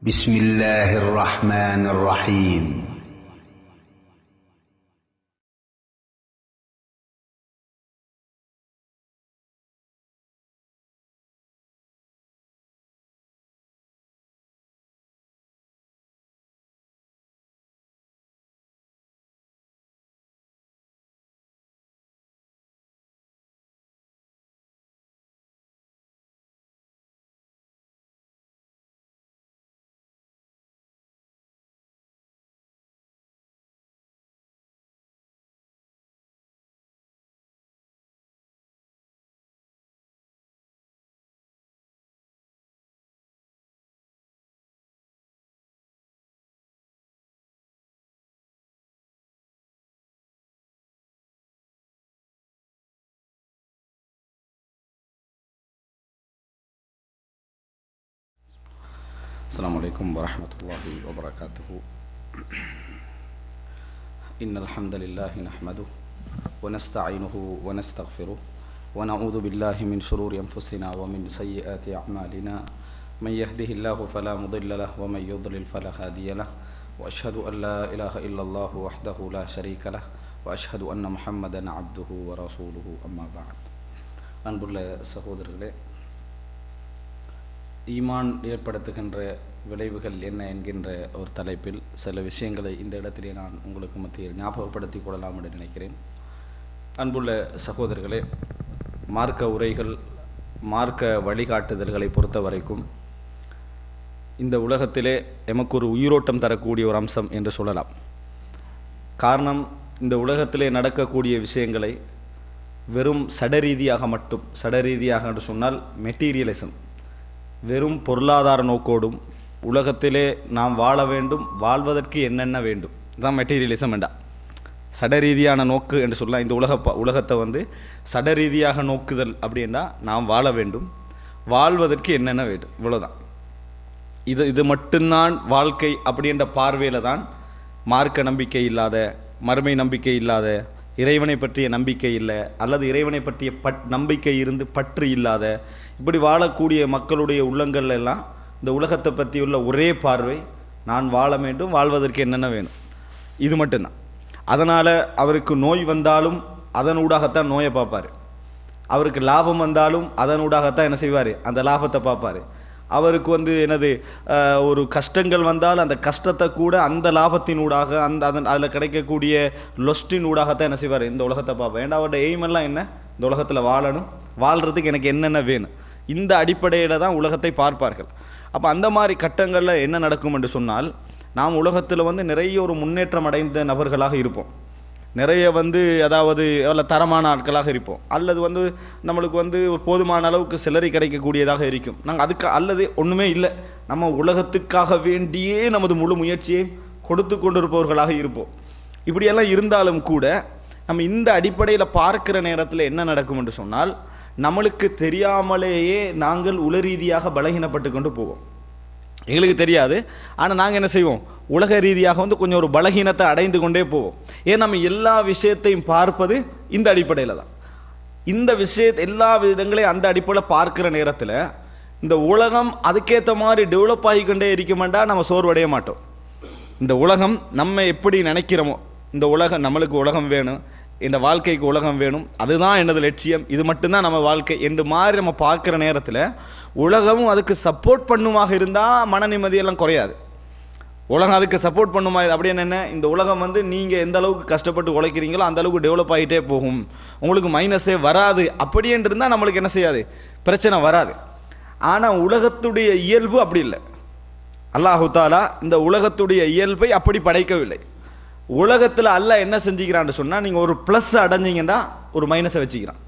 بسم الله الرحمن الرحيم السلام عليكم ورحمة الله وبركاته إن الحمد لله نحمده ونستعينه ونستغفره ونعوذ بالله من شرور أنفسنا ومن سيئات أعمالنا من يهده الله فلا مضل له ومن يضلل فلا هادي له وأشهد أن لا إله إلا الله وحده لا شريك له وأشهد أن محمدا عبده ورسوله أما بعد அன்புள்ள சகோதரர்களே ஈமான் ஏற்படுத்துகின்ற விளைவுகள் என்ன என்கின்ற ஒரு தலைப்பில் சில விஷயங்களை இந்த இடத்திலே நான் உங்களுக்கு மத்தியில் ஞாபகப்படுத்தி கொள்ளலாம் என்று நினைக்கிறேன் அன்புள்ள சகோதரர்களே மார்க்க உரைகள் மார்க்க வழிகாட்டுதல்களை பொறுத்த வரைக்கும் இந்த உலகத்திலே எமக்கு ஒரு உயிரோட்டம் தரக்கூடிய ஒரு அம்சம் என்று சொல்லலாம் காரணம் இந்த உலகத்திலே நடக்கக்கூடிய விஷயங்களை வெறும் சடரீதியாக மட்டும் சடரீதியாக என்று சொன்னால் மெட்டீரியலிசம் வெறும் பொருளாதார நோக்கோடும் உலகத்திலே நாம் வாழ வேண்டும் வாழ்வதற்கு என்னென்ன வேண்டும் இதுதான் மெட்டீரியலிசம் வேண்டாம் சடரீதியான நோக்கு என்று சொல்லலாம் இந்த உலக ப- உலகத்தை வந்து சடரீதியாக நோக்குதல் அப்படின்னா நாம் வாழ வேண்டும் வாழ்வதற்கு என்னென்ன வேண்டும் இவ்வளோதான் இது இது மட்டும்தான் வாழ்க்கை அப்படின்ற பார்வையில் தான் மார்க்க நம்பிக்கை இல்லாத மறுமை நம்பிக்கை இல்லாத இறைவனை பற்றிய நம்பிக்கை இல்லை அல்லது இறைவனை பற்றிய பட் நம்பிக்கை இருந்து பற்று இல்லாத இப்படி வாழக்கூடிய மக்களுடைய உள்ளங்கள்ல எல்லாம் இந்த உலகத்தை பற்றியுள்ள ஒரே பார்வை நான் வாழ வேண்டும் வாழ்வதற்கு என்னென்ன வேணும் இது மட்டும்தான் அதனால் அவருக்கு நோய் வந்தாலும் அதனூடாகத்தான் நோயை பார்ப்பார் அவருக்கு லாபம் வந்தாலும் அதனூடாகத்தான் என்ன செய்வார் அந்த லாபத்தை பார்ப்பார் அவருக்கு வந்து என்னது அஹ், ஒரு கஷ்டங்கள் வந்தால் அந்த கஷ்டத்தை கூட அந்த லாபத்தினூடாக அந்த அதன் அதில் கிடைக்கக்கூடிய லொஸ்டின் ஊடாகத்தான் என்ன செய்வார் இந்த உலகத்தை பார்ப்பேன் ஏன்டா அவரோட எய்ம் எல்லாம் என்ன இந்த உலகத்தில் வாழணும் வாழ்கிறதுக்கு எனக்கு என்னென்ன வேணும் இந்த அடிப்படையில் தான் உலகத்தை பார்ப்பார்கள் அப்போ அந்த மாதிரி கட்டங்களில் என்ன நடக்கும் என்று சொன்னால் நாம் உலகத்தில் வந்து நிறைய ஒரு முன்னேற்றம் அடைந்த நபர்களாக இருப்போம் நிறைய வந்து அதாவது எவ்வளோ தரமான ஆட்களாக இருப்போம் அல்லது வந்து நம்மளுக்கு வந்து ஒரு போதுமான அளவுக்கு சிலரி கிடைக்கக்கூடியதாக இருக்கும் நாங்கள் அதுக்கு அல்லது ஒன்றுமே இல்லை நம்ம உலகத்துக்காக வேண்டியே நமது முழு முயற்சியை கொடுத்து கொண்டிருப்பவர்களாக இருப்போம் இப்படியெல்லாம் இருந்தாலும் கூட நம்ம இந்த அடிப்படையில் பார்க்கிற நேரத்தில் என்ன நடக்கும் என்று சொன்னால் நம்மளுக்கு தெரியாமலேயே நாங்கள் உளரீதியாக பலகீனப்பட்டு கொண்டு போவோம் எங்களுக்கு தெரியாது ஆனால் நாங்கள் என்ன செய்வோம் உலக ரீதியாக வந்து கொஞ்சம் ஒரு பலகீனத்தை அடைந்து கொண்டே போவோம் ஏன் நம்ம எல்லா விஷயத்தையும் பார்ப்பது இந்த அடிப்படையில் தான் இந்த விஷய எல்லா விதங்களையும் அந்த அடிப்படையில் பார்க்கிற நேரத்தில் இந்த உலகம் அதுக்கேற்ற மாதிரி டெவலப் ஆகிக்கொண்டே இருக்குமெண்டா நம்ம சோர்வடைய மாட்டோம் இந்த உலகம் நம்ம எப்படி நினைக்கிறோமோ இந்த உலகம் நம்மளுக்கு உலகம் வேணும் இந்த வாழ்க்கைக்கு உலகம் வேணும் அதுதான் எனது லட்சியம் இது மட்டும்தான் நம்ம வாழ்க்கை என்று மாதிரி நம்ம பார்க்குற நேரத்தில் உலகமும் அதுக்கு சப்போர்ட் பண்ணுமாக இருந்தால் மன நிம்மதியெல்லாம் குறையாது உலகம் அதுக்கு சப்போர்ட் பண்ணுமா அப்படி என்ன இந்த உலகம் வந்து நீங்கள் எந்த அளவுக்கு கஷ்டப்பட்டு உழைக்கிறீங்களோ அந்த அளவுக்கு டெவலப் ஆகிட்டே போகும் உங்களுக்கு மைனஸே வராது அப்படின்ட்டு இருந்தால் நம்மளுக்கு என்ன செய்யாது பிரச்சனை வராது ஆனால் உலகத்துடைய இயல்பு அப்படி இல்லை அல்லாஹு தாலா இந்த உலகத்துடைய இயல்பை அப்படி படைக்கவில்லை உலகத்தில் அல்லாஹ் என்ன செஞ்சுக்கிறான்னு சொன்னால் நீங்கள் ஒரு ப்ளஸ் அடைஞ்சீங்கன்னா ஒரு மைனஸை வச்சுக்கிறான்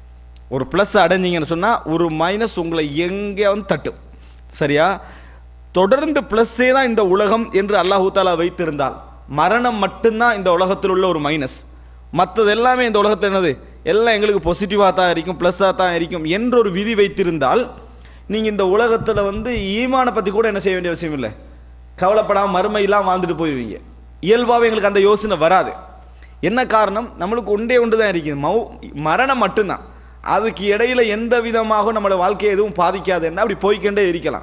ஒரு ப்ளஸ் அடைஞ்சீங்கன்னு சொன்னால் ஒரு மைனஸ் உங்களை எங்கேயாவது தட்டும் சரியா தொடர்ந்து ப்ளஸ்ஸே தான் இந்த உலகம் என்று அல்லாஹு தாலா வைத்திருந்தால் மரணம் மட்டும்தான் இந்த உலகத்தில் உள்ள ஒரு மைனஸ் மற்றது எல்லாமே இந்த உலகத்தில் என்னது எல்லாம் எங்களுக்கு பாசிட்டிவாக தான் இருக்கும் ப்ளஸ்ஸாக தான் இருக்கும் என்ற ஒரு விதி வைத்திருந்தால் நீங்கள் இந்த உலகத்தில் வந்து ஈமானை பற்றி கூட என்ன செய்ய வேண்டிய அவசியம் இல்லை கவலைப்படாமல் மறுமையெல்லாம் வாழ்ந்துட்டு போயிடுவீங்க இயல்பாகவே எங்களுக்கு அந்த யோசனை வராது என்ன காரணம் நம்மளுக்கு ஒன்றே ஒன்று தான் இருக்குது மௌ மரணம் மட்டும்தான் அதுக்கு இடையில எந்த விதமாக நம்மளோட வாழ்க்கையை எதுவும் பாதிக்காதுன்னா அப்படி போய்க்கொண்டே இருக்கலாம்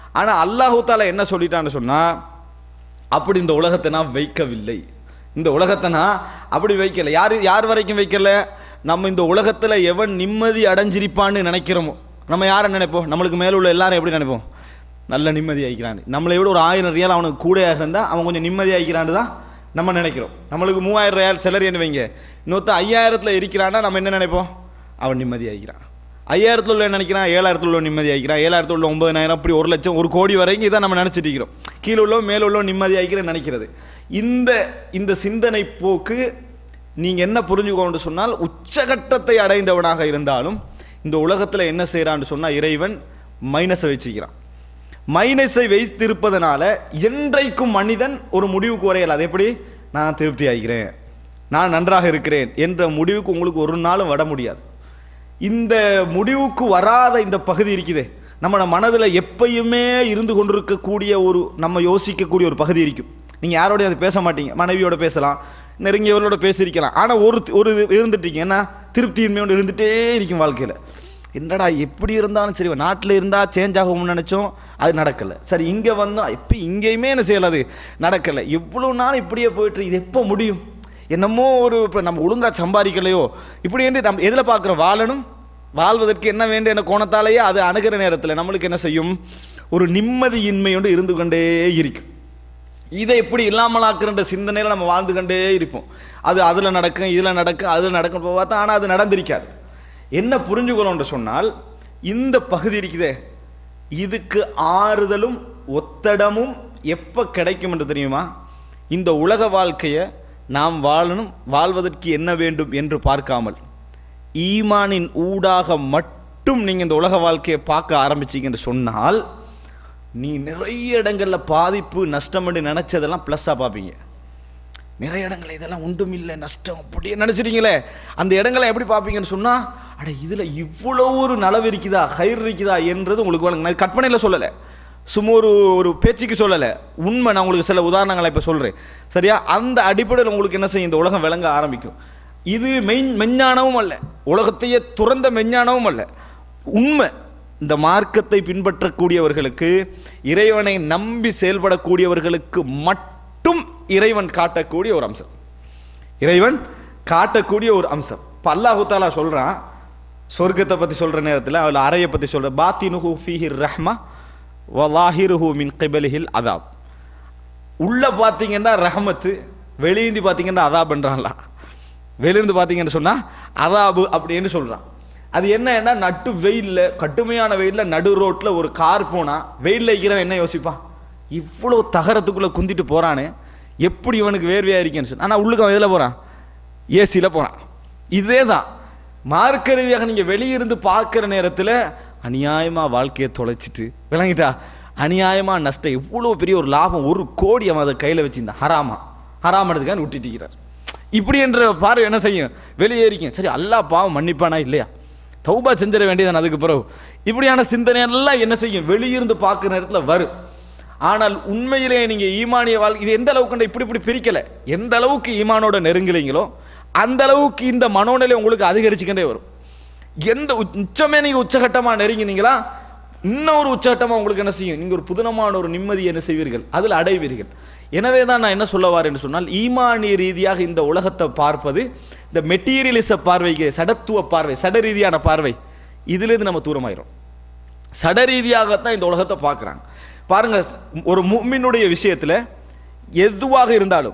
ஆனால் அல்லாஹு தாலா என்ன சொல்லிட்டான்னு சொன்னால் அப்படி இந்த உலகத்தை நான் வைக்கவில்லை இந்த உலகத்தை நான் அப்படி வைக்கல யார் யார் வரைக்கும் வைக்கல நம்ம இந்த உலகத்தில் எவன் நிம்மதி அடைஞ்சிருப்பான்னு நினைக்கிறோமோ நம்ம யாரை நினைப்போம் நம்மளுக்கு மேல உள்ள எல்லாரும் எப்படி நினைப்போம் நல்ல நிம்மதி ஆகிக்கிறான் நம்மளை விட ஒரு ஆயிரம் ரியால் அவனுக்கு கூடையாக இருந்தால் அவன் கொஞ்சம் நிம்மதி ஆகிக்கிறான்னு தான் நம்ம நினைக்கிறோம் நம்மளுக்கு மூவாயிரம் ரியால் சிலர் என்ன வைங்க இன்னொருத்த ஐயாயிரத்தில் இருக்கிறான்னா நம்ம என்ன நினைப்போம் அவன் நிம்மதி ஆகிக்கிறான் ஐயாயிரத்தில் உள்ள நினைக்கிறான் ஏழாயிரத்தில் உள்ள நிம்மதி ஆகிக்கிறான் ஏழாயிரத்தில் உள்ள ஒன்பதாயிரம் அப்படி ஒரு லட்சம் ஒரு கோடி வரைக்கும் இதான் நம்ம நினச்சிட்டு இருக்கிறோம் கீழே உள்ள மேல உள்ள நிம்மதி ஆகிக்கிறேன் நினைக்கிறது இந்த இந்த சிந்தனை போக்கு நீங்கள் என்ன புரிஞ்சுக்கணும்னு சொன்னால் உச்சகட்டத்தை அடைந்தவனாக இருந்தாலும் இந்த உலகத்தில் என்ன செய்கிறான்னு சொன்னால் இறைவன் மைனஸை வச்சுக்கிறான் மைனஸை வைத்திருப்பதனால என்றைக்கும் மனிதன் ஒரு முடிவுக்கு வரையல அது எப்படி நான் திருப்தி ஆகிறேன் நான் நன்றாக இருக்கிறேன் என்ற முடிவுக்கு உங்களுக்கு ஒரு நாளும் வர முடியாது இந்த முடிவுக்கு வராத இந்த பகுதி இருக்குதே நம்ம மனதில் எப்பயுமே இருந்து கொண்டிருக்கக்கூடிய ஒரு நம்ம யோசிக்கக்கூடிய ஒரு பகுதி இருக்கும் நீங்கள் யாரோடய அது பேச மாட்டீங்க மனைவியோட பேசலாம் நெருங்கியவர்களோட பேசியிருக்கலாம் ஆனால் ஒரு ஒரு இது இருந்துட்டீங்க என்ன திருப்தியின்மையோடு இருந்துகிட்டே இருக்கும் வாழ்க்கையில் என்னடா எப்படி இருந்தாலும் சரி நாட்டில் இருந்தால் சேஞ்ச் ஆகும்னு நினச்சோம் அது நடக்கலை சரி இங்கே வந்தோம் இப்போ இங்கேயுமே என்ன செய்யலாது நடக்கலை எவ்வளோ நாள் இப்படியே போயிட்டு இது எப்போ முடியும் என்னமோ ஒரு இப்போ நம்ம ஒழுங்காக சம்பாதிக்கலையோ இப்படி வந்து நம்ம எதில் பார்க்குறோம் வாழணும் வாழ்வதற்கு என்ன வேண்டும் என்ற கோணத்தாலேயே அது அணுகிற நேரத்தில் நம்மளுக்கு என்ன செய்யும் ஒரு நிம்மதியின்மையோடு இருந்து கொண்டே இருக்கும் இதை எப்படி இல்லாமலாக்குற சிந்தனையில் நம்ம வாழ்ந்து கொண்டே இருப்போம் அது அதில் நடக்கும் இதில் நடக்கும் அதில் நடக்கும் இப்போ பார்த்தா ஆனால் அது நடந்திருக்காது என்ன புரிஞ்சுக்கணும்னு சொன்னால் இந்த பகுதி இருக்குதே இதுக்கு ஆறுதலும் ஒத்தடமும் எப்போ கிடைக்கும் என்று தெரியுமா இந்த உலக வாழ்க்கையை நாம் வாழணும் வாழ்வதற்கு என்ன வேண்டும் என்று பார்க்காமல் ஈமானின் ஊடாக மட்டும் நீங்கள் இந்த உலக வாழ்க்கையை பார்க்க ஆரம்பிச்சீங்கன்னு சொன்னால் நீ நிறைய இடங்களில் பாதிப்பு நஷ்டம் என்று நினச்சதெல்லாம் ப்ளஸ்ஸாக பார்ப்பீங்க நிறைய இடங்கள் இதெல்லாம் ஒன்றும் இல்லை நஷ்டம் அப்படியே நினச்சிட்டீங்களே அந்த இடங்களை எப்படி பார்ப்பீங்கன்னு சொன்னால் அட இதில் இவ்வளோ ஒரு நலவு இருக்குதா கயிறு இருக்குதா என்றது உங்களுக்கு வழங்க நான் கற்பனையில் சொல்லலை சும்மா ஒரு ஒரு பேச்சுக்கு சொல்லலை உண்மை நான் உங்களுக்கு சில உதாரணங்களை இப்போ சொல்கிறேன் சரியா அந்த அடிப்படையில் உங்களுக்கு என்ன செய்யும் இந்த உலகம் விளங்க ஆரம்பிக்கும் இது மெய் மெஞ்ஞானமும் அல்ல உலகத்தையே துறந்த மெஞ்ஞானமும் அல்ல உண்மை இந்த மார்க்கத்தை பின்பற்றக்கூடியவர்களுக்கு இறைவனை நம்பி செயல்படக்கூடியவர்களுக்கு மட்டும் இறைவன் காட்டக்கூடிய ஒரு அம்சம் இறைவன் காட்டக்கூடிய ஒரு அம்சம் இப்போ அல்லாஹு தாலா சொல்கிறான் சொர்க்கத்தை பற்றி சொல்கிற நேரத்தில் அதில் அறையை பற்றி சொல்கிற பாத்தினுஹு ஃபீஹிர் ரஹ்மா வலாஹிருஹு மின் கிபலிஹில் அதாப் உள்ள பார்த்தீங்கன்னா ரஹமத்து வெளியிருந்து பார்த்தீங்கன்னா அதாப்ன்றான்ல வெளியிருந்து பார்த்தீங்கன்னு சொன்னால் அதாபு அப்படின்னு சொல்கிறான் அது என்னன்னா நட்டு வெயிலில் கடுமையான வெயிலில் நடு ரோட்டில் ஒரு கார் போனால் வெயிலில் இருக்கிறவன் என்ன யோசிப்பான் இவ்வளோ தகரத்துக்குள்ளே குந்திட்டு போகிறானே எப்படி இவனுக்கு வேர்வையாக இருக்கேன்னு சொல்லி ஆனால் உள்ளுக்கு அவன் எதில் போகிறான் ஏசியில் போகிறான் இதே தான் மார்க்க ரீதியாக நீங்கள் வெளியிருந்து பார்க்குற நேரத்தில் அநியாயமாக வாழ்க்கையை தொலைச்சிட்டு விளங்கிட்டா அநியாயமாக நஷ்டம் எவ்வளோ பெரிய ஒரு லாபம் ஒரு கோடி அவன் அதை கையில் வச்சிருந்தான் ஹராமா ஹராமனதுக்கான விட்டுட்டிருக்கிறார் இப்படி என்ற பார்வை என்ன செய்யும் வெளியேறிக்கும் சரி அல்லாஹ் பாவம் மன்னிப்பானா இல்லையா தௌபா செஞ்சிட வேண்டியதான் அதுக்கு பிறகு இப்படியான சிந்தனை எல்லாம் என்ன செய்யும் வெளியிருந்து பார்க்குற நேரத்தில் வரும் ஆனால் உண்மையிலே நீங்கள் ஈமானிய வாழ்க்கை இது எந்த அளவுக்கு இப்படி இப்படி பிரிக்கலை எந்த அளவுக்கு ஈமானோட நெருங்கலைங்களோ அந்த அளவுக்கு இந்த மனோநிலை உங்களுக்கு அதிகரிச்சுக்கிட்டே வரும் எந்த உச்- உச்சமே நீங்கள் உச்சகட்டமாக நெருங்கினீங்களா இன்னொரு உச்சகட்டமாக உங்களுக்கு என்ன செய்யும் நீங்கள் ஒரு புதினமான ஒரு நிம்மதி என்ன செய்வீர்கள் அதில் அடைவீர்கள் எனவே தான் நான் என்ன சொல்ல வரேன்னு சொன்னால் ஈமானிய ரீதியாக இந்த உலகத்தை பார்ப்பது இந்த மெட்டீரியலிச பார்வைக்கு சடத்துவ பார்வை சட ரீதியான பார்வை இதிலிருந்து நம்ம தூரமாயிரும் சட ரீதியாகத்தான் இந்த உலகத்தை பார்க்குறாங்க பாருங்க ஒரு மும்மினுடைய விஷயத்தில் எதுவாக இருந்தாலும்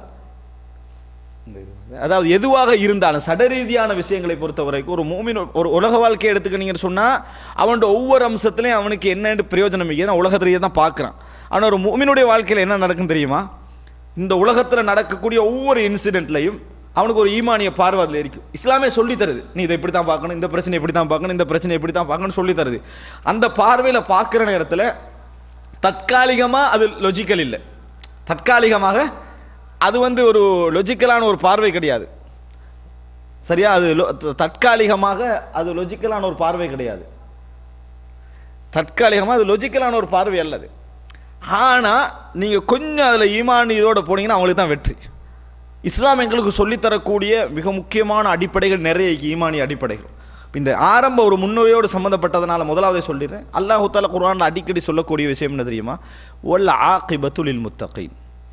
அதாவது எதுவாக இருந்தாலும் சடரீதியான விஷயங்களை பொறுத்த வரைக்கும் ஒரு மூமின் ஒரு உலக வாழ்க்கையை எடுத்துக்கினீங்கன்னு சொன்னால் அவனோட ஒவ்வொரு அம்சத்துலையும் அவனுக்கு என்னென்று பிரயோஜனம் இல்லை உலகத்திலேயே தான் பார்க்குறான் ஆனால் ஒரு மூமினுடைய வாழ்க்கையில் என்ன நடக்கும் தெரியுமா இந்த உலகத்தில் நடக்கக்கூடிய ஒவ்வொரு இன்சிடென்ட்லையும் அவனுக்கு ஒரு ஈமானிய பார்வை அதில் இருக்கும் இஸ்லாமே சொல்லி தருது நீ இதை இப்படி தான் பார்க்கணும் இந்த பிரச்சனை இப்படி தான் பார்க்கணும் இந்த பிரச்சனை இப்படி தான் பார்க்கணும்னு சொல்லி தருது அந்த பார்வையில் பார்க்குற நேரத்தில் தற்காலிகமாக அது லொஜிக்கல் இல்லை தற்காலிகமாக அது வந்து ஒரு லொஜிக்கலான ஒரு பார்வை கிடையாது சரியா அது லொ- த- தற்காலிகமாக அது லொஜிக்கலான ஒரு பார்வை கிடையாது தற்காலிகமாக அது லொஜிக்கலான ஒரு பார்வை அல்லது ஆனால் நீங்கள் கொஞ்சம் அதில் ஈமான் இதோட போனீங்கன்னா அவங்களுக்கு தான் வெற்றி இஸ்லாம் எங்களுக்கு சொல்லித்தரக்கூடிய மிக முக்கியமான அடிப்படைகள் நிறைய இருக்கு, ஈமானிய அடிப்படைகள் இந்த ஆரம்ப ஒரு முன்னுரையோடு சம்மந்தப்பட்டதனால முதலாவதே சொல்லிடுறேன் அல்லாஹு தாலா குர்ஆன்ல அடிக்கடி சொல்லக்கூடிய விஷயம் என்ன தெரியுமா ஒல் ஆகிபத்துலில் முத்தகீன்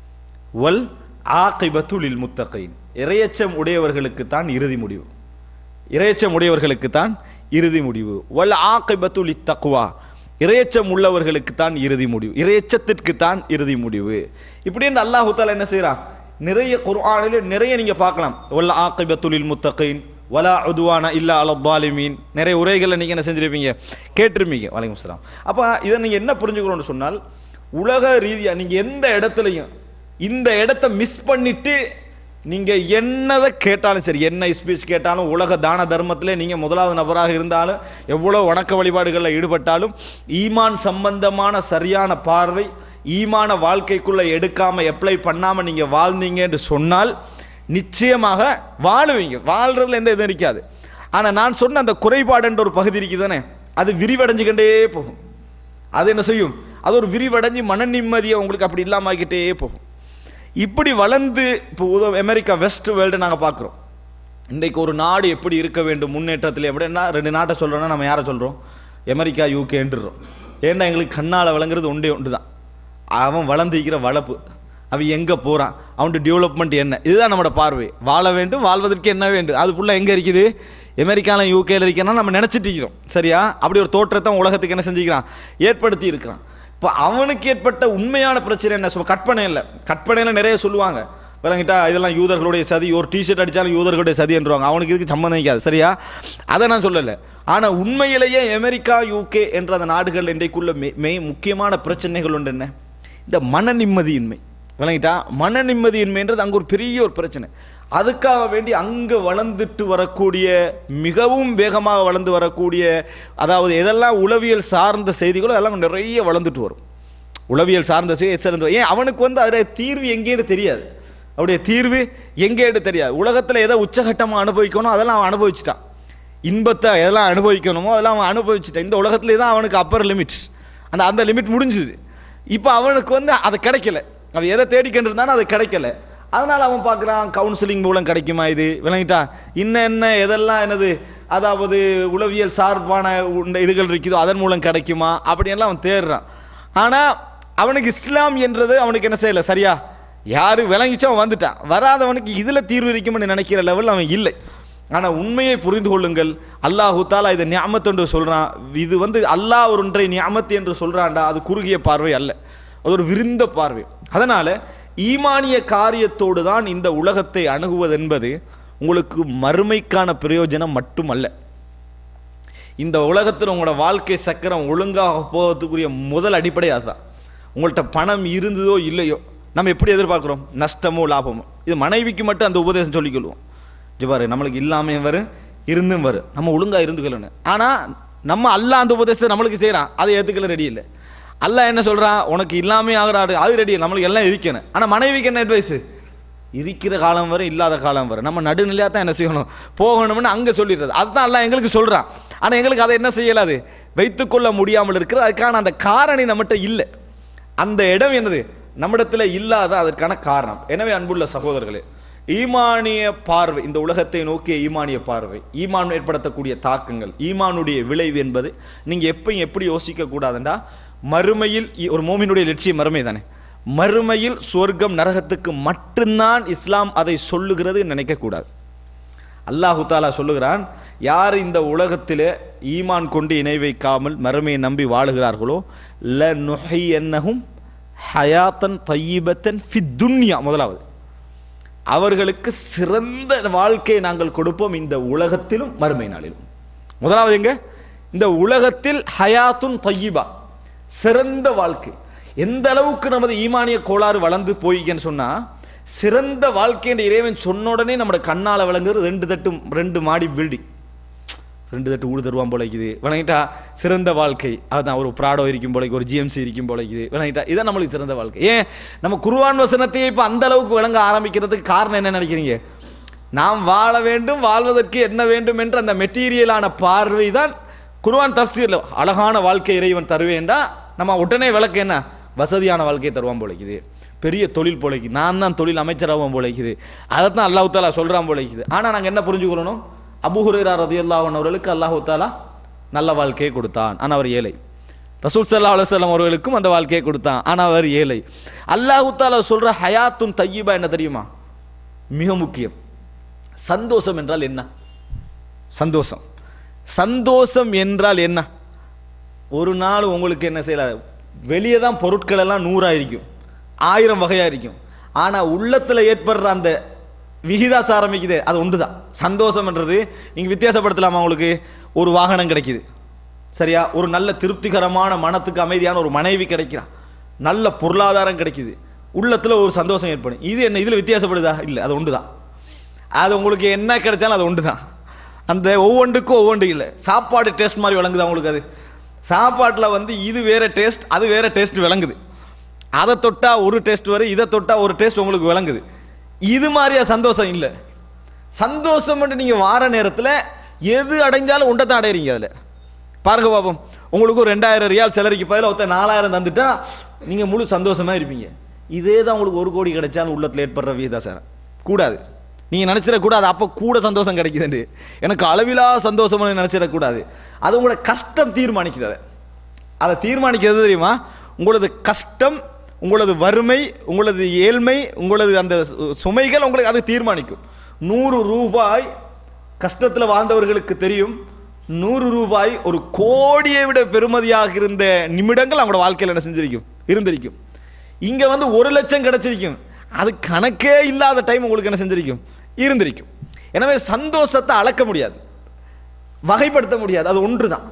வல் ஆகிபத்துலில் முத்தகீன் இரையச்சம் உடையவர்களுக்கு தான் இறுதி முடிவு இரையச்சம் உடையவர்களுக்கு தான் இறுதி முடிவு வல் ஆகிபத்துலி தக்வா இரையச்சம் உள்ளவர்களுக்கு தான் இறுதி முடிவு இரையச்சத்திற்கு தான் இறுதி முடிவு இப்படி என்று அல்லாஹு தாலா என்ன செய்றான் நிறைய குர்ஆனிலே நிறைய நீங்க பார்க்கலாம் வல் ஆகிபத்துலில் முத்தகீன் வலா உதுவான இல்லா அல தாலிமீன் நிறைய உரைகளை நீங்க என்ன செஞ்சிருப்பீங்க கேட்டிருப்பீங்க வலைக்கம் சலாம் அப்போ இதை நீங்க என்ன புரிஞ்சுக்கணும்னு சொன்னால் உலக ரீதியா நீங்க எந்த இடத்துலையும் இந்த இடத்த மிஸ் பண்ணிட்டு நீங்க என்னதை கேட்டாலும் சரி என்ன ஸ்பீச் கேட்டாலும் உலக தான தர்மத்திலே நீங்க முதலாவது நபராக இருந்தாலும் எவ்வளவு வணக்க வழிபாடுகளில் ஈடுபட்டாலும் ஈமான் சம்பந்தமான சரியான பார்வை ஈமான வாழ்க்கைக்குள்ள எடுக்காம அப்ளை பண்ணாம நீங்க வாழ்ந்தீங்க என்று சொன்னால் நிச்சயமாக வாழுவீங்க வாழ்றதுல எந்த இதுவும் இருக்காது ஆனா நான் சொன்ன அந்த குறைபாடுன்ற ஒரு பகுதி இருக்குதானே அது விரிவடைஞ்சுக்கிட்டே போகும் அது என்ன செய்யும் அது ஒரு விரிவடைஞ்சு மன நிம்மதியை உங்களுக்கு அப்படி இல்லாம ஆக்கிட்டே போகும் இப்படி வளர்ந்து இப்போ உதவ அமெரிக்கா வெஸ்ட் வேர்ல்டு நாங்கள் பார்க்குறோம் இன்றைக்கு ஒரு நாடு எப்படி இருக்க வேண்டும் முன்னேற்றத்தில் எப்படின்னா ரெண்டு நாட்டை சொல்கிறோன்னா நம்ம யாரை சொல்கிறோம் அமெரிக்கா யூகேன்றோம் ஏன்னா எங்களுக்கு கண்ணால் விளங்குறது ஒன்றே ஒன்று தான் அவன் வளர்ந்திருக்கிற வளர்ப்பு அவன் எங்கே போகிறான் அவனுடைய டெவலப்மெண்ட் என்ன இதுதான் நம்மளோட பார்வை வாழ வேண்டும் வாழ்வதற்கு என்ன வேண்டும் அது ஃபுல்லாக எங்கே இருக்குது அமெரிக்காவில் யூகேல இருக்கேன்னா நம்ம நினச்சிட்டு இருக்கிறோம் சரியா அப்படி ஒரு தோற்றத்தை அவன் உலகத்துக்கு என்ன செஞ்சுக்கிறான் ஏற்படுத்தி இருக்கிறான் இப்போ அவனுக்கு ஏற்பட்ட உண்மையான பிரச்சனை என்ன சொல்ல கற்பனை இல்லை கற்பனையில் நிறைய சொல்லுவாங்க விளங்கிட்டா இதெல்லாம் யூதர்களுடைய சதி ஒரு டிஷர்ட் அடித்தாலும் யூதர்களுடைய சதி என்றுவாங்க அவனுக்கு இதுக்கு சம்மந்தம் இருக்காது சரியா அதை நான் சொல்லலை ஆனால் உண்மையிலேயே அமெரிக்கா யூகே என்ற அந்த நாடுகள் இன்றைக்குள்ள மெ மெய் முக்கியமான பிரச்சனைகள் உண்டு என்ன இந்த மன நிம்மதியின்மை விளங்கிட்டா மன நிம்மதியின்மைன்றது அங்கே ஒரு பெரிய ஒரு பிரச்சனை அதுக்காக வேண்டி அங்கே வளர்ந்துட்டு வரக்கூடிய மிகவும் வேகமாக வளர்ந்து வரக்கூடிய அதாவது எதெல்லாம் உளவியல் சார்ந்த செய்திகளோ அதெல்லாம் நிறைய வளர்ந்துட்டு வரும் உளவியல் சார்ந்த செய்தி சிறந்து ஏன் அவனுக்கு வந்து அதில் தீர்வு எங்கேன்னு தெரியாது அவருடைய தீர்வு எங்கேன்னு தெரியாது உலகத்தில் எதை உச்சகட்டமாக அனுபவிக்கணும் அதெல்லாம் அவன் அனுபவிச்சிட்டான் இன்பத்தை எதெல்லாம் அனுபவிக்கணுமோ அதெல்லாம் அவன் அனுபவிச்சிட்டான் இந்த உலகத்துல தான் அவனுக்கு அப்பர் லிமிட் அந்த அந்த லிமிட் முடிஞ்சுது இப்போ அவனுக்கு வந்து அது கிடைக்கல அவன் எதை தேடிக்கிட்டு இருந்தானோ அது கிடைக்கல அதனால அவன் பார்க்குறான் கவுன்சிலிங் மூலம் கிடைக்குமா இது விளங்கிட்டா இன்ன என்ன எதெல்லாம் என்னது அதாவது உளவியல் சார்பான உண்ட இதுகள் இருக்குதோ அதன் மூலம் கிடைக்குமா அப்படியெல்லாம் அவன் தேடுறான் ஆனால் அவனுக்கு இஸ்லாம் என்றது அவனுக்கு என்ன செய்யலை சரியா யாரு விளங்கிச்சோ அவன் வந்துட்டான் வராதவனுக்கு இதில் தீர்வு இருக்கும்னு நினைக்கிற லெவலில் அவன் இல்லை ஆனால் உண்மையை புரிந்து கொள்ளுங்கள் அல்லாஹு தாலா இதை ஞாமத் என்று சொல்கிறான் இது வந்து அல்லாஹ் ஒன்றை ஞாமத்து என்று சொல்கிறான்டா அது குறுகிய பார்வை அல்ல அது ஒரு விருந்த பார்வை அதனால் ஈமானிய காரியத்தோடு தான் இந்த உலகத்தை அணுகுவது என்பது உங்களுக்கு மறுமைக்கான பிரயோஜனம் மட்டுமல்ல இந்த உலகத்தில் உங்களோட வாழ்க்கை சக்கரம் ஒழுங்காக போகிறதுக்குரிய முதல் அடிப்படை அதுதான் உங்கள்கிட்ட பணம் இருந்ததோ இல்லையோ நம்ம எப்படி எதிர்பார்க்குறோம் நஷ்டமோ லாபமோ இது மனைவிக்கு மட்டும் அந்த உபதேசம் சொல்லிக்கொள்வோம் ஜிபாரு நம்மளுக்கு இல்லாமையும் வரும் இருந்தும் வரும் நம்ம ஒழுங்காக இருந்துக்கலன்னு ஆனால் நம்ம அல்ல அந்த உபதேசத்தை நம்மளுக்கு செய்கிறான் அதை ஏற்றுக்கல ரெடி இல்லை அல்லாஹ் என்ன சொல்கிறான் உனக்கு இல்லாமே ஆகிறாரு அது ரெடி நம்மளுக்கு எல்லாம் இருக்கணும் ஆனால் மனைவிக்கு என்ன அட்வைஸு இருக்கிற காலம் வரை இல்லாத காலம் வரை நம்ம நடுநிலையாக தான் என்ன செய்யணும் போகணும்னு அங்கே சொல்லிடுறது அதுதான் எல்லாம் எங்களுக்கு சொல்கிறான் ஆனால் எங்களுக்கு அதை என்ன செய்யலாது வைத்துக்கொள்ள முடியாமல் இருக்கிறது அதுக்கான அந்த காரணி நம்மகிட்ட இல்லை அந்த இடம் என்னது நம்மிடத்தில் இல்லாத அதற்கான காரணம் எனவே அன்புள்ள சகோதரர்களே ஈமானிய பார்வை இந்த உலகத்தை நோக்கிய ஈமானிய பார்வை ஈமான் ஏற்படுத்தக்கூடிய தாக்கங்கள் ஈமானுடைய விளைவு என்பது நீங்கள் எப்பயும் எப்படி யோசிக்க கூடாதுண்டா மறுமையில் இ- ஒரு மோமினுடைய லட்சியம் மறுமை தானே மறுமையில் சொர்க்கம் நரகத்துக்கு மட்டும்தான் இஸ்லாம் அதை சொல்லுகிறது நினைக்கக்கூடாது அல்லாஹு தாலா சொல்லுகிறான் யார் இந்த உலகத்திலே ஈமான் கொண்டு இணை வைக்காமல் மறுமையை நம்பி வாழுகிறார்களோ ல நுஹை என்னகும் ஹயாத்தன் தையிபத்தன் ஃபித்துன்யா முதலாவது அவர்களுக்கு சிறந்த வாழ்க்கையை நாங்கள் கொடுப்போம் இந்த உலகத்திலும் மறுமை நாளிலும் முதலாவது எங்க இந்த உலகத்தில் ஹயாத்துன் தையிபா சிறந்த வாழ்க்கை எந்த அளவுக்கு நமது ஈமானிய கோளாறு வளர்ந்து போயிக்கன்னு சொன்னா சிறந்த வாழ்க்கை என்ற இறைவன் சொன்ன உடனே நம்மட கண்ணால விளங்குறது ரெண்டு தட்டு ரெண்டு மாடி பில்டிங் ரெண்டு தட்டு ஊடு தருவான் போலைக்குது விளங்கிட்டா சிறந்த வாழ்க்கை அதுதான் ஒரு ப்ராடோ இருக்கும் போலைக்கு ஒரு ஜிஎம்சி இருக்கும் போலைக்குது விளங்கிட்டா இதான் நம்மளுக்கு சிறந்த வாழ்க்கை ஏன் நம்ம குருவான் வசனத்தையே இப்போ அந்த அளவுக்கு விளங்க ஆரம்பிக்கிறதுக்கு காரணம் என்ன நினைக்கிறீங்க நாம் வாழ வேண்டும் வாழ்வதற்கு என்ன வேண்டும் என்ற அந்த மெட்டீரியலான பார்வை தான் குருவான் தப்சீரில் அழகான வாழ்க்கை இறைவன் தருவேன்டா நம்ம உடனே விளக்கு என்ன வசதியான வாழ்க்கையை தருவான் போலைக்குது பெரிய தொழில் போலைக்குது நான் தான் தொழில் அமைச்சராகவும் போலைக்குது அதை தான் அல்லாஹ் தாலா சொல்கிறான் போலைக்குது ஆனால் நாங்கள் என்ன புரிஞ்சுக்கொள்ளணும் அபு ஹுரைரா ரதியல்லாஹன் அவர்களுக்கு அல்லாஹு தாலா நல்ல வாழ்க்கையை கொடுத்தான் ஆனால் அவர் ஏழை ரசூல் சல்லா அலுவலம் அவர்களுக்கும் அந்த வாழ்க்கையை கொடுத்தான் ஆனால் அவர் ஏழை அல்லாஹு தாலா சொல்ற ஹயாத்துன் தையீபா என்ன தெரியுமா மிக முக்கியம் சந்தோஷம் என்றால் என்ன சந்தோஷம் சந்தோஷம் என்றால் என்ன ஒரு நாள் உங்களுக்கு என்ன செய்யல வெளியே தான் பொருட்கள் எல்லாம் நூறா இருக்கும் ஆயிரம் வகையா இருக்கும் ஆனா உள்ளத்துல ஏற்படுற அந்த விகிதாசாரம் இருக்குது அது ஒன்று தான் சந்தோஷம்ன்றது நீங்க வித்தியாசப்படுத்தலாமா உங்களுக்கு ஒரு வாகனம் கிடைக்குது சரியா ஒரு நல்ல திருப்திகரமான மனத்துக்கு அமைதியான ஒரு மனைவி கிடைக்கிறா நல்ல பொருளாதாரம் கிடைக்குது உள்ளத்துல ஒரு சந்தோஷம் ஏற்படும் இது என்ன இதுல வித்தியாசப்படுதா இல்லை அது ஒன்று தான் அது உங்களுக்கு என்ன கிடைச்சாலும் அது ஒன்று தான் அந்த ஒவ்வொன்றுக்கும் ஒவ்வொன்று இல்லை சாப்பாடு டேஸ்ட் மாதிரி விளங்குதா உங்களுக்கு அது சாப்பாட்டில் வந்து இது வேற டேஸ்ட் அது வேற டேஸ்ட் விளங்குது அதை தொட்டா ஒரு டேஸ்ட் வரும் இதை தொட்டா ஒரு டேஸ்ட் உங்களுக்கு விளங்குது இது மாதிரியா சந்தோஷம் இல்லை சந்தோஷம் நீங்கள் வார நேரத்தில் எது அடைஞ்சாலும் உண்டை தான் அடையிறீங்க அதில் பாருங்க பாப்போம் உங்களுக்கு ஒரு ரெண்டாயிரம் ரியால் சிலரிக்கு பதிலாக ஒருத்தர் நாலாயிரம் தந்துட்டா நீங்கள் முழு சந்தோஷமா இருப்பீங்க இதே தான் உங்களுக்கு ஒரு கோடி கிடைச்சாலும் உள்ளத்தில் ஏற்படுற விகிதாசாரம் கூடாது நீங்கள் நினச்சிடக்கூடாது அப்போ கூட சந்தோஷம் கிடைக்குதுண்டு எனக்கு அளவிலா சந்தோஷம் நினச்சிடக்கூடாது அது உங்களோட கஷ்டம் தீர்மானிக்குது அதை அதை தீர்மானிக்கிறது தெரியுமா உங்களது கஷ்டம் உங்களது வறுமை உங்களது ஏழ்மை உங்களது அந்த சு- சுமைகள் உங்களுக்கு அது தீர்மானிக்கும் நூறு ரூபாய் கஷ்டத்தில் வாழ்ந்தவர்களுக்கு தெரியும் நூறு ரூபாய் ஒரு கோடியை விட பெருமதியாக இருந்த நிமிடங்கள் அவங்களோட வாழ்க்கையில் என்ன செஞ்சிருக்கும் இருந்திருக்கும் இங்கே வந்து ஒரு லட்சம் கிடைச்சிருக்கும் அது கணக்கே இல்லாத டைம் உங்களுக்கு என்ன செஞ்சிருக்கும் இருந்திருக்கும் எனவே சந்தோஷத்தை அளக்க முடியாது வகைப்படுத்த முடியாது அது ஒன்று தான்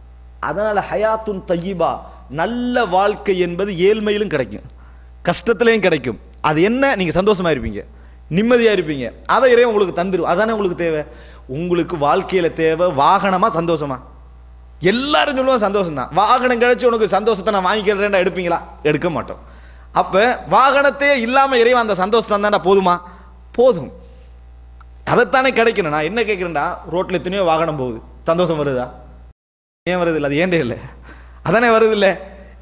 அதனால ஹயாத்துன் தையிபா நல்ல வாழ்க்கை என்பது ஏழ்மையிலும் கிடைக்கும் கஷ்டத்திலையும் கிடைக்கும் அது என்ன நீங்க சந்தோஷமா இருப்பீங்க நிம்மதியா இருப்பீங்க அதை இறைவன் உங்களுக்கு தந்துரும் அதானே உங்களுக்கு தேவை உங்களுக்கு வாழ்க்கையில தேவை வாகனமா சந்தோஷமா எல்லாரும் சொல்லுவோம் சந்தோஷம் தான் வாகனம் கிடைச்சு உனக்கு சந்தோஷத்தை நான் வாங்கிக்கிறேன்டா எடுப்பீங்களா எடுக்க மாட்டோம் அப்ப வாகனத்தையே இல்லாம இறைவன் அந்த சந்தோஷம் தந்தாண்டா போதுமா போதும் அதைத்தானே கிடைக்கணும் நான் என்ன கேட்குறேன்டா ரோட்ல எத்தனையோ வாகனம் போகுது சந்தோஷம் வருதா ஏன் வருது இல்லை அது ஏண்டே இல்லை அதானே வருது இல்லை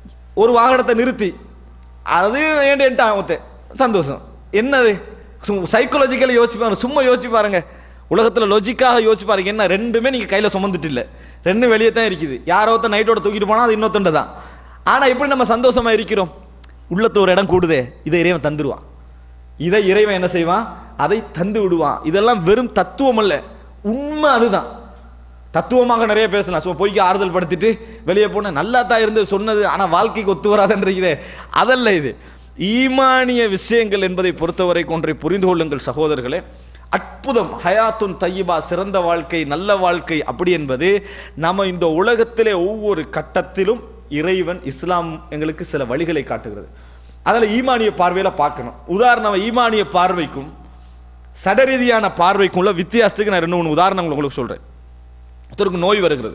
ஒரு வாகனத்தை நிறுத்தி அது ஏண்டேன்ட்டான் ஒருத்தன் சந்தோஷம் என்னது சைக்கோலஜிக்கலி யோசிச்சு பாருங்க சும்மா யோசிச்சு பாருங்க உலகத்தில் லொஜிக்காக யோசிச்சு பாருங்க என்ன ரெண்டுமே நீங்கள் கையில் சுமந்துட்டு இல்லை ரெண்டும் வெளியே தான் இருக்குது யாரோ ஒருத்தன் நைட்டோட தூக்கிட்டு போனால் அது இன்னொருத்தண்ட தான் ஆனால் எப்படி நம்ம சந்தோஷமா இருக்கிறோம் உள்ளத்துல ஒரு இடம் கூடுதே இதை இறைவன் தந்துருவான் இதை இறைவன் என்ன செய்வான் அதை தந்து விடுவான் இதெல்லாம் வெறும் தத்துவம் அல்ல உண்மை அதுதான் தத்துவமாக நிறைய பேசலாம் சும்மா பொய்க்கு ஆறுதல் படுத்திட்டு வெளியே போன நல்லா தான் இருந்து சொன்னது ஆனால் வாழ்க்கைக்கு ஒத்து வராதுன்றீங்களே அதல்ல இது ஈமானிய விஷயங்கள் என்பதை பொறுத்தவரை ஒன்றை புரிந்து கொள்ளுங்கள் சகோதரர்களே அற்புதம் ஹயாத்துன் தையிபா சிறந்த வாழ்க்கை நல்ல வாழ்க்கை அப்படி என்பது நம்ம இந்த உலகத்திலே ஒவ்வொரு கட்டத்திலும் இறைவன் இஸ்லாம் எங்களுக்கு சில வழிகளை காட்டுகிறது அதில் ஈமானிய பார்வையில் பார்க்கணும் உதாரணம் ஈமானிய பார்வைக்கும் சடரீதியான பார்வைக்கும் உள்ள வித்தியாசத்துக்கு நான் ரெண்டு மூணு உதாரணங்கள் உங்களுக்கு சொல்கிறேன் ஒருத்தருக்கு நோய் வருகிறது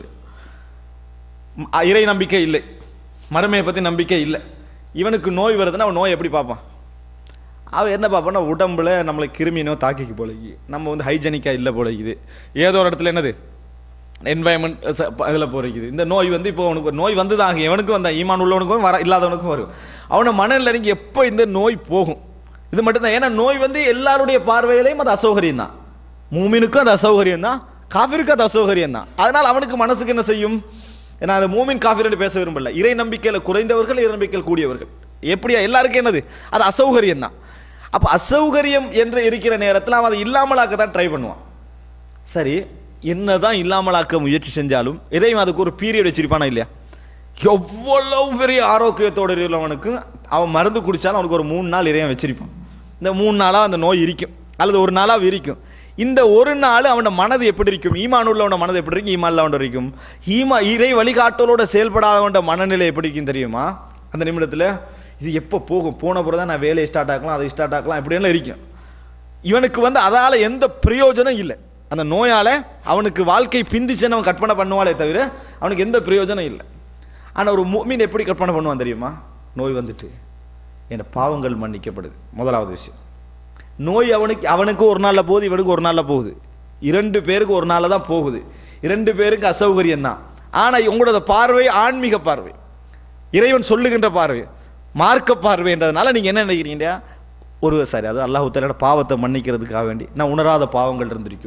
ம், அ, இறை நம்பிக்கை இல்லை மறுமையை பற்றி நம்பிக்கை இல்லை இவனுக்கு நோய் வருதுன்னா அவன் நோய் எப்படி பார்ப்பான் அவன் என்ன பார்ப்பான்னா உடம்புல நம்மளை கிருமினோ தாக்கிக்கு போலக்கு நம்ம வந்து ஹைஜெனிக்காக இல்லை போலக்குது ஏதோ ஒரு இடத்துல என்னது என்வாயன்மெண்ட் இதில் போறீக்குது இந்த நோய் வந்து இப்போ அவனுக்கு ஒரு நோய் வந்து தான் எவனுக்கும் வந்தான் ஈமான் உள்ளவனுக்கும் வர இல்லாதவனுக்கும் வரும் அவனை மனநிலை இறங்கி எப்போ இந்த நோய் போகும் இது மட்டும்தான் ஏன்னா நோய் வந்து எல்லாருடைய பார்வையிலையும் அது அசௌகரியம் தான் மூமினுக்கும் அது அசௌகரியம் தான் காஃபிருக்கும் அது அசௌகரியம் தான் அதனால் அவனுக்கு மனசுக்கு என்ன செய்யும் நான் அது மூமின் காஃபிர் பேச விரும்பல இறை நம்பிக்கையில் குறைந்தவர்கள் இறை நம்பிக்கையில் கூடியவர்கள் எப்படியா எல்லாருக்கும் என்னது அது அசௌகரியம் தான் அப்போ அசௌகரியம் என்று இருக்கிற நேரத்தில் அவன் அதை இல்லாமலாக்க தான் ட்ரை பண்ணுவான் சரி என்னதான் இல்லாமலாக்க முயற்சி செஞ்சாலும் இறைவன் அதுக்கு ஒரு பீரியட் வச்சிருப்பானா இல்லையா எவ்வளவு பெரிய ஆரோக்கியத்தோடு இருக்கிறவனுக்கு அவன் மருந்து குடிச்சாலும் அவனுக்கு ஒரு மூணு நாள் இறைவன் வச்சிருப்பான் இந்த மூணு நாளாக அந்த நோய் இருக்கும் அல்லது ஒரு நாளாக இருக்கும் இந்த ஒரு நாள் அவனோட மனது எப்படி இருக்கும் ஈமான் உள்ளவன மனது எப்படி இருக்கும் ஈமான் இல்லாமல் இருக்கும் ஈமா இறை வழிகாட்டலோட செயல்படாதவன்ட மனநிலை எப்படி இருக்கும் தெரியுமா அந்த நிமிடத்தில் இது எப்போ போகும் போன பிறகு தான் நான் வேலையை ஸ்டார்ட் ஆக்கலாம் அதை ஸ்டார்ட் ஆக்கலாம் இப்படியெல்லாம் இருக்கும் இவனுக்கு வந்து அதால எந்த பிரயோஜனம் இல்லை அந்த நோயால அவனுக்கு வாழ்க்கை பிந்திச்சுன்னு அவன் கற்பனை பண்ணுவாளே தவிர அவனுக்கு எந்த பிரயோஜனம் இல்லை ஆனா ஒரு மூமின் எப்படி கற்பனை பண்ணுவான் தெரியுமா நோய் வந்துட்டு என் பாவங்கள் மன்னிக்கப்படுது முதலாவது விஷயம் நோய் அவனுக்கு அவனுக்கு ஒரு நாளில் போகுது இவனுக்கு ஒரு நாளில் போகுது இரண்டு பேருக்கு ஒரு நாளில் தான் போகுது இரண்டு பேருக்கு அசௌகரியம் தான் ஆனால் உங்களோட பார்வை ஆன்மீக பார்வை இறைவன் சொல்லுகின்ற பார்வை மார்க்க பார்வைன்றதுனால நீங்கள் என்ன நினைக்கிறீங்க ஒரு சரி அது அல்லாஹ் தஆலாவோட பாவத்தை மன்னிக்கிறதுக்காக வேண்டி நான் உணராத பாவங்கள் இருந்திருக்கும்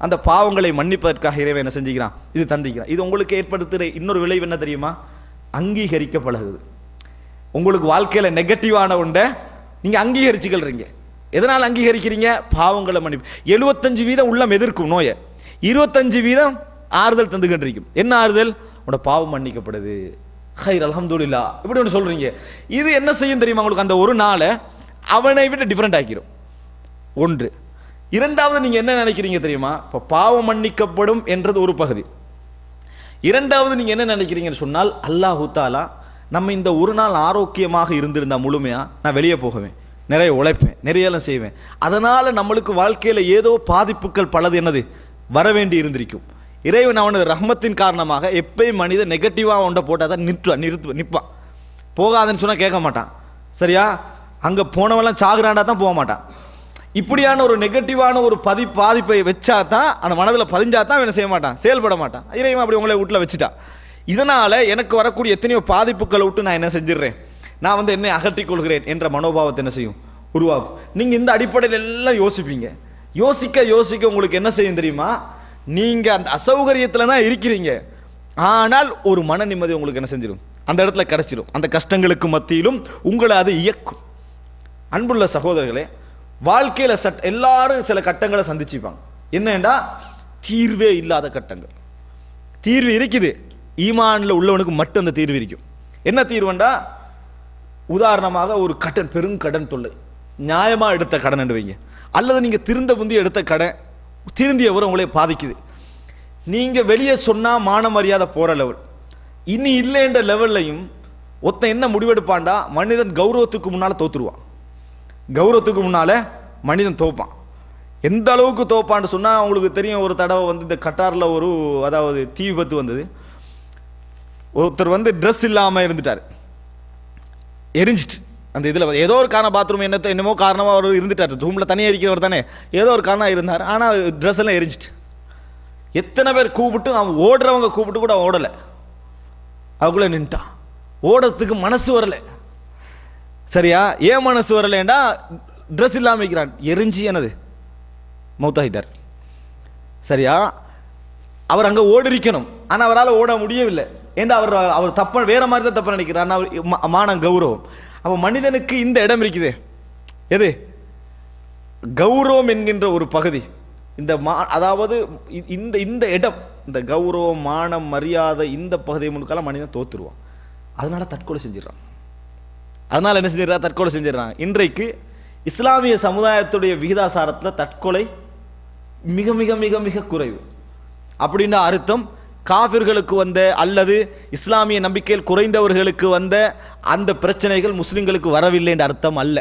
அந்த பாவங்களை மன்னிப்பதற்காக இறைவன் என்ன செஞ்சுக்கிறான் இது தந்திக்கிறான் இது உங்களுக்கு ஏற்படுத்துகிற இன்னொரு விளைவு என்ன தெரியுமா அங்கீகரிக்க பழகுது உங்களுக்கு வாழ்க்கையில் நெகட்டிவான ஒன்றை நீங்கள் அங்கீகரிச்சுக்கல்றீங்க எதனால் அங்கீகரிக்கிறீங்க பாவங்களை மன்னிப்பு எழுபத்தஞ்சு வீதம் உள்ளம் எதிர்க்கும் நோயை இருபத்தஞ்சு வீதம் ஆறுதல் தந்துகிட்டு என்ன ஆறுதல் உன்னோட பாவம் மன்னிக்கப்படுது ஹைர் அல்ஹம்துலில்லா இப்படி ஒன்று சொல்கிறீங்க இது என்ன செய்யும் தெரியுமா உங்களுக்கு அந்த ஒரு நாளை அவனை விட டிஃப்ரெண்ட் ஆக்கிரும் ஒன்று இரண்டாவது நீங்கள் என்ன நினைக்கிறீங்க தெரியுமா இப்போ பாவம் மன்னிக்கப்படும் என்றது ஒரு பகுதி இரண்டாவது நீங்கள் என்ன நினைக்கிறீங்கன்னு சொன்னால் அல்லாஹு தாலா நம்ம இந்த ஒரு நாள் ஆரோக்கியமாக இருந்திருந்தா முழுமையாக நான் வெளியே போகுவேன் நிறைய உழைப்பேன் நிறைய எல்லாம் செய்வேன் அதனால் நம்மளுக்கு வாழ்க்கையில் ஏதோ பாதிப்புகள் பலது என்னது வர வேண்டி இருந்திருக்கும் இறைவன் அவனது ரஹ்மத்தின் காரணமாக எப்பயும் மனிதன் நெகட்டிவாக ஒன்றை போட்டால் தான் நிற்பான் நிறுத்து நிற்பான் போகாதுன்னு சொன்னால் கேட்க மாட்டான் சரியா அங்கே போனவெல்லாம் சாகுறாண்டா தான் போக மாட்டான் இப்படியான ஒரு நெகட்டிவான ஒரு பதி பாதிப்பை வச்சா தான் அந்த மனதில் பதிஞ்சா தான் அவன் என்ன செய்ய மாட்டான் செயல்பட மாட்டான் இறைவன் அப்படி உங்களை வீட்டில் வச்சுட்டா இதனால் எனக்கு வரக்கூடிய எத்தனையோ பாதிப்புகளை விட்டு நான் என்ன செஞ்சிடுறேன் நான் வந்து என்னை அகற்றிக் கொள்கிறேன் என்ற மனோபாவத்தை என்ன செய்யும் உருவாக்கும் நீங்கள் இந்த அடிப்படையில் எல்லாம் யோசிப்பீங்க யோசிக்க யோசிக்க உங்களுக்கு என்ன செய்யும் தெரியுமா நீங்கள் அந்த அசௌகரியத்தில் தான் இருக்கிறீங்க ஆனால் ஒரு மன நிம்மதி உங்களுக்கு என்ன செஞ்சிடும் அந்த இடத்துல கிடைச்சிடும் அந்த கஷ்டங்களுக்கு மத்தியிலும் உங்களை அது இயக்கும் அன்புள்ள சகோதரர்களே வாழ்க்கையில் சட் எல்லாரும் சில கட்டங்களை சந்திச்சுப்பாங்க என்னண்டா தீர்வே இல்லாத கட்டங்கள் தீர்வு இருக்குது ஈமான்ல உள்ளவனுக்கு மட்டும் அந்த தீர்வு இருக்கும் என்ன தீர்வுண்டா உதாரணமாக ஒரு கடன் பெருங்கடன் தொல்லை நியாயமா எடுத்த கடன் வைங்க அல்லது நீங்க திருந்த புந்தி எடுத்த கடன் திருந்தியவர் உங்களை பாதிக்குது நீங்க வெளியே சொன்னா மான மரியாதை போற லெவல் இனி இல்லைன்ற லெவல்லையும் ஒருத்தன் என்ன முடிவெடுப்பான்டா மனிதன் கௌரவத்துக்கு முன்னால தோத்துருவான் கௌரவத்துக்கு முன்னால மனிதன் தோப்பான் எந்த அளவுக்கு தோப்பான்னு சொன்னா உங்களுக்கு தெரியும் ஒரு தடவை வந்து இந்த கட்டார்ல ஒரு அதாவது தீ விபத்து வந்தது ஒருத்தர் வந்து ட்ரெஸ் இல்லாம இருந்துட்டார் எரிஞ்சிட்டு அந்த இதில் ஏதோ ஒரு காரணம் பாத்ரூம் என்னத்தோ என்னமோ காரணமாக அவர் இருந்துட்டார் ரூமில் தனியாக இருக்கிறவர் தானே ஏதோ ஒரு காரணம் இருந்தார் ஆனால் ட்ரெஸ் எல்லாம் எரிஞ்சிட்டு எத்தனை பேர் கூப்பிட்டு அவன் ஓடுறவங்க கூப்பிட்டு கூட அவன் ஓடலை அவக்குள்ளே நின்ட்டான் ஓடுறதுக்கு மனசு வரலை சரியா ஏன் மனசு வரலைன்னா ட்ரெஸ் இல்லாமல் இருக்கிறான் எரிஞ்சு என்னது மௌத்தாகிட்டார் சரியா அவர் அங்கே ஓடிருக்கணும் ஆனால் அவரால் ஓட முடியவில்லை ஏன்னா அவர் அவர் தப்ப வேற மாதிரி தான் தப்பு நினைக்கிறார் ஆனா அவர் ம- மானம் கௌரவம் அப்போ மனிதனுக்கு இந்த இடம் இருக்குதே எது கௌரவம் என்கின்ற ஒரு பகுதி இந்த மா அதாவது இ- இந்த இந்த இடம் இந்த கௌரவம் மானம் மரியாதை இந்த பகுதியை முழுக்கெல்லாம் மனிதன் தோத்துருவான் அதனால தற்கொலை செஞ்சிடறான் அதனால என்ன செஞ்சிடறான் தற்கொலை செஞ்சிடறான் இன்றைக்கு இஸ்லாமிய சமுதாயத்துடைய விகிதாசாரத்தில் தற்கொலை மிக மிக மிக மிக குறைவு அப்படின்ற அர்த்தம் காபிர்களுக்கு வந்த அல்லது இஸ்லாமிய நம்பிக்கையில் குறைந்தவர்களுக்கு வந்த அந்த பிரச்சனைகள் முஸ்லிம்களுக்கு வரவில்லை என்ற அர்த்தம் அல்ல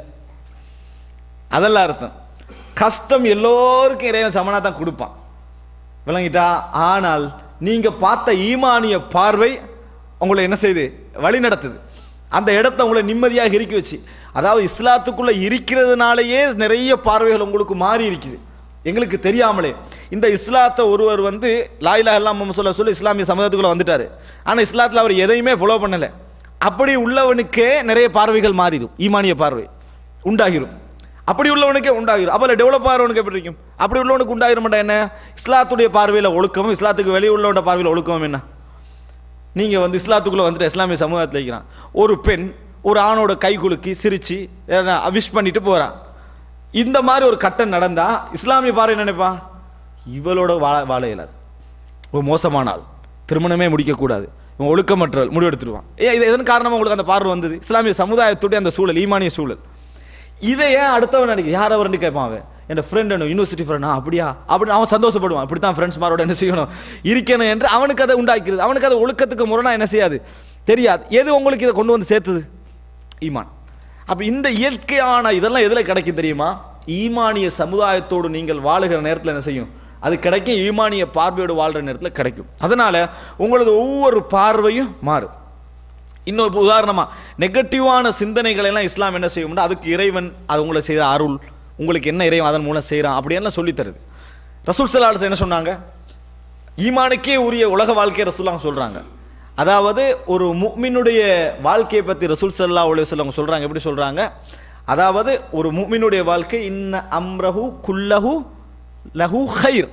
அதெல்லாம் அர்த்தம் கஷ்டம் எல்லோருக்கும் இறைவன் சமனா தான் கொடுப்பான் விளங்கிட்டா ஆனால் நீங்க பார்த்த ஈமானிய பார்வை உங்களை என்ன செய்யுது வழி நடத்துது அந்த இடத்த உங்களை நிம்மதியாக இருக்கி வச்சு அதாவது இஸ்லாத்துக்குள்ள இருக்கிறதுனாலேயே நிறைய பார்வைகள் உங்களுக்கு மாறி இருக்குது எங்களுக்கு தெரியாமலே இந்த இஸ்லாத்தை ஒருவர் வந்து லாயிலா எல்லாம் சொல்ல சொல்லி இஸ்லாமிய சமூகத்துக்குள்ள வந்துட்டாரு ஆனா இஸ்லாத்துல அவர் எதையுமே ஃபாலோ பண்ணல அப்படி உள்ளவனுக்கே நிறைய பார்வைகள் மாறிடும் ஈமானிய பார்வை உண்டாகிரும் அப்படி உள்ளவனுக்கே உண்டாகிரும் அப்போ டெவலப் ஆகிறவனுக்கு எப்படி இருக்கும் அப்படி உள்ளவனுக்கு உண்டாகிருமாட்டா என்ன இஸ்லாத்துடைய பார்வையில் ஒழுக்கமும் இஸ்லாத்துக்கு வெளியே உள்ளவனோட பார்வையில் ஒழுக்கமும் என்ன நீங்கள் வந்து இஸ்லாத்துக்குள்ளே வந்துட்டு இஸ்லாமிய சமூகத்தில் இருக்கிறான் ஒரு பெண் ஒரு ஆணோட கை குலுக்கி சிரிச்சு விஷ் பண்ணிட்டு போறான் இந்த மாதிரி ஒரு கட்டம் நடந்தா இஸ்லாமிய பார்வை என்ன நினைப்பான் இவளோட வாழ வாழ இயலாது ஒரு மோசமான ஆள் திருமணமே முடிக்கக்கூடாது இவன் ஒழுக்கமற்றவள் முடிவெடுத்துருவான் ஏன் இது எதன் காரணமாக உங்களுக்கு அந்த பார்வை வந்தது இஸ்லாமிய சமுதாயத்துடைய அந்த சூழல் ஈமானிய சூழல் இதை ஏன் அடுத்தவன் நினைக்க யார் அவர்னு கேட்பான் அவன் என் ஃப்ரெண்ட் யூனிவர்சிட்டி ஃப்ரெண்டா அப்படியா அப்படி அவன் சந்தோஷப்படுவான் இப்படி தான் ஃப்ரெண்ட்ஸ் மாரோட என்ன செய்யணும் இருக்கணும் என்று அவனுக்கு அதை உண்டாக்கிறது அவனுக்கு அதை ஒழுக்கத்துக்கு முரணா என்ன செய்யாது தெரியாது எது உங்களுக்கு இதை கொண்டு வந்து சேர்த்தது ஈமான் அப்போ இந்த இயற்கையான இதெல்லாம் எதில் கிடைக்கும் தெரியுமா ஈமானிய சமுதாயத்தோடு நீங்கள் வாழுகிற நேரத்தில் என்ன செய்யும் அது கிடைக்கும் ஈமானிய பார்வையோடு வாழ்கிற நேரத்தில் கிடைக்கும் அதனால உங்களது ஒவ்வொரு பார்வையும் மாறும் இன்னொரு உதாரணமா நெகட்டிவான சிந்தனைகளை எல்லாம் இஸ்லாம் என்ன செய்யும்னா அதுக்கு இறைவன் அது உங்களை செய்த அருள் உங்களுக்கு என்ன இறைவன் அதன் மூலம் செய்கிறான் அப்படியெல்லாம் சொல்லித் தருது ரசூல் சலாஸ் என்ன சொன்னாங்க ஈமானுக்கே உரிய உலக வாழ்க்கையை ரசூலாங்க சொல்றாங்க அதாவது ஒரு முக்மினுடைய வாழ்க்கையை பற்றி ரசூல் சல்லா அலுவலம் சொல்றாங்க எப்படி சொல்றாங்க அதாவது ஒரு முக்மினுடைய வாழ்க்கை இன்ன அம்ரஹு குல்லஹு லஹு ஹைர்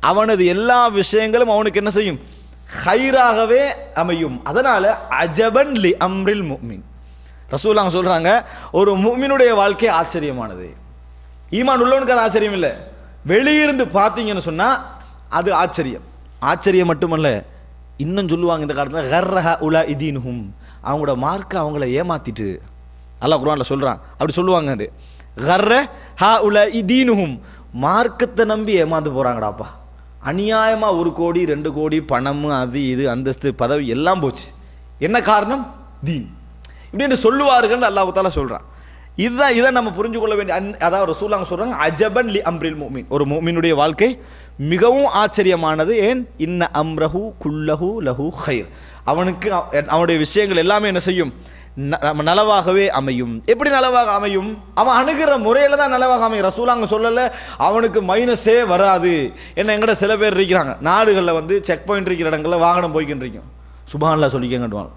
அவனது எல்லா விஷயங்களும் அவனுக்கு என்ன செய்யும் ஹைராகவே அமையும் அதனால அஜபன் லி அம்ரில் முஃமின் ரசூலாங்க சொல்றாங்க ஒரு முஃமினுடைய வாழ்க்கை ஆச்சரியமானது ஈமான் உள்ளவனுக்கு அது ஆச்சரியம் இல்லை வெளியிருந்து பார்த்தீங்கன்னு சொன்னா அது ஆச்சரியம் ஆச்சரியம் மட்டுமல்ல இன்னும் சொல்லுவாங்க இந்த காலத்தில் கர்ரஹ உலா இதீனுஹும் அவங்களோட மார்க்கை அவங்கள ஏமாத்திட்டு அல்லாஹ் குர்ஆன்ல சொல்றான் அப்படி சொல்லுவாங்க அது கர்ர ஹா உல இதீனுஹும் மார்க்கத்தை நம்பி ஏமாந்து போறாங்கடாப்பா அநியாயமா ஒரு கோடி ரெண்டு கோடி பணம் அது இது அந்தஸ்து பதவி எல்லாம் போச்சு என்ன காரணம் தீன் இப்படின்னு சொல்லுவார்கள் அல்லாஹ் தாலா சொல்றான் இதுதான் இதை நம்ம புரிஞ்சு கொள்ள வேண்டிய அன்- அதாவது ரசூலாங்க சொல்றாங்க அஜபன் லி அம்ரில் முஃமின் ஒரு முஃமினுடைய வாழ்க்கை மிகவும் ஆச்சரியமானது ஏன் இன்ன அம்ரஹு குல்லஹு லஹு ஹைர் அவனுக்கு அவ- அவனுடைய விஷயங்கள் எல்லாமே என்ன செய்யும் ந- நம்ம நலவாகவே அமையும் எப்படி நலவாக அமையும் அவன் அணுகிற முறையில தான் நலவாக அமையும் ரசூலாங்க சொல்லல அவனுக்கு மைனஸே வராது என்ன எங்கட சில பேர் இருக்கிறாங்க நாடுகளில் வந்து செக் பாயிண்ட் இருக்கிற இடங்களில் வாகனம் போய்க்கிட்டு இருக்கும் சுபான்லா சொல்லிக்கங்கட்டுவாங்க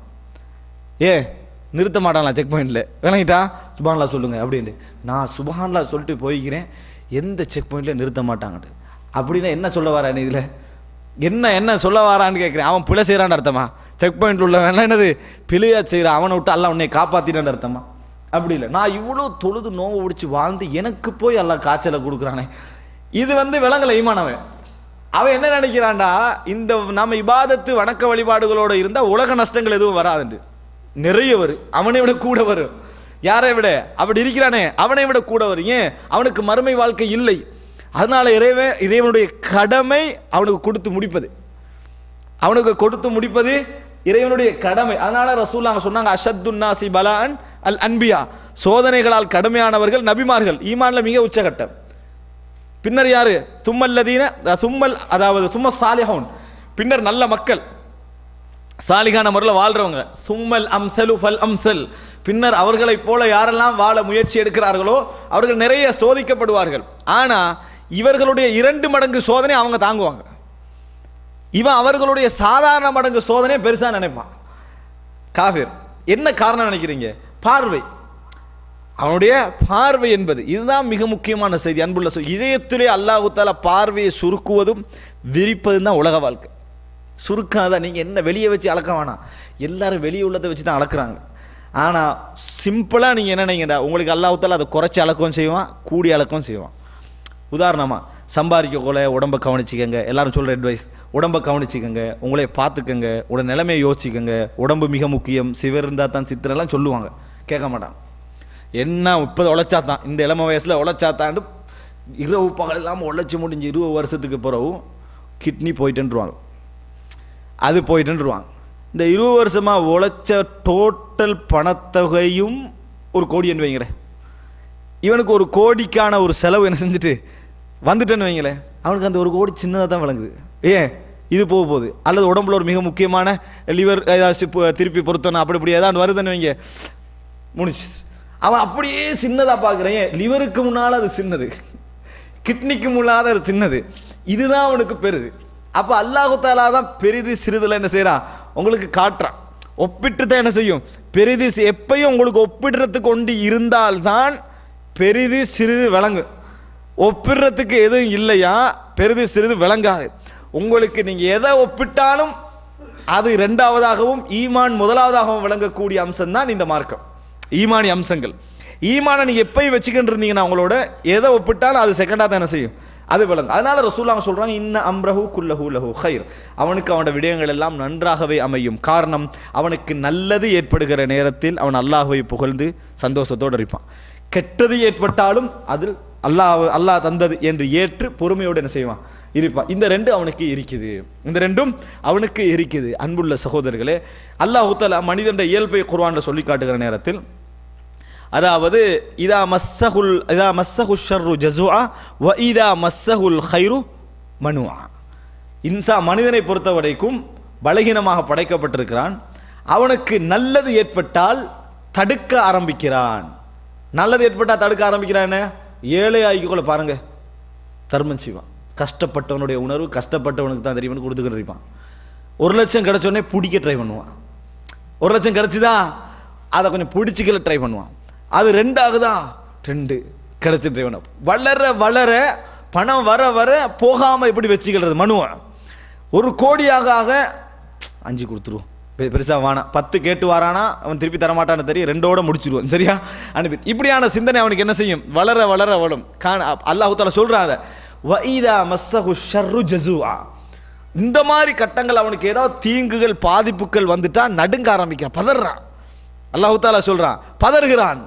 ஏ நிறுத்த மாட்டாங்களா செக் பாயிண்ட்ல விளங்கிட்டா சுபான்லா சொல்லுங்க அப்படின்ட்டு நான் சுபான்லா சொல்லிட்டு போய்க்கிறேன் எந்த செக் பாயிண்ட்ல நிறுத்த மாட்டாங்கட்டு அப்படின்னா என்ன சொல்ல வரான் இதுல என்ன என்ன சொல்ல வரான்னு கேட்குறேன் அவன் பிழை செய்கிறான்னு அர்த்தமா செக் பாயிண்ட் உள்ள வேணா என்னது பிழையா செய்கிறான் அவனை விட்டு அல்ல உன்னை காப்பாத்தினான்னு அர்த்தமா அப்படி இல்லை நான் இவ்வளோ தொழுது நோவு பிடிச்சி வாழ்ந்து எனக்கு போய் எல்லாம் காய்ச்சலை கொடுக்குறானே இது வந்து விலங்கல ஈமானவன் அவன் என்ன நினைக்கிறான்டா இந்த நம்ம இபாதத்து வணக்க வழிபாடுகளோட இருந்தா உலக நஷ்டங்கள் எதுவும் வராதுண்டு நிறைய வரும் அவனை விட கூட வரும் யாரை விட அப்படி இருக்கிறானே அவனை விட கூட வரும் ஏன் அவனுக்கு மறுமை வாழ்க்கை இல்லை அதனால இறைவன் இறைவனுடைய கடமை அவனுக்கு கொடுத்து முடிப்பது அவனுக்கு கொடுத்து முடிப்பது இறைவனுடைய கடமை அதனால ரசூலாங்க சொன்னாங்க அஷத்துன் நாசி பலான் அல் அன்பியா சோதனைகளால் கடுமையானவர்கள் நபிமார்கள் ஈமான்ல மிக உச்சகட்டம் பின்னர் யாரு தும்மல்லதீன தும்மல் அதாவது சும்ம சாலிஹவுன் பின்னர் நல்ல மக்கள் சாலிகான முறையில் வாழ்றவங்க சும்மல் அம்சலு ஃபல் அம்சல் பின்னர் அவர்களைப் போல யாரெல்லாம் வாழ முயற்சி எடுக்கிறார்களோ அவர்கள் நிறைய சோதிக்கப்படுவார்கள் ஆனா இவர்களுடைய இரண்டு மடங்கு சோதனை அவங்க தாங்குவாங்க இவன் அவர்களுடைய சாதாரண மடங்கு சோதனையை பெருசா நினைப்பான் காஃபிர் என்ன காரணம் நினைக்கிறீங்க பார்வை அவனுடைய பார்வை என்பது இதுதான் மிக முக்கியமான செய்தி அன்புள்ள செய்தி இதயத்திலே அல்லாஹு தாலா பார்வையை சுருக்குவதும் விரிப்பதும் தான் உலக வாழ்க்கை சுருக்காத நீங்கள் என்ன வெளியே வச்சு அளக்க வேணாம் எல்லாரும் வெளியே உள்ளதை வச்சு தான் அளக்குறாங்க ஆனால் சிம்பிளாக நீங்கள் என்ன நினைக்கிறா உங்களுக்கு அல்லாஹு தாலா அதை குறைச்சி அளக்கவும் செய்வான் கூடி அளக்கவும் செய்வான் உதாரணமாக சம்பாதிக்க கொள்ள உடம்பை கவனிச்சிக்கங்க எல்லாரும் சொல்கிற அட்வைஸ் உடம்பை கவனிச்சிக்கங்க உங்களை பார்த்துக்கங்க உட நிலைமையை யோசிச்சுக்கங்க உடம்பு மிக முக்கியம் சிவர் இருந்தால் தான் சித்திரெல்லாம் சொல்லுவாங்க கேட்க மாட்டான் என்ன இப்போது உழைச்சாத்தான் இந்த இளம வயசில் உழைச்சாத்தாண்டு இரவு பகல் இல்லாமல் உழைச்சி முடிஞ்சு இருபது வருஷத்துக்கு பிறகு கிட்னி போயிட்டுருவாங்க அது போயிட்டுருவாங்க இந்த இருபது வருஷமாக உழைச்ச டோட்டல் பணத்தொகையும் ஒரு கோடின்னு வைங்களேன் இவனுக்கு ஒரு கோடிக்கான ஒரு செலவு என்ன செஞ்சுட்டு வந்துட்டேன்னு வைங்களேன் அவனுக்கு அந்த ஒரு கோடி சின்னதாக தான் விளங்குது ஏன் இது போக போகுது அல்லது உடம்புல ஒரு மிக முக்கியமான லிவர் ஏதாச்சும் இப்போ திருப்பி பொருத்தணும் அப்படி இப்படி ஏதாவது வருதுன்னு வைங்க முடிச்சு அவன் அப்படியே சின்னதாக பார்க்குறேன் லிவருக்கு முன்னால் அது சின்னது கிட்னிக்கு முன்னால அது சின்னது இதுதான் அவனுக்கு பெருது அப்போ அல்லாஹு தாலா தான் பெரிது சிறிதுல என்ன செய்கிறான் உங்களுக்கு காட்டுறான் ஒப்பிட்டு தான் என்ன செய்யும் பெரிது சி- எப்பயும் உங்களுக்கு ஒப்பிடுறதுக்கு கொண்டு இருந்தால்தான் பெரிது சிறிது விளங்கும் ஒப்பிடுறதுக்கு எதுவும் இல்லையா பெரிது சிறிது விளங்காது உங்களுக்கு நீங்க எதை ஒப்பிட்டாலும் அது இரண்டாவதாகவும் ஈமான் முதலாவதாகவும் விளங்கக்கூடிய அம்சம் தான் இந்த மார்க்கம் ஈமானி அம்சங்கள் ஈமானை நீங்க எப்பயும் வச்சுக்கிட்டு இருந்தீங்கன்னா உங்களோட எதை ஒப்பிட்டாலும் அது செகண்டாக தான் என்ன செய்யும் அது விளங்கும் அதனால ரசூலாங்க சொல்றாங்க இன்ன அம்ரஹு குல்லஹு லஹு ஹைர் அவனுக்கு அவனோட விடயங்கள் எல்லாம் நன்றாகவே அமையும் காரணம் அவனுக்கு நல்லது ஏற்படுகிற நேரத்தில் அவன் அல்லாஹ்வை புகழ்ந்து சந்தோஷத்தோடு இருப்பான் கெட்டது ஏற்பட்டாலும் அதில் அல்லாஹ் அல்லாஹ் தந்தது என்று ஏற்று பொறுமையோடு என்ன செய்வான் இருப்பான் இந்த ரெண்டு அவனுக்கு இருக்குது இந்த ரெண்டும் அவனுக்கு இருக்குது அன்புள்ள சகோதரர்களே அல்லாஹ் தஆலா மனிதனுடைய இயல்பை குர்ஆன்ல சொல்லி காட்டுகிற நேரத்தில் அதாவது இதா மஸ்ஸஹுல் இதா மஸ்ஸஹு ஷர்ரு ஜஸுஆ வ இதா மஸ்ஸஹுல் ஹைரு மனுஆ இன்சா மனிதனை பொறுத்த வரைக்கும் பலகீனமாக படைக்கப்பட்டிருக்கிறான் அவனுக்கு நல்லது ஏற்பட்டால் தடுக்க ஆரம்பிக்கிறான் நல்லது ஏற்பட்டால் தடுக்க ஆரம்பிக்கிறான் என்ன ஏழை ஆகிக்கொள்ள பாருங்க தர்மம் செய்வான் கஷ்டப்பட்டவனுடைய உணர்வு கஷ்டப்பட்டவனுக்கு தான் தெரியும்னு கொடுத்துக்கிட்டு இருப்பான் ஒரு லட்சம் கிடைச்சோடனே பிடிக்க ட்ரை பண்ணுவான் ஒரு லட்சம் கிடைச்சுதா அதை கொஞ்சம் பிடிச்சிக்கல ட்ரை பண்ணுவான் அது ரெண்டு ஆகுதா ரெண்டு கிடைச்சி ட்ரை பண்ணுவான் வளர வளர பணம் வர வர போகாமல் எப்படி வச்சுக்கிறது மனுவை ஒரு கோடியாக ஆக அஞ்சு கொடுத்துருவோம் பெ- பெருசா வேணாம் பத்து கேட்டு வாரானா அவன் திருப்பி தரமாட்டான்னு தெரியும் ரெண்டோட முடிச்சிருவான் சரியா அனுப்பி இப்படியான சிந்தனை அவனுக்கு என்ன செய்யும் வளர வளர வளரும் காண அல்லாஹு தாலா சொல்றான் அதை வஇதா மஸ்ஸஹு ஷர்ரு ஜஸூஆ இந்த மாதிரி கட்டங்கள் அவனுக்கு ஏதாவது தீங்குகள் பாதிப்புகள் வந்துட்டா நடுங்க ஆரம்பிக்கிறான் பதறான் அல்லாஹு தாலா சொல்றான் பதறுகிறான்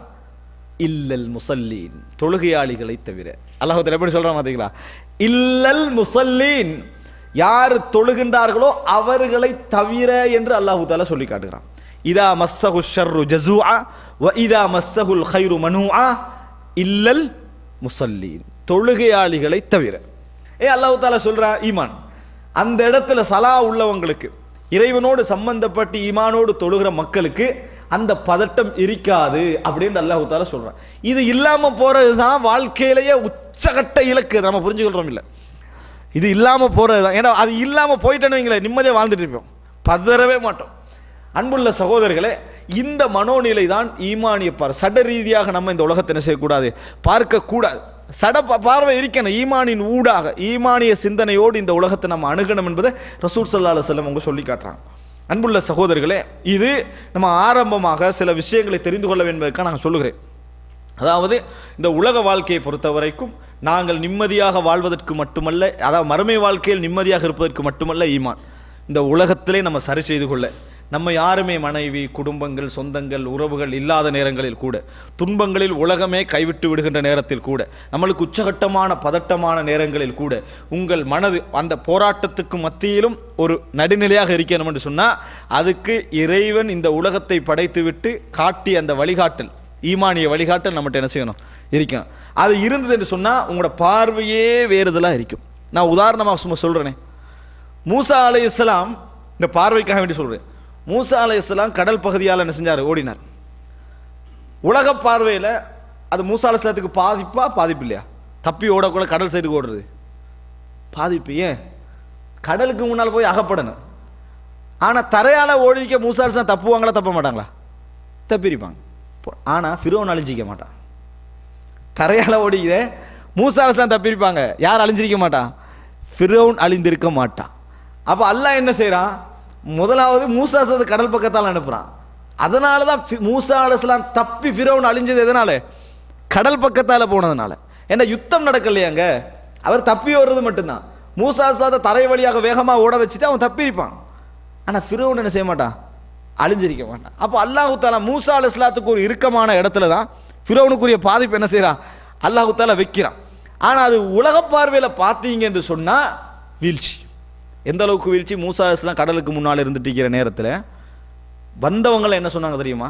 இல்லல் முசல்லீன் தொழுகையாளிகளை தவிர அல்லாஹு தாலா எப்படி சொல்றான் பாத்தீங்களா இல்லல் முசல்லீன் யார் தொழுகின்றார்களோ அவர்களை தவிர என்று அல்லாஹு தாலா சொல்லி காட்டுகிறான் இதா மஸ்ஸஹு ஷர்ரு ஜஸூஆ வ இதா மஸ்ஸஹுல் கைரு மனூஆ இல்லல் முசல்லீன் தொழுகையாளிகளை தவிர ஏ அல்லாஹு தாலா சொல்றா ஈமான் அந்த இடத்துல சலா உள்ளவங்களுக்கு இறைவனோடு சம்பந்தப்பட்டு ஈமானோடு தொழுகிற மக்களுக்கு அந்த பதட்டம் இருக்காது அப்படின்னு அல்லாஹு தாலா சொல்றான் இது இல்லாம போறது தான் வாழ்க்கையிலேயே உச்சகட்ட இலக்கு நம்ம புரிஞ்சுக்கிறோம் இல்லை இது இல்லாம போறது தான் ஏன்னா அது இல்லாம போயிட்டேன்னு வைங்களேன் நிம்மதியாக வாழ்ந்துட்டு இருப்போம் பதறவே மாட்டோம் அன்புள்ள சகோதரர்களே இந்த மனோநிலை தான் ஈமானிய பார் சட ரீதியாக நம்ம இந்த உலகத்தை என்ன செய்யக்கூடாது பார்க்கக்கூடாது சட பா- பார்வை இருக்கணும் ஈமானின் ஊடாக ஈமானிய சிந்தனையோடு இந்த உலகத்தை நம்ம அணுகணும் என்பதை ரசூல் சல்லா அலுவலம் அவங்க சொல்லி காட்டுறாங்க அன்புள்ள சகோதரர்களே இது நம்ம ஆரம்பமாக சில விஷயங்களை தெரிந்து கொள்ள வேண்டும் என்பதற்காக நான் சொல்லுகிறேன் அதாவது இந்த உலக வாழ்க்கையை பொறுத்த வரைக்கும் நாங்கள் நிம்மதியாக வாழ்வதற்கு மட்டுமல்ல அதாவது மறுமை வாழ்க்கையில் நிம்மதியாக இருப்பதற்கு மட்டுமல்ல ஈமான் இந்த உலகத்திலே நம்ம சரி செய்து கொள்ள நம்ம யாருமே மனைவி குடும்பங்கள் சொந்தங்கள் உறவுகள் இல்லாத நேரங்களில் கூட துன்பங்களில் உலகமே கைவிட்டு விடுகின்ற நேரத்தில் கூட நம்மளுக்கு உச்சகட்டமான பதட்டமான நேரங்களில் கூட உங்கள் மனது அந்த போராட்டத்துக்கு மத்தியிலும் ஒரு நடுநிலையாக இருக்கணும் என்று சொன்னால் அதுக்கு இறைவன் இந்த உலகத்தை படைத்துவிட்டு காட்டி அந்த வழிகாட்டல் ஈமானிய வழிகாட்டல் நம்மகிட்ட என்ன செய்யணும் இருக்கும் அது இருந்தது என்று சொன்னால் உங்களோட பார்வையே வேறுதலாக இருக்கும் நான் உதாரணமாக சும்மா சொல்கிறேனே மூசா அலை இஸ்லாம் இந்த பார்வைக்காக வேண்டி சொல்கிறேன் மூசா அலை இஸ்லாம் கடல் பகுதியால் என்ன செஞ்சார் ஓடினார் உலக பார்வையில் அது மூசா அலை இஸ்லாத்துக்கு பாதிப்பா பாதிப்பு இல்லையா தப்பி ஓடக்கூட கடல் சைடுக்கு ஓடுறது பாதிப்பு ஏன் கடலுக்கு முன்னால் போய் அகப்படணும் ஆனால் தரையால் ஓடிக்க மூசா அலை இஸ்லாம் தப்புவாங்களா தப்ப மாட்டாங்களா தப்பிருப்பாங்க ஆனால் ஃபிரோன் அழிஞ்சிக்க மாட்டான் தரையால் ஓடிக்கிற மூசா அலிஸ்லாம் தப்பிருப்பாங்க யார் அழிஞ்சிருக்க மாட்டான் ஃபிரோன் அழிந்திருக்க மாட்டான் அப்போ அல்லாஹ் என்ன செய்கிறான் முதலாவது மூசா சது கடல் பக்கத்தால் அனுப்புகிறான் அதனால தான் ஃபி- மூசா அலிஸ்லாம் தப்பி ஃபிரோன் அழிஞ்சது எதனால கடல் பக்கத்தால் போனதுனால ஏன்னா யுத்தம் நடக்கலையாங்க அவர் தப்பி வர்றது மட்டும்தான் மூசா அலிஸ்லாத்தை தரை வழியாக வேகமாக ஓட வச்சுட்டு அவன் தப்பியிருப்பான் ஆனால் ஃபிரோன் என்ன செய்ய மாட்டான் அழிஞ்சிருக்க மாட்டான் அப்போ அல்லாஹு தாலா மூசா அலி இஸ்லாத்துக்கு ஒரு இறுக்கமான இடத்துல தான் ஃபிரோனுக்குரிய பாதிப்பு என்ன செய்கிறான் அல்லாஹு தாலா வைக்கிறான் ஆனால் அது உலக பார்வையில் பார்த்தீங்க என்று சொன்னால் வீழ்ச்சி எந்த அளவுக்கு வீழ்ச்சி மூசா அலி இஸ்லாம் கடலுக்கு முன்னால் இருந்துட்டு இருக்கிற நேரத்தில் வந்தவங்களை என்ன சொன்னாங்க தெரியுமா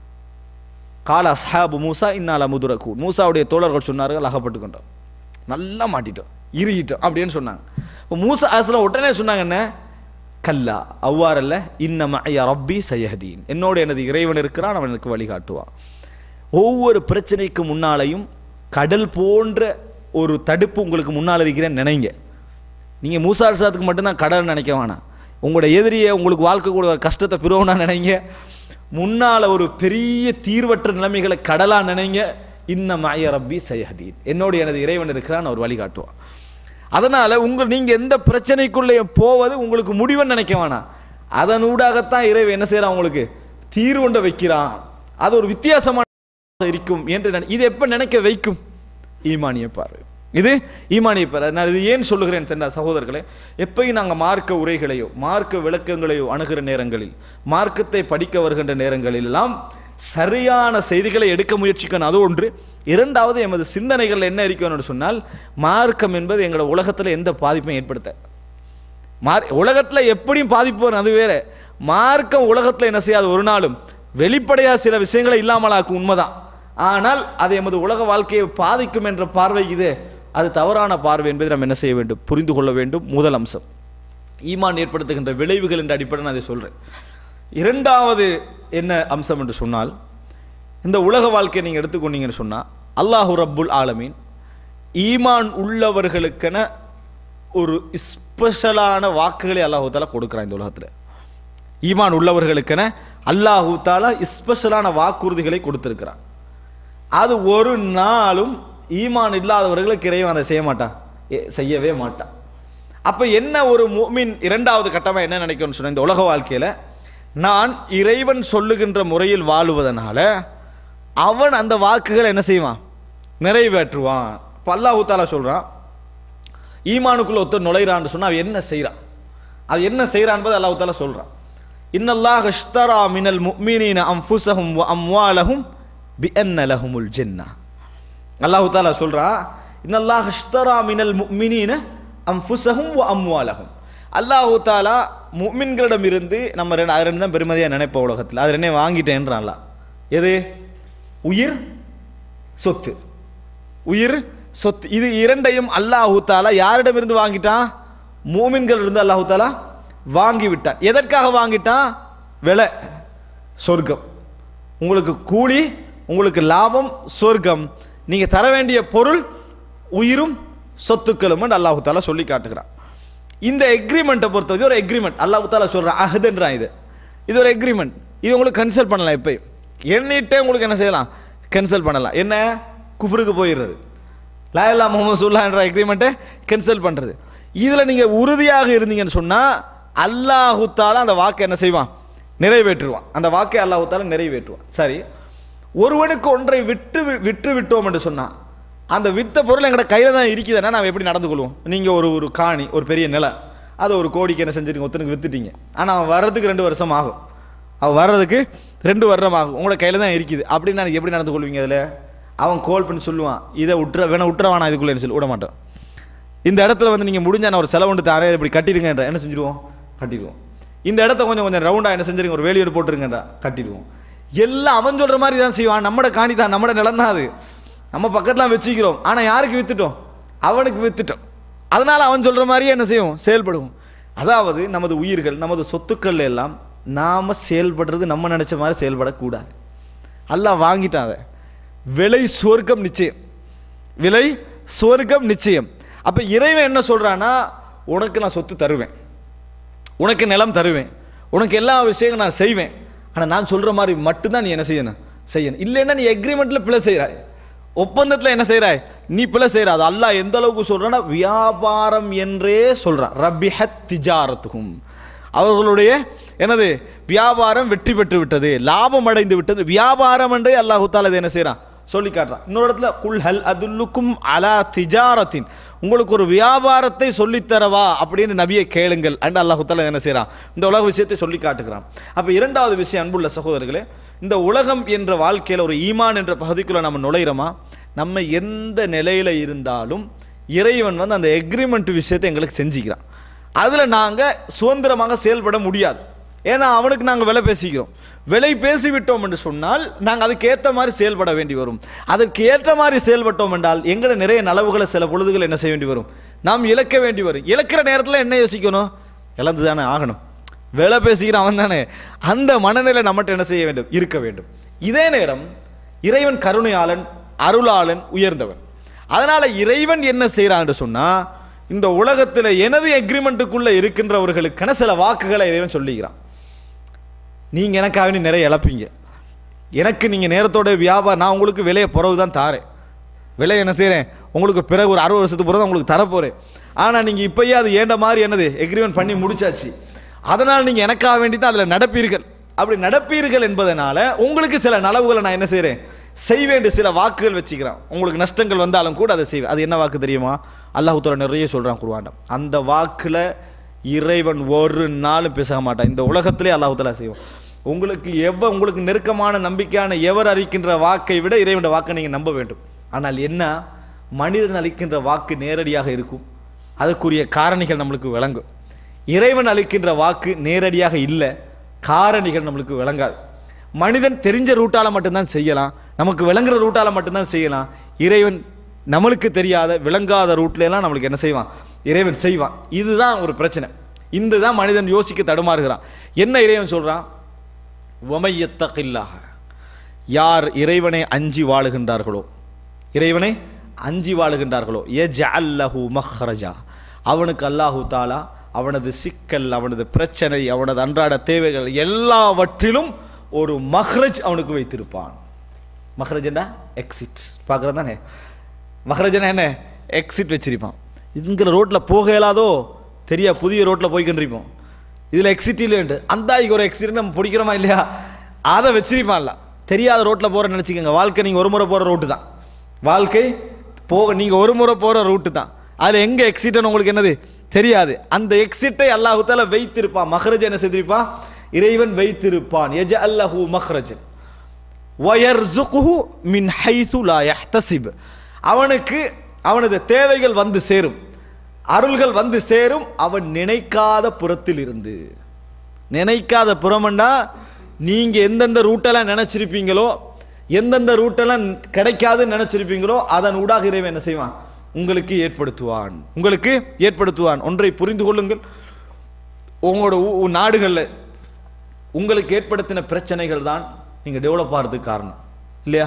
கால அஸ்ஹாபு மூசா இன்னால முதுரக்கு மூசாவுடைய தோழர்கள் சொன்னார்கள் அகப்பட்டு கொண்டோம் நல்லா மாட்டிட்டோம் இறுகிட்டோம் அப்படின்னு சொன்னாங்க இப்போ மூசா அஸ்லாம் உடனே சொன்னாங்க என்ன கல்லா அவ்வாறல்ல இன்னம ஐயா ரப்பி சயஹதீன் என்னோட எனது இறைவன் இருக்கிறான் அவன் எனக்கு வழிகாட்டுவான் ஒவ்வொரு பிரச்சனைக்கு முன்னாலையும் கடல் போன்ற ஒரு தடுப்பு உங்களுக்கு முன்னால் இருக்கிறேன்னு நினைங்க நீங்கள் மூசா அலிசாத்துக்கு மட்டும்தான் கடல் நினைக்க வேணாம் உங்களோட எதிரியை உங்களுக்கு வாழ்க்கை கூட ஒரு கஷ்டத்தை பிறவனா நினைங்க முன்னால் ஒரு பெரிய தீர்வற்ற நிலைமைகளை கடலா நினைங்க இன்ன மாய ரப்பி சயஹதீன் என்னோடு எனது இறைவன் இருக்கிறான் அவர் வழிகாட்டுவான் அதனால உங்கள் நீங்க எந்த பிரச்சனைக்குள்ளே போவது உங்களுக்கு முடிவுன்னு நினைக்க வேணாம் அதன் ஊடாகத்தான் இறைவன் என்ன செய்யறான் உங்களுக்கு தீர்வுண்ட வைக்கிறான் அது ஒரு வித்தியாசமான இருக்கும் என்று நினை- இது எப்ப நினைக்க வைக்கும் ஈமானிய பார்வை இது ஈமானிய பார்வை நான் இது ஏன் சொல்லுகிறேன் சென்ற சகோதரர்களே எப்பயும் நாங்கள் மார்க்க உரைகளையோ மார்க்க விளக்கங்களையோ அணுகிற நேரங்களில் மார்க்கத்தை படிக்க வருகின்ற நேரங்களில் எல்லாம் சரியான செய்திகளை எடுக்க முயற்சிக்கணும் அது ஒன்று இரண்டாவது எமது சிந்தனைகள் என்ன இருக்கணும்னு சொன்னால் மார்க்கம் என்பது எங்களோட உலகத்தில் எந்த பாதிப்பையும் ஏற்படுத்த மார் உலகத்தில் எப்படியும் பாதிப்பு வரும் அது வேற மார்க்கம் உலகத்தில் என்ன செய்யாது ஒரு நாளும் வெளிப்படையாக சில விஷயங்களை இல்லாமலாக்கும் உண்மைதான் ஆனால் அது எமது உலக வாழ்க்கையை பாதிக்கும் என்ற பார்வை இது அது தவறான பார்வை என்பதை நாம் என்ன செய்ய வேண்டும் புரிந்து கொள்ள வேண்டும் முதல் அம்சம் ஈமான் ஏற்படுத்துகின்ற விளைவுகள் என்ற அடிப்படையில் நான் அதை சொல்கிறேன் இரண்டாவது என்ன அம்சம் என்று சொன்னால் இந்த உலக வாழ்க்கையை நீங்கள் எடுத்துக்கொண்டீங்கன்னு சொன்னால் அல்லாஹு ரப்புல் ஆலமீன் ஈமான் உள்ளவர்களுக்கென ஒரு ஸ்பெஷலான வாக்குகளை அல்லாஹு தாலா கொடுக்குறான் இந்த உலகத்தில் ஈமான் உள்ளவர்களுக்கென அல்லாஹு தாலா ஸ்பெஷலான வாக்குறுதிகளை கொடுத்திருக்கிறான் அது ஒரு நாளும் ஈமான் இல்லாதவர்களுக்கு இறைவன் அதை செய்ய மாட்டான் எ- செய்யவே மாட்டான் அப்ப என்ன ஒரு முஃமின் இரண்டாவது கட்டமா என்ன நினைக்கணும்னு சொன்ன இந்த உலக வாழ்க்கையில நான் இறைவன் சொல்லுகின்ற முறையில் வாழுவதனால அவன் அந்த வாக்குகளை என்ன செய்வான் நிறைவேற்றுவான் இப்போ அல்லாஹ் தாலா சொல்றான் ஈமானுக்குள்ள ஒருத்தர் நுழைறான்னு சொன்னா அவன் என்ன செய்றான் அவன் என்ன செய்றான் என்பதை அல்லாஹ் தாலா சொல்றான் இன்னல்லாஹ் இஷ்தரா மினல் முஃமினீன அன்ஃபுஸஹும் வ அம்வாலஹும் பிஅன்ன லஹுமுல் ஜன்னah அல்லாஹ் தாலா சொல்றான் இன்னல்லாஹ் இஷ்தரா மினல் முஃமினீன அன்ஃபுஸஹும் வ அம்வாலஹும் அல்லாஹ் தாலா முஃமின்களிடம் இருந்து நம்ம ரெண்டு அது ரெண்டு தான் பெருமதியா நினைப்போம் உலகத்தில் அது ரெண்டே வாங்கிட்டேன்றான் அல்லாஹ் எது உயிர் சொத்து உயிர் சொத்து இது இரண்டையும் அல்லாஹு தாலா யாரிடமிருந்து வாங்கிட்டான் மூமின்கள் இருந்து அல்லாஹு தாலா வாங்கி விட்டான் எதற்காக வாங்கிட்டான் விலை சொர்க்கம் உங்களுக்கு கூலி உங்களுக்கு லாபம் சொர்க்கம் நீங்க தர வேண்டிய பொருள் உயிரும் சொத்துக்களும் அல்லாஹு தாலா சொல்லி காட்டுகிறான் இந்த எக்ரிமெண்ட்டை பொறுத்தவரை ஒரு எக்ரிமெண்ட் அல்லாஹு தாலா சொல்றான் அஹதுன்றான் இது இது ஒரு எக்ரிமெண்ட் இது உங்களுக்கு கன்சல்ட் பண்ணலாம் எப்பயும் எண்ணிட்டே உங்களுக்கு என்ன செய்யலாம் கேன்சல் பண்ணலாம் என்ன குஃப்ருக்கு போயிடுறது லாயில்லா முகமது சுல்லா என்ற எக்ரிமெண்ட்டை கேன்சல் பண்ணுறது இதில் நீங்கள் உறுதியாக இருந்தீங்கன்னு சொன்னால் அல்லாஹு தாலா அந்த வாக்கை என்ன செய்வான் நிறைவேற்றுவான் அந்த வாக்கை அல்லாஹு தாலா நிறைவேற்றுவான் சரி ஒருவனுக்கு ஒன்றை விட்டு வி- விற்று விட்டோம் என்று சொன்னால் அந்த வித்த பொருள் எங்கட கையில் தான் இருக்குதுன்னா நாம் எப்படி நடந்து கொள்வோம் நீங்கள் ஒரு ஒரு காணி ஒரு பெரிய நிலம் அதை ஒரு கோடிக்கு என்ன செஞ்சிருங்க ஒருத்தனுக்கு வித்துட்டீங்க ஆனால் அவன் வர்றதுக்கு ரெண்டு வருஷம் ஆகும் அவன் வர்றதுக்கு ரெண்டு வருடம் ஆகும் உங்களோட கையில் தான் இருக்குது அப்படின்னு நான் எப்படி நடந்து கொள்வீங்க அதில் அவன் கோல் பண்ணி சொல்லுவான் இதை விட்டுற வேணா விட்டுறவானா இதுக்குள்ளே சொல்லி விட மாட்டான் இந்த இடத்துல வந்து நீங்கள் முடிஞ்சா நான் ஒரு செலவுண்டு தாரேன் இப்படி கட்டிடுங்கன்ற என்ன செஞ்சிருவோம் கட்டிடுவோம் இந்த இடத்த கொஞ்சம் கொஞ்சம் ரவுண்டாக என்ன செஞ்சிருங்க ஒரு வேலியோடு போட்டுருங்கன்றா கட்டிடுவோம் எல்லாம் அவன் சொல்கிற மாதிரி தான் செய்வான் நம்மட காணி தான் நம்மட நிலம் தான் அது நம்ம பக்கத்தில் வச்சுக்கிறோம் ஆனால் யாருக்கு வித்துட்டோம் அவனுக்கு வித்துட்டோம் அதனால அவன் சொல்கிற மாதிரியே என்ன செய்வோம் செயல்படுவோம் அதாவது நமது உயிர்கள் நமது சொத்துக்கள் எல்லாம் நாம செயல்படுறது நம்ம நினைச்ச மாதிரி செயல்படக்கூடாது அல்லாஹ் வாங்கிட்டான் அதை விலை சொர்க்கம் நிச்சயம் விலை சொர்க்கம் நிச்சயம் அப்ப இறைவன் என்ன சொல்றான்னா உனக்கு நான் சொத்து தருவேன் உனக்கு நிலம் தருவேன் உனக்கு எல்லா விஷயங்களும் நான் செய்வேன் ஆனா நான் சொல்ற மாதிரி மட்டும்தான் நீ என்ன செய்யணும் செய்யணும் இல்லைன்னா நீ எக்ரிமெண்ட்ல பிழை செய்கிறாய் ஒப்பந்தத்தில் என்ன செய்கிறாய் நீ பிழை செய்கிற அது அல்லாஹ் எந்த அளவுக்கு சொல்றான்னா வியாபாரம் என்றே சொல்றான் ரபிஹத் திஜாரத்துகும் அவர்களுடைய எனது வியாபாரம் வெற்றி பெற்று விட்டது லாபம் அடைந்து விட்டது வியாபாரம் என்றே அல்லாஹு தாலா இதை என்ன செய்றான் சொல்லி காட்டுறான் இன்னொரு இடத்துல குல் ஹல் அதுல்லுக்கும் அலா திஜாரத்தின் உங்களுக்கு ஒரு வியாபாரத்தை சொல்லித்தரவா அப்படின்னு நபியை கேளுங்கள் அண்ட் அல்லாஹு தாலா என்ன செய்றான் இந்த உலக விஷயத்தை சொல்லி காட்டுகிறான் அப்ப இரண்டாவது விஷயம் அன்புள்ள சகோதரர்களே இந்த உலகம் என்ற வாழ்க்கையில் ஒரு ஈமான் என்ற பகுதிக்குள்ள நம்ம நுழையிறோமா நம்ம எந்த நிலையில இருந்தாலும் இறைவன் வந்து அந்த எக்ரிமெண்ட் விஷயத்தை எங்களுக்கு செஞ்சுக்கிறான் அதில் நாங்கள் சுதந்திரமாக செயல்பட முடியாது ஏன்னா அவனுக்கு நாங்கள் விலை பேசிக்கிறோம் விலை பேசிவிட்டோம் என்று சொன்னால் நாங்கள் அதுக்கு ஏற்ற மாதிரி செயல்பட வேண்டி வரும் அதற்கு ஏற்ற மாதிரி செயல்பட்டோம் என்றால் எங்களை நிறைய நலவுகளை சில பொழுதுகள் என்ன செய்ய வேண்டி வரும் நாம் இழக்க வேண்டி வரும் இழக்கிற நேரத்தில் என்ன யோசிக்கணும் இழந்து தானே ஆகணும் விலை பேசிக்கிறான் அவன் தானே அந்த மனநிலை நம்மகிட்ட என்ன செய்ய வேண்டும் இருக்க வேண்டும் இதே நேரம் இறைவன் கருணையாளன் அருளாளன் உயர்ந்தவன் அதனால இறைவன் என்ன செய்யறான்னு சொன்னா இந்த உலகத்தில் எனது எக்ரிமெண்ட்டுக்குள்ள இருக்கின்றவர்களுக்கான சில வாக்குகளை இறைவன் சொல்லிக்கிறான் நீங்க எனக்காக வேண்டி நிறைய இழப்பீங்க எனக்கு நீங்க நேரத்தோட வியாபாரம் நான் உங்களுக்கு விலையை பிறகு தான் தாரேன் விலை என்ன செய்றேன் உங்களுக்கு பிறகு ஒரு அறுபது வருஷத்துக்கு பிறகு தான் உங்களுக்கு தரப்போறேன் ஆனா நீங்க இப்பயே அது ஏண்ட மாதிரி என்னது எக்ரிமெண்ட் பண்ணி முடிச்சாச்சு அதனால் நீங்க எனக்காக வேண்டி தான் அதுல நடப்பீர்கள் அப்படி நடப்பீர்கள் என்பதனால உங்களுக்கு சில நலவுகளை நான் என்ன செய்றேன் செய்வேன் சில வாக்குகள் வச்சுக்கிறேன் உங்களுக்கு நஷ்டங்கள் வந்தாலும் கூட அதை செய்வேன் அது என்ன வாக்கு தெரியுமா அல்லாஹ் தஆலா நிறைய சொல்றான் குர்ஆன்ல அந்த வாக்குல இறைவன் ஒரு நாளும் பேச மாட்டான் இந்த உலகத்திலே அல்லாஹ் தஆலா செய்வான் உங்களுக்கு எவ உங்களுக்கு நெருக்கமான நம்பிக்கையான எவர் அறிக்கின்ற வாக்கை விட இறைவனுடைய வாக்கை நீங்க நம்ப வேண்டும் ஆனால் என்ன மனிதன் அளிக்கின்ற வாக்கு நேரடியாக இருக்கும் அதற்குரிய காரணிகள் நம்மளுக்கு விளங்கும் இறைவன் அளிக்கின்ற வாக்கு நேரடியாக இல்லை காரணிகள் நம்மளுக்கு விளங்காது மனிதன் தெரிஞ்ச ரூட்டால மட்டும்தான் செய்யலாம் நமக்கு விளங்குற ரூட்டால மட்டும்தான் செய்யலாம் இறைவன் நம்மளுக்கு தெரியாத விளங்காத ரூட்ல எல்லாம் நம்மளுக்கு என்ன செய்வான் இறைவன் செய்வான் இதுதான் ஒரு பிரச்சனை இந்த தான் மனிதன் யோசிக்க தடுமாறுகிறான் என்ன இறைவன் சொல்றான் ஒமையத்தகில்லாக யார் இறைவனை அஞ்சி வாழுகின்றார்களோ இறைவனை அஞ்சி வாழுகின்றார்களோ எஜஅல்லஹு மஹ்ரஜா அவனுக்கு அல்லாஹு தாலா அவனது சிக்கல் அவனது பிரச்சனை அவனது அன்றாட தேவைகள் எல்லாவற்றிலும் ஒரு மஹ்ரஜ் அவனுக்கு வைத்திருப்பான் மஹ்ரஜ்னா எக்ஸிட் பார்க்குறது தானே மஹ்ரஜ்னா என்ன எக்ஸிட் வச்சிருப்பான் இங்கிற ரோட்டில் போக இயலாதோ தெரியா புதிய ரோட்டில் போய்க்கின்றிருப்போம் இதில் எக்ஸிட்டிலேண்டு அந்த இங்க ஒரு எக்ஸிட் நம்ம பிடிக்கிறோமா இல்லையா அதை வச்சிருப்பான்ல தெரியாத ரோட்டில் போகிற நினச்சிக்கோங்க வாழ்க்கை நீங்கள் ஒரு முறை போகிற ரோட்டு தான் வாழ்க்கை போக நீங்கள் ஒரு முறை போகிற ரூட்டு தான் அதில் எங்கே எக்ஸிட்னு உங்களுக்கு என்னது தெரியாது அந்த எக்ஸிட்டை அல்லாஹுத்தால வைத்திருப்பான் மஹ்ரஜ் என்ன செய்திருப்பான் இறைவன் வைத்திருப்பான் எஜ அல்லஹு மஹ்ரஜன் வயர்சுகுஹு மின் ஹைசு லா யஹ்தசிப் அவனுக்கு அவனது தேவைகள் வந்து சேரும் அருள்கள் வந்து சேரும் அவன் நினைக்காத புறத்தில் இருந்து நினைக்காத புறமண்டா நீங்க எந்தெந்த ரூட்டெல்லாம் நினைச்சிருப்பீங்களோ எந்தெந்த ரூட்டெல்லாம் கிடைக்காதுன்னு நினைச்சிருப்பீங்களோ அதன் ஊடாக இறைவன் என்ன செய்வான் உங்களுக்கு ஏற்படுத்துவான் உங்களுக்கு ஏற்படுத்துவான் ஒன்றை புரிந்து கொள்ளுங்கள் உங்களோட ஊ- ஊ- நாடுகளில் உங்களுக்கு ஏற்படுத்தின பிரச்சனைகள் தான் நீங்கள் டெவலப் ஆகிறதுக்கு காரணம் இல்லையா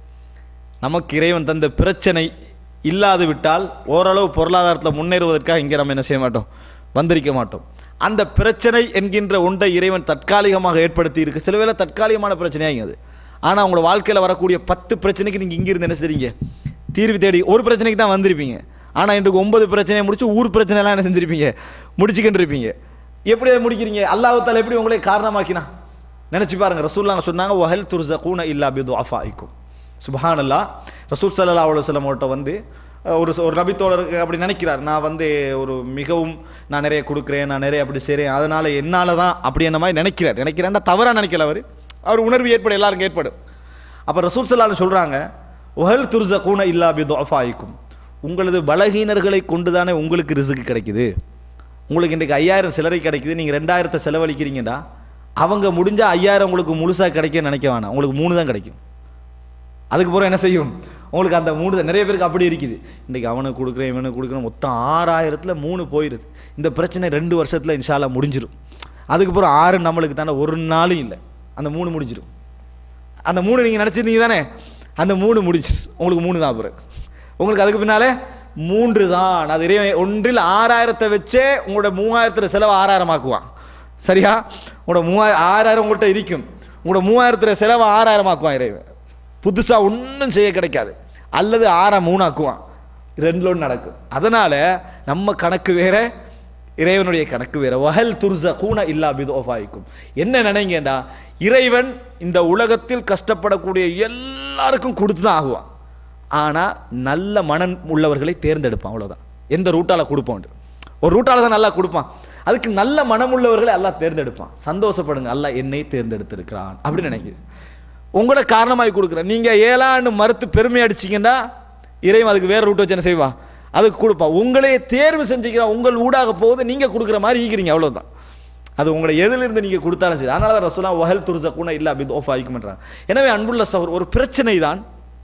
நமக்கு இறைவன் தந்த பிரச்சனை இல்லாது விட்டால் ஓரளவு பொருளாதாரத்தில் முன்னேறுவதற்காக இங்கே நம்ம என்ன செய்ய மாட்டோம் வந்திருக்க மாட்டோம் அந்த பிரச்சனை என்கின்ற ஒன்றை இறைவன் தற்காலிகமாக ஏற்படுத்தி இருக்கு சில வேளை தற்காலிகமான பிரச்சனையாங்க அது ஆனால் உங்களோட வாழ்க்கையில் வரக்கூடிய பத்து பிரச்சனைக்கு நீங்கள் இங்கிருந்து என்ன செய்றீங்க தீர்வு தேடி ஒரு பிரச்சனைக்கு தான் வந்திருப்பீங்க ஆனால் இன்றைக்கு ஒன்பது பிரச்சனையை முடிச்சு ஊர் பிரச்சனைலாம் என்ன செஞ்சிருப்பீங்க முடிச்சுக்கிட்டு இருப்பீங்க எப்படி அதை முடிக்கிறீங்க அல்லாஹ் எப்படி உங்களை காரணமாக்கினா நினைச்சு பாருங்க ரசூல்லாங்க சொன்னாங்க வஹல் துர்சகூன இல்லா பிது அஃபாய்க்கும் சுபஹானல்லா ரசூல் சல்லா அலுவலம் அவர்கிட்ட வந்து அஹ், ஒரு ஒரு நபித்தோழருக்கு அப்படி நினைக்கிறார் நான் வந்து ஒரு மிகவும் நான் நிறைய கொடுக்குறேன் நான் நிறைய அப்படி செய்கிறேன் அதனால என்னால தான் அப்படி என்ன மாதிரி நினைக்கிறார் நினைக்கிறேன்னா தவறாக நினைக்கல அவர் அவர் உணர்வு ஏற்படும் எல்லாருக்கும் ஏற்படும் அப்போ ரசூல் சல்லான்னு சொல்கிறாங்க ஒஹல் துர்சகூன இல்லா பிது அஃபாய்க்கும் உங்களது பலகீனர்களை கொண்டு தானே உங்களுக்கு ரிசுக்கு கிடைக்குது உங்களுக்கு இன்றைக்கு ஐயாயிரம் சிலரை கிடைக்குது நீங்கள் ரெண்டாயிரத்தை செலவழிக்கிறீங்கடா அவங்க முடிஞ்சால் ஐயாயிரம் உங்களுக்கு முழுசாக கிடைக்கும்னு நினைக்க வேணாம் உங்களுக்கு மூணு தான் கிடைக்கும் அதுக்கு பிறகு என்ன செய்யும் உங்களுக்கு அந்த மூணு தான் நிறைய பேருக்கு அப்படி இருக்குது இன்றைக்கி அவனுக்கு கொடுக்குறேன் இவனுக்கு கொடுக்குறேன் மொத்தம் ஆறாயிரத்தில் மூணு போயிடுது இந்த பிரச்சனை ரெண்டு வருஷத்தில் இன்ஷால்லா முடிஞ்சிடும் அதுக்கப்புறம் ஆறு நம்மளுக்கு தானே ஒரு நாளும் இல்லை அந்த மூணு முடிஞ்சிடும் அந்த மூணு நீங்கள் நினச்சிருந்தீங்க தானே அந்த மூணு முடிச்சு உங்களுக்கு மூணு தான் பிறகு உங்களுக்கு அதுக்கு பின்னாலே மூன்று தான் அது இறைவன் ஒன்றில் ஆறாயிரத்தை வச்சே உங்களோட மூவாயிரத்தில் செலவு ஆறாயிரம் ஆக்குவான் சரியா உங்களோட மூவாயிரம் ஆறாயிரம் உங்கள்கிட்ட இருக்கும் உங்களோட மூவாயிரத்தில் செலவு ஆறாயிரம் ஆக்குவான் இறைவன் புதுசாக ஒன்றும் செய்ய கிடைக்காது அல்லது ஆறை மூணாக்குவான் ரெண்டுல ஒன்று நடக்கும் அதனால் நம்ம கணக்கு வேற இறைவனுடைய கணக்கு வேற வஹல் துர்ச கூன இல்லா பிதோஃபாய்க்கும் என்ன நினைங்கடா இறைவன் இந்த உலகத்தில் கஷ்டப்படக்கூடிய எல்லாருக்கும் கொடுத்து தான் ஆகுவான் ஆனால் நல்ல மனம் உள்ளவர்களை தேர்ந்தெடுப்பான் அவ்வளவுதான் எந்த ரூட்டால் கொடுப்பான் ஒரு ரூட்டால தான் நல்லா கொடுப்பான் அதுக்கு நல்ல மனம் உள்ளவர்களை அல்லாஹ் தேர்ந்தெடுப்பான் சந்தோஷப்படுங்க அல்லாஹ் என்னை தேர்ந்தெடுத்திருக்கிறான் அப்படின்னு நினைக்குது உங்களோட காரணமாகி கொடுக்குறேன் நீங்கள் ஏழாண்டு மறுத்து பெருமை அடிச்சிங்கன்னா இறைவன் அதுக்கு வேற ரூட் வச்சு என்ன செய்வான் அதுக்கு கொடுப்பான் உங்களையே தேர்வு செஞ்சுக்கிறான் உங்கள் ஊடாக போகுது நீங்கள் கொடுக்குற மாதிரி ஈக்கிறீங்க அவ்வளவுதான் அது உங்களை எதிலிருந்து நீங்கள் கொடுத்தாலும் சரி அதனால தான் ரசூலா வஹல் துருச கூட இல்லை அப்படி ஓஃப் ஆகிக்குமென்றான் எனவே அன்புள்ள சகோர் ஒரு பிரச்சனை தான்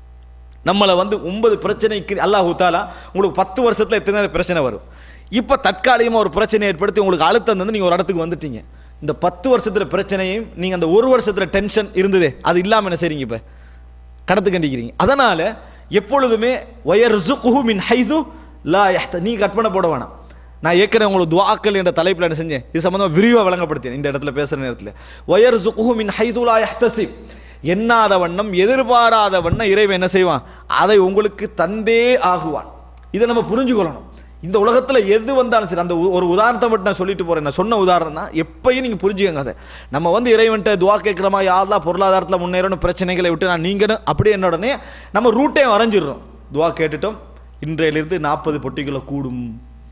நம்மளை வந்து ஒன்பது பிரச்சனைக்கு அல்லாஹ் தாலா உங்களுக்கு பத்து வருஷத்தில் எத்தனை பிரச்சனை வரும் இப்போ தற்காலிகமாக ஒரு பிரச்சனை ஏற்படுத்தி உங்களுக்கு அழுத்தம் தந்து நீங்கள் ஒரு இடத்துக்கு வந்துட்டீங்க இந்த பத்து வருஷத்துல பிரச்சனையும் நீங்கள் அந்த ஒரு வருஷத்துல டென்ஷன் இருந்ததே அது இல்லாமல் என்ன செய்றீங்க இப்போ கடத்து கண்டிக்கிறீங்க அதனால எப்பொழுதுமே ஒயர் மின் ஹைது லா யஹ்த நீ கற்பனை போட வேணாம் நான் ஏற்கனவே உங்களுக்கு துவாக்கள் என்ற தலைப்பில் என்ன செஞ்சேன் இது சம்பந்தமாக விரிவாக வழங்கப்படுத்தேன் இந்த இடத்துல பேசுகிற நேரத்தில் ஒயர் மின் ஹைது லா யஹ்தசிப் எண்ணாத வண்ணம் எதிர்பாராத வண்ணம் இறைவன் என்ன செய்வான் அதை உங்களுக்கு தந்தே ஆகுவான் இதை நம்ம புரிஞ்சுக்கொள்ளணும் இந்த உலகத்தில் எது வந்தாலும் சரி அந்த ஒ- ஒரு உதாரணத்தை மட்டும் நான் சொல்லிட்டு போறேன் நான் சொன்ன உதாரணம் தான் எப்பயும் நீங்கள் புரிஞ்சுக்கங்க அதை நம்ம வந்து இறைவன்ட்ட துவா கேட்குறமா யாரெல்லாம் பொருளாதாரத்தில் முன்னேறணும் பிரச்சனைகளை விட்டு நான் நீங்கணும் அப்படியே என்ன உடனே நம்ம ரூட்டே வரைஞ்சிடுறோம் துவா கேட்டுட்டோம் இன்றையிலிருந்து நாற்பது பொட்டிகளை கூடும்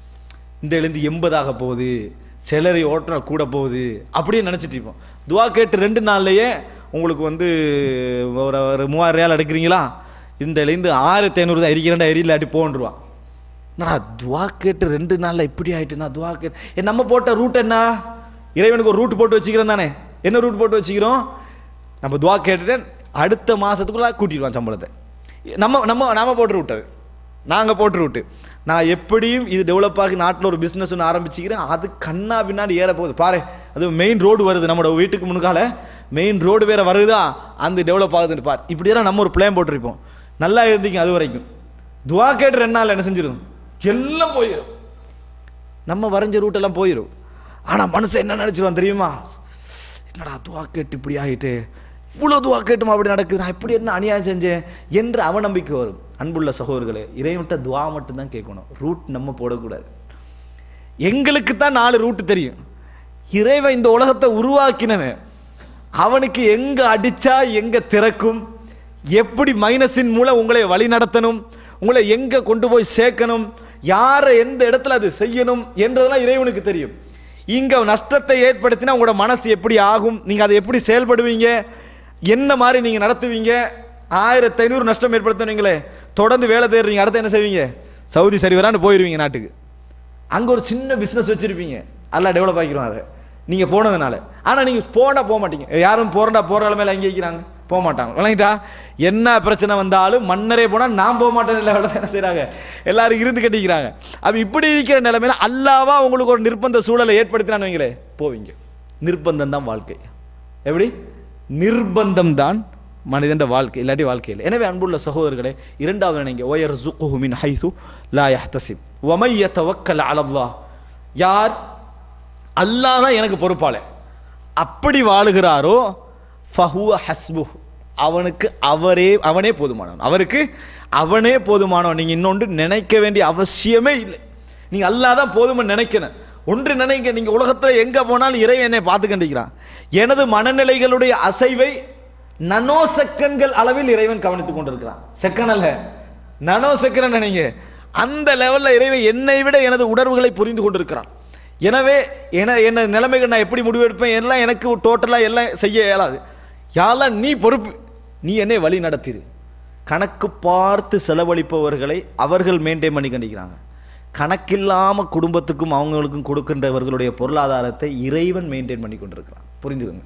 இந்த எழுந்து எண்பதாக போகுது சிலரை ஓட்டுநர் கூட போகுது அப்படியே நினச்சிட்டு இருப்போம் துவா கேட்டு ரெண்டு நாள்லயே உங்களுக்கு வந்து ஒரு ஒரு மூவாயிரம் ரியால் எடுக்கிறீங்களா இந்த எழுந்து ஆயிரத்தி ஐநூறு தான் எரிக்கிறேன்டா எரியலாட்டி போன்றுவான் என்னடா துவா கேட்டு ரெண்டு நாளில் இப்படி ஆயிட்டுனா துவா கேட்டு ஏ, நம்ம போட்ட ரூட் என்ன இறைவனுக்கு ஒரு ரூட் போட்டு வச்சுக்கிறோம் தானே என்ன ரூட் போட்டு வச்சுக்கிறோம் நம்ம துவா கேட்டுட்டு அடுத்த மாதத்துக்குள்ளே கூட்டிடுவான் சம்பளத்தை நம்ம நம்ம நாம போட்டு ரூட் அது நாங்கள் போட்டு ரூட்டு நான் எப்படியும் இது டெவலப் ஆகி நாட்டில் ஒரு பிஸ்னஸ் ஒன்று ஆரம்பிச்சுக்கிறேன் அது கண்ணா பின்னாடி ஏற போகுது பாரு அது மெயின் ரோடு வருது நம்மளோட வீட்டுக்கு முன்னுக்கால மெயின் ரோடு வேற வருதா அந்த டெவலப் ஆகுதுன்னு பார் இப்படியெல்லாம் நம்ம ஒரு பிளான் போட்டிருப்போம் நல்லா இருந்தீங்க அது வரைக்கும் துவா கேட்டு ரெண்டு நாள் என்ன செஞ்சிடும் எல்லாம் போயிடும் நம்ம வரைஞ்ச ரூட்டெல்லாம் போயிடும் ஆனால் மனுஷன் என்ன நினச்சிருவான் தெரியுமா என்னடா துவா கேட்டு இப்படி ஆகிட்டு இவ்வளோ துவா கேட்டுமா அப்படி நடக்குது நான் இப்படி என்ன அநியாயம் செஞ்சேன் என்று அவநம்பிக்கை வரும் அன்புள்ள சகோதரர்களே இறைவன்கிட்ட துவா மட்டும்தான் கேட்கணும் ரூட் நம்ம போடக்கூடாது எங்களுக்கு தான் நாலு ரூட் தெரியும் இறைவன் இந்த உலகத்தை உருவாக்கினவன் அவனுக்கு எங்க அடிச்சா எங்க திறக்கும் எப்படி மைனஸின் மூலம் உங்களை வழி நடத்தணும் உங்களை எங்க கொண்டு போய் சேர்க்கணும் யாரை எந்த இடத்துல அது செய்யணும் என்றதெல்லாம் இறைவனுக்கு தெரியும் இங்க நஷ்டத்தை ஏற்படுத்தினா உங்களோட மனசு எப்படி ஆகும் நீங்க அதை எப்படி செயல்படுவீங்க என்ன மாதிரி நீங்க நடத்துவீங்க ஆயிரத்தி ஐநூறு நஷ்டம் ஏற்படுத்தினீங்களே தொடர்ந்து வேலை தேடுறீங்க அடுத்து என்ன செய்வீங்க சவுதி சரிவரான்னு போயிருவீங்க நாட்டுக்கு அங்கே ஒரு சின்ன பிஸ்னஸ் வச்சுருப்பீங்க எல்லாம் டெவலப் ஆக்கிடும் அதை நீங்கள் போனதுனால ஆனால் நீங்கள் போனா போக மாட்டீங்க யாரும் போறடா போகிற நிலைமையில எங்கே வைக்கிறாங்க போக மாட்டாங்க விளங்கிட்டா என்ன பிரச்சனை வந்தாலும் மன்னரே போனால் நான் போக மாட்டேன் இல்லை என்ன செய்கிறாங்க எல்லாரும் இருந்து கட்டிக்கிறாங்க அப்போ இப்படி இருக்கிற நிலைமையில அல்லாவா உங்களுக்கு ஒரு நிர்பந்த சூழலை ஏற்படுத்தினான்னு வைங்களே போவீங்க நிர்பந்தம் தான் வாழ்க்கை எப்படி நிர்பந்தம் தான் மனிதன் வாழ்க்கை இல்லாட்டி வாழ்க்கை இல்லை எனவே அன்புள்ள சகோதரர்களே இரண்டாவது நினைங்க ஒயர் ஜுக்குஹு மின் ஹைசு லா யஹ்தசிப் வமைய தவக்கல் அலல்லாஹ் யார் அல்லாஹ் தான் எனக்கு பொறுப்பாளே அப்படி வாழுகிறாரோ ஃபஹுவ ஹஸ்பு அவனுக்கு அவரே அவனே போதுமானவன் அவருக்கு அவனே போதுமானவன் நீங்கள் இன்னொன்று நினைக்க வேண்டிய அவசியமே இல்லை நீங்கள் அல்லாஹ் தான் போதும்னு நினைக்கணும் ஒன்று நினைக்க நீங்கள் உலகத்தில் எங்கே போனாலும் இறைவன் என்னை பார்த்து கண்டிக்கிறான் எனது மனநிலைகளுடைய அசைவை நனோ செகண்ட்கள் அளவில் இறைவன் கவனித்துக் கொண்டிருக்கிறான் செகண்ட் அல்ல நனோ செகண்ட் நினைங்க அந்த லெவலில் இறைவன் என்னை விட எனது உணர்வுகளை புரிந்து கொண்டிருக்கிறான் எனவே என என்ன நிலைமைகள் நான் எப்படி முடிவெடுப்பேன் எல்லாம் எனக்கு டோட்டலாக எல்லாம் செய்ய இயலாது யாரெல்லாம் நீ பொறுப்பு நீ என்னை வழி நடத்திரு கணக்கு பார்த்து செலவழிப்பவர்களை அவர்கள் மெயின்டைன் பண்ணி கண்டிக்கிறாங்க கணக்கில்லாமல் குடும்பத்துக்கும் அவங்களுக்கும் கொடுக்கின்றவர்களுடைய பொருளாதாரத்தை இறைவன் மெயின்டைன் பண்ணி கொண்டிருக்கிறான் புரிஞ்சுக்கோங்க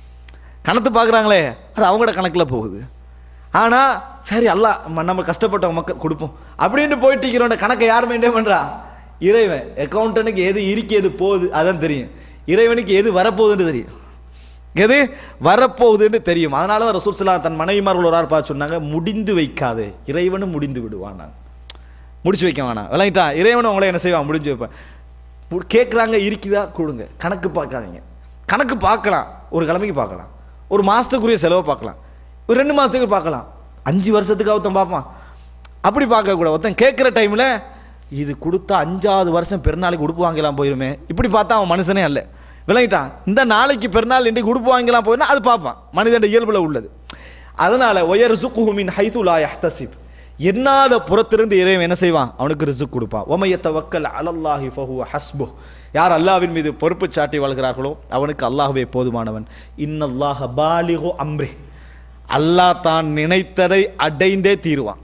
கணத்து பார்க்குறாங்களே அது அவங்களோட கணக்கில் போகுது ஆனால் சரி அல்லா ம- நம்ம கஷ்டப்பட்ட மக்கள் கொடுப்போம் அப்படின்ட்டு போயிட்டு இருக்கிறோட கணக்கை யார் மெயின்டைன் பண்ணுறா இறைவன் அக்கௌண்டனுக்கு எது இருக்கு எது போகுது அதான் தெரியும் இறைவனுக்கு எது வரப்போகுதுன்னு தெரியும் எது வரப்போகுதுன்னு தெரியும் அதனால தான் ரசூல் ஸல்லல்லாஹு தன் மனைவிமார்கள் ஒரு ஆள் பார்த்து சொன்னாங்க முடிந்து வைக்காதே இறைவனும் முடிந்து விடுவான் நான் முடிச்சு வைக்க வேணாம் விளங்கிட்டா இறைவனும் உங்களை என்ன செய்வான் முடிஞ்சு வைப்பேன் கேட்குறாங்க இருக்குதா கொடுங்க கணக்கு பார்க்காதீங்க கணக்கு பார்க்கலாம் ஒரு கிழமைக்கு பார்க்கலாம் ஒரு மாதத்துக்குரிய செலவை பார்க்கலாம் ஒரு ரெண்டு மாதத்துக்கு பார்க்கலாம் அஞ்சு வருஷத்துக்கு ஒருத்தன் பார்ப்பான் அப்படி பார்க்கக்கூடாது ஒருத்தன் கேட்குற டைமில் இது கொடுத்தா அஞ்சாவது வருஷம் பெருநாளைக்கு உடுப்பு வாங்கலாம் போயிருமே இப்படி பார்த்தா அவன் மனுஷனே அல்ல விளங்கிட்டான் இந்த நாளைக்கு பெருநாள் இன்றைக்கு உடுப்பு வாங்கலாம் போயிருந்தா அது பார்ப்பான் மனிதன் இயல்புல உள்ளது அதனால ஒயர் சுக்குஹுமின் ஹைதுலா யஹ்தசிப் எண்ணாத புறத்திலிருந்து இறைவன் என்ன செய்வான் அவனுக்கு ரிசுக் கொடுப்பான் ஒமையத்த வக்கல் அலல்லாஹி ஃபஹுவ ஹஸ்பு யார் அல்லாஹ்வின் மீது பொறுப்பு சாட்டி வாழ்கிறார்களோ அவனுக்கு அல்லாஹ்வே போதுமானவன் இன்னல்லாஹ பாலிகு அம்ரி அல்லாஹ் தான் நினைத்ததை அடைந்தே தீருவான்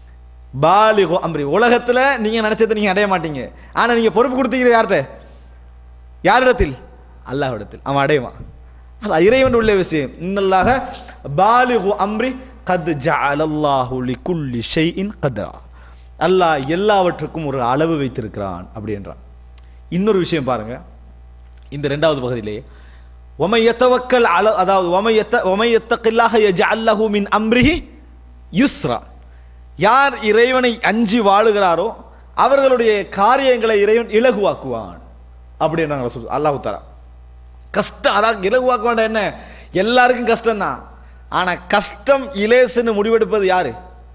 பாலிகு அம்ரி உலகத்துல நீங்க நினைச்சதை நீங்க அடைய மாட்டீங்க ஆனா நீங்க பொறுப்பு கொடுத்தீங்க யார்கிட்ட யாரிடத்தில் அல்லாஹ்விடத்தில் அவன் அடைவான் அது இறைவன் உள்ள விஷயம் இன்னல்லாக பாலிகு அம்ரி கத் ஜஅலல்லாஹு லிகுல்லி ஷைஇன் கத்ரா அல்லாஹ் எல்லாவற்றுக்கும் ஒரு அளவு வைத்திருக்கிறான் அப்படின்றான் இன்னொரு விஷயம் பாருங்க இந்த ரெண்டாவது பகுதியிலே ஒமை எத்தவக்கல் அல அதாவது ஒமை எத்த ஒமை எத்தக்கில்லாக யஜஅல்லஹு மின் அம்ரிஹி யுஸ்ரா யார் இறைவனை அஞ்சி வாழுகிறாரோ அவர்களுடைய காரியங்களை இறைவன் இலகுவாக்குவான் அப்படின்றாங்க ரசூல் அல்லாஹு தஆலா கஷ்டம் அதான் இலகுவாக்க வேண்டாம் என்ன எல்லாருக்கும் கஷ்டம்தான் ஆனால் கஷ்டம் இலேசுன்னு முடிவெடுப்பது யாரு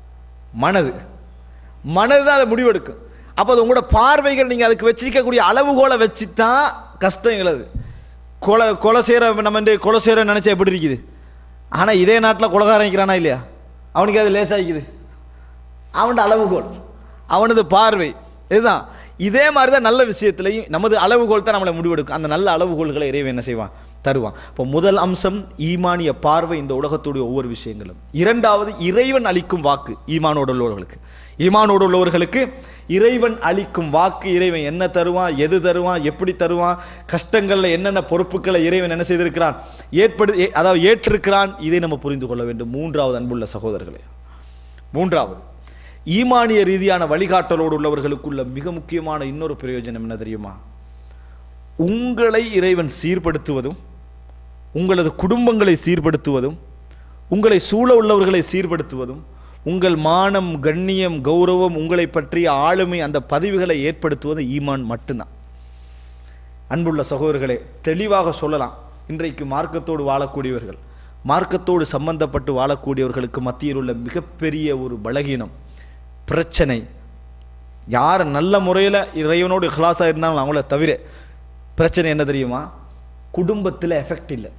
மனது மனது தான் அதை முடிவெடுக்கும் அப்போ அது உங்களோட பார்வைகள் நீங்கள் அதுக்கு வச்சிருக்கக்கூடிய அளவுகோலை வச்சு தான் கஷ்டம் எங்களது கொலை கொலை செய்கிற நம்ம இந்த கொலை செய்கிற நினச்சா எப்படி இருக்குது ஆனால் இதே நாட்டில் கொலகாரம் இருக்கிறானா இல்லையா அவனுக்கு அது லேசாகிக்குது அவனோட அளவுகோல் அவனது பார்வை இதுதான் இதே மாதிரி தான் நல்ல விஷயத்திலையும் நமது அளவுகோல் தான் நம்மளை முடிவெடுக்கும் அந்த நல்ல அளவுகோல்களை இறைவன் என்ன செய்வான் தருவான் இப்போ முதல் அம்சம் ஈமானிய பார்வை இந்த உலகத்துடைய ஒவ்வொரு விஷயங்களும் இரண்டாவது இறைவன் அளிக்கும் வாக்கு ஈமானோடு உள்ளவர்களுக்கு ஈமானோடு உள்ளவர்களுக்கு இறைவன் அளிக்கும் வாக்கு இறைவன் என்ன தருவான் எது தருவான் எப்படி தருவான் கஷ்டங்களில் என்னென்ன பொறுப்புகளை இறைவன் என்ன செய்திருக்கிறான் ஏற்படு ஏ- அதாவது ஏற்றிருக்கிறான் இதை நம்ம புரிந்து கொள்ள வேண்டும் மூன்றாவது அன்புள்ள சகோதரர்களே மூன்றாவது ஈமானிய ரீதியான வழிகாட்டலோடு உள்ளவர்களுக்குள்ள மிக முக்கியமான இன்னொரு பிரயோஜனம் என்ன தெரியுமா உங்களை இறைவன் சீர்படுத்துவதும் உங்களது குடும்பங்களை சீர்படுத்துவதும் உங்களை சூழ உள்ளவர்களை சீர்படுத்துவதும் உங்கள் மானம் கண்ணியம் கௌரவம் உங்களை பற்றிய ஆளுமை அந்த பதிவுகளை ஏற்படுத்துவது ஈமான் மட்டும்தான் அன்புள்ள சகோதரர்களே தெளிவாக சொல்லலாம் இன்றைக்கு மார்க்கத்தோடு வாழக்கூடியவர்கள் மார்க்கத்தோடு சம்பந்தப்பட்டு வாழக்கூடியவர்களுக்கு மத்தியில் உள்ள மிகப்பெரிய ஒரு பலகீனம் பிரச்சனை யார் நல்ல முறையில் இறைவனோடு இஹ்லாஸாக இருந்தாலும் அவங்கள தவிர பிரச்சனை என்ன தெரியுமா குடும்பத்தில் எஃபெக்ட் இல்லை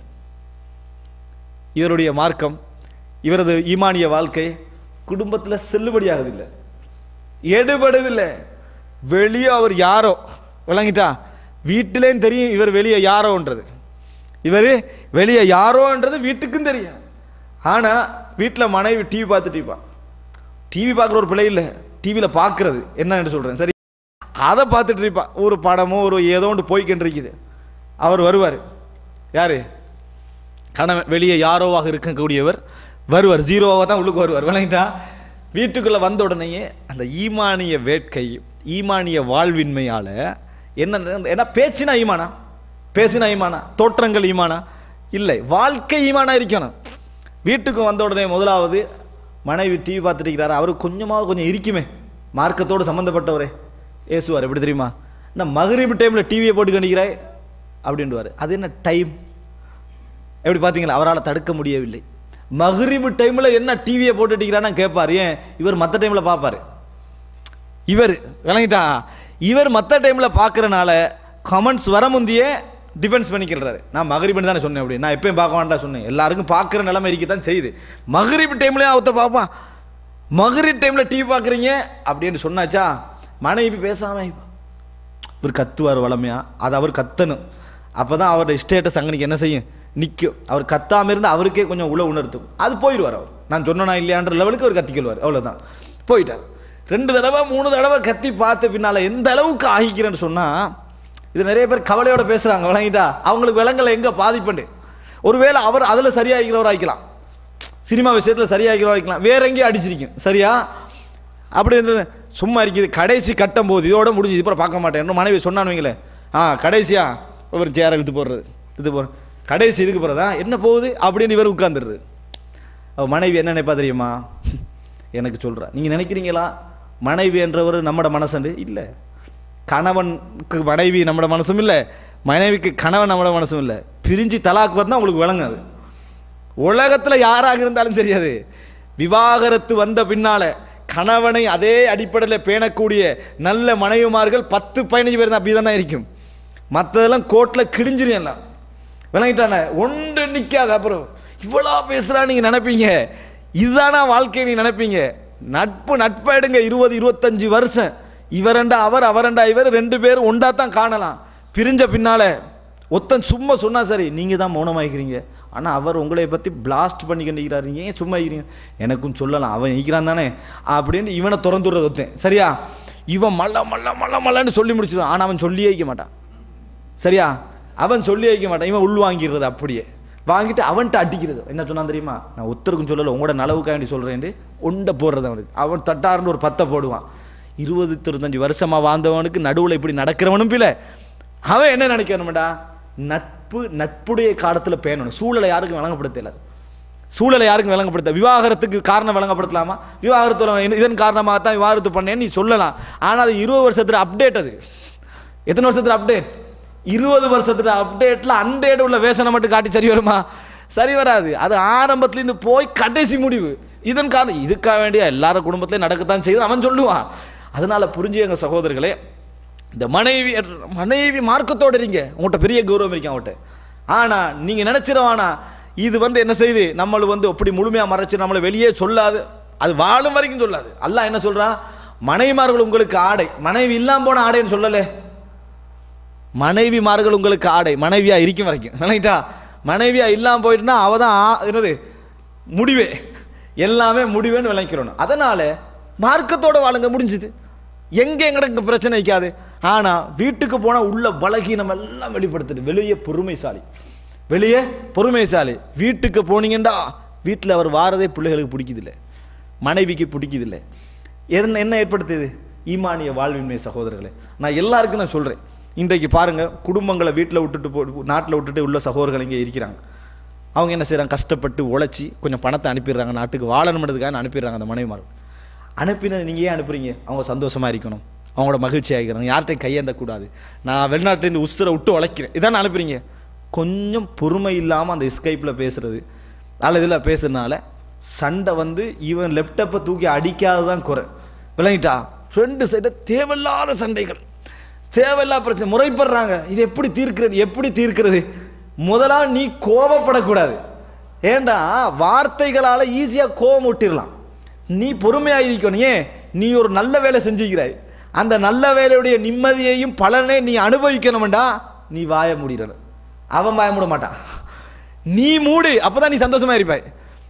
இவருடைய மார்க்கம் இவரது ஈமானிய வாழ்க்கை குடும்பத்தில் செல்லுபடியாகுதில்லை எடுபடுதில்லை வெளியே அவர் யாரோ விளங்கிட்டா வீட்டிலேயும் தெரியும் இவர் வெளியே யாரோன்றது இவர் வெளியே யாரோன்றது வீட்டுக்கும் தெரியும் ஆனால் வீட்டில் மனைவி டிவி பார்த்துட்டு இருப்பான் டிவி பார்க்குற ஒரு பிள்ளை இல்லை டிவியில் பார்க்குறது என்னன்னு சொல்கிறேன் சரி அதை பார்த்துட்டு இருப்பா ஒரு படமோ ஒரு ஏதோ ஒன்று போய்க்கிட்டு இருக்குது அவர் வருவார் யார் கணவன் வெளியே யாரோவாக இருக்கக்கூடியவர் வருவார் ஜீரோவாக தான் உள்ளுக்கு வருவார் விளங்கிட்டா வீட்டுக்குள்ளே வந்த உடனேயே அந்த ஈமானிய வேட்கை ஈமானிய வாழ்வின்மையால் என்ன என்ன பேச்சினா ஈமானா பேசினா ஈமானா தோற்றங்கள் ஈமானா இல்லை வாழ்க்கை ஈமானா இருக்கணும் வீட்டுக்கு வந்த உடனே முதலாவது மனைவி டிவி பார்த்துட்டு இருக்கிறாரு அவருக்கு கொஞ்சமாக கொஞ்சம் இருக்குமே மார்க்கத்தோடு சம்மந்தப்பட்டவரே ஏசுவார் எப்படி தெரியுமா நான் மகரிபு டைமில் டிவியை போட்டு கணிக்கிறாய் அப்படின்டுவார் அது என்ன டைம் எப்படி பார்த்தீங்களா அவரால் தடுக்க முடியவில்லை மகரிபு டைமில் என்ன டிவியை போட்டுட்டிக்கிறான்னு கேட்பார் ஏன் இவர் மற்ற டைமில் பார்ப்பார் இவர் விளங்கிட்டா இவர் மற்ற டைமில் பார்க்குறனால கமெண்ட்ஸ் வர முந்தியே டிஃபென்ஸ் பண்ணிக்கிறாரு நான் மகரிபுன்னு தானே சொன்னேன் அப்படி நான் எப்பயும் பார்க்க வேண்டாம் சொன்னேன் எல்லாருக்கும் பார்க்குற நிலைமை இருக்க தான் செய்யுது மகரிபு டைம்லேயே அவத்த பார்ப்பான் மகரிப் டைமில் டிவி பார்க்குறீங்க அப்படின்னு சொன்னாச்சா மனைவி பேசாம இவர் கத்துவார் வளமையா அது அவர் கத்தணும் அப்போ தான் அவரோட ஸ்டேட்டஸ் அங்கனிக்கு என்ன செய்யும் நிற்கும் அவர் கத்தாம இருந்து அவருக்கே கொஞ்சம் உள்ள உணர்த்தும் அது போயிடுவார் அவர் நான் சொன்னனா இல்லையான்ற லெவலுக்கு அவர் கத்திக்கொள்வார் அவ்வளோதான் போயிட்டார் ரெண்டு தடவை மூணு தடவை கத்தி பார்த்த பின்னால் எந்த அளவுக்கு ஆகிக்கிறேன்னு சொன்னால் இது நிறைய பேர் கவலையோட பேசுகிறாங்க விளங்கிட்டா அவங்களுக்கு விலங்கலை எங்கே பாதிப்புண்டு ஒருவேளை அவர் அதில் சரியாகிறவர் ஆகிக்கலாம் சினிமா விஷயத்தில் சரியாகிறவர் ஆகிக்கலாம் வேற எங்கேயும் அடிச்சிருக்கும் சரியா அப்படி இருந்தது சும்மா இருக்குது கடைசி கட்டும் போது இதோட முடிஞ்சு இது அப்புறம் பார்க்க மாட்டேன் மனைவி சொன்னான்னு வைங்களேன் ஆ கடைசியா ஒரு சேரை இழுத்து போடுறது இது போடுற கடைசி இதுக்கு போகிறதா என்ன போகுது அப்படின்னு இவர் உட்காந்துடுறது அவ மனைவி என்ன நினைப்பா தெரியுமா எனக்கு சொல்கிறா நீங்கள் நினைக்கிறீங்களா மனைவி என்றவர் நம்மட மனசண்டு இல்லை கணவனுக்கு மனைவி நம்மட மனசும் இல்லை மனைவிக்கு கணவன் நம்மட மனசும் இல்லை பிரிஞ்சு தலாக்கு வந்தால் உங்களுக்கு விளங்காது உலகத்தில் யாராக இருந்தாலும் சரியாது விவாகரத்து வந்த பின்னால கணவனை அதே அடிப்படையில் பேணக்கூடிய நல்ல மனைவிமார்கள் பத்து பதினஞ்சு பேர் தான் அப்படி தான் இருக்கும் மற்றதெல்லாம் கோர்ட்டில் கிழிஞ்சிரும் எல்லாம் விளங்கிட்டானே ஒன்று நிற்காது அப்புறம் இவ்வளோ பேசுகிறா நீங்கள் நினைப்பீங்க இதுதானா வாழ்க்கை நீ நினைப்பீங்க நட்பு நட்பை எடுங்க இருபது இருபத்தஞ்சு வருஷம் இவரண்டா அவர் அவரண்டா இவர் ரெண்டு பேரும் ஒண்டா தான் காணலாம் பிரிஞ்ச பின்னால ஒத்தன் சும்மா சொன்னா சரி நீங்கள் தான் மௌனமாகிக்கிறீங்க ஆனால் அவர் உங்களை பற்றி பிளாஸ்ட் பண்ணி கண்டிக்கிறாரு ஏன் சும்மா இருக்கிறீங்க எனக்கும் சொல்லலாம் அவன் ஈக்கிறான் தானே அப்படின்னு இவனை திறந்துடுறது ஒருத்தன் சரியா இவன் மல்ல மல்ல மல்ல மல்லன்னு சொல்லி முடிச்சிடுவான் ஆனால் அவன் சொல்லியே வைக்க மாட்டான் சரியா அவன் சொல்லி வைக்க மாட்டான் இவன் உள் வாங்கிடுறது அப்படியே வாங்கிட்டு அவன்கிட்ட அடிக்கிறது என்ன சொன்னான் தெரியுமா நான் ஒருத்தருக்கும் சொல்லலை உங்களோட நலவுக்காண்டி சொல்கிறேன் உண்டை போடுறது அவனுக்கு அவன் தட்டாருன்னு ஒரு பத்தை போடுவான் இருபது இருபத்தஞ்சு வருஷமா வாழ்ந்தவனுக்கு நடுவில் இப்படி நடக்கிறவனும் பிள்ளை அவன் என்ன நினைக்கணும்டா நட்பு நட்புடைய காலத்தில் பேணணும் சூழலை யாருக்கும் வழங்கப்படுத்தல சூழலை யாருக்கும் விளங்கப்படுத்த விவாகரத்துக்கு காரணம் விளங்கப்படுத்தலாமா விவாகரத்து இதன் காரணமாக தான் விவாகரத்து பண்ணேன்னு நீ சொல்லலாம் ஆனால் அது இருபது வருஷத்துல அப்டேட் அது எத்தனை வருஷத்துல அப்டேட் இருபது வருஷத்துல அப்டேட்ல அன்டேட் உள்ள வேஷனை மட்டும் காட்டி சரி வருமா சரி வராது அது ஆரம்பத்துலேருந்து போய் கடைசி முடிவு இதன் காரணம் இதுக்காக வேண்டிய எல்லாரும் குடும்பத்திலையும் நடக்கத்தான் செய்து அவன் சொல்லுவான் அதனால புரிஞ்சு எங்க சகோதரர்களே இந்த மனைவி மனைவி மார்க்கத்தோடு இருங்க உங்கள்கிட்ட பெரிய கௌரவம் இருக்கு அவன்கிட்ட ஆனா நீங்க நினைச்சிருவானா இது வந்து என்ன செய்யுது நம்மளை வந்து அப்படி முழுமையா மறைச்சு நம்மளை வெளியே சொல்லாது அது வாழும் வரைக்கும் சொல்லாது அல்லாஹ் என்ன சொல்றான் மனைவிமார்கள் உங்களுக்கு ஆடை மனைவி இல்லாம போன ஆடைன்னு சொல்லலே மனைவிமார்கள் உங்களுக்கு ஆடை மனைவியா இருக்கும் வரைக்கும் நினைக்கிட்டா மனைவியா இல்லாம போயிட்டுனா அவ தான் ஆ- என்னது முடிவே எல்லாமே முடிவேன்னு விளக்கிறணும் அதனால மார்க்கத்தோட வாழுங்க முடிஞ்சுது எங்க எங்கட பிரச்சனை வைக்காது ஆனா வீட்டுக்கு போனா உள்ள பலகீனம் எல்லாம் வெளிப்படுத்துது வெளியே பொறுமைசாலி வெளியே பொறுமைசாலி வீட்டுக்கு போனீங்கண்டா வீட்டில் அவர் வாரதே பிள்ளைகளுக்கு பிடிக்குதில்ல மனைவிக்கு பிடிக்குதில்ல என்ன என்ன ஏற்படுத்துது ஈமானிய வாழ்வின்மை சகோதரர்களே நான் எல்லாருக்கும் நான் சொல்றேன் இன்றைக்கு பாருங்க குடும்பங்களை வீட்டில் விட்டுட்டு போ நாட்டில் விட்டுட்டு உள்ள சகோதரர்கள் இங்கே இருக்கிறாங்க அவங்க என்ன செய்றாங்க கஷ்டப்பட்டு உழைச்சி கொஞ்சம் பணத்தை அனுப்பிடுறாங்க நாட்டுக்கு வாழணுன்றதுக்காக அனுப்பிடுறாங்க அந்த மனைவிமார்கள் அனுப்பினது நீங்கள் ஏன் அனுப்புறீங்க அவங்க சந்தோஷமா இருக்கணும் அவங்களோட மகிழ்ச்சி ஆகிக்கணும் யார்கிட்டையும் கையேந்தக்கூடாது நான் வெளிநாட்டிலேருந்து உசுரை விட்டு உழைக்கிறேன் இதானே அனுப்புறீங்க கொஞ்சம் பொறுமை இல்லாமல் அந்த எஸ்கைப்பில் பேசுறது அல்ல இதில் பேசுறதுனால சண்டை வந்து இவன் லேப்டாப்பை தூக்கி அடிக்காததான் குறை விளங்கிட்டா ரெண்டு சைடு தேவையில்லாத சண்டைகள் தேவையில்லாத பிரச்சனை முறைப்படுறாங்க இது எப்படி தீர்க்கிறது எப்படி தீர்க்கிறது முதலா நீ கோபப்படக்கூடாது ஏண்டா வார்த்தைகளால் ஈஸியாக கோபம் விட்டிடலாம் நீ பொறுமையாக இருக்கணும் ஏன் நீ ஒரு நல்ல வேலை செஞ்சுக்கிறாய் அந்த நல்ல வேலையுடைய நிம்மதியையும் பலனை நீ அனுபவிக்கணும்டா நீ வாய மூடிடணும் அவன் வாய மூட மாட்டான் நீ மூடு அப்பதான் நீ சந்தோஷமா இருப்பாய்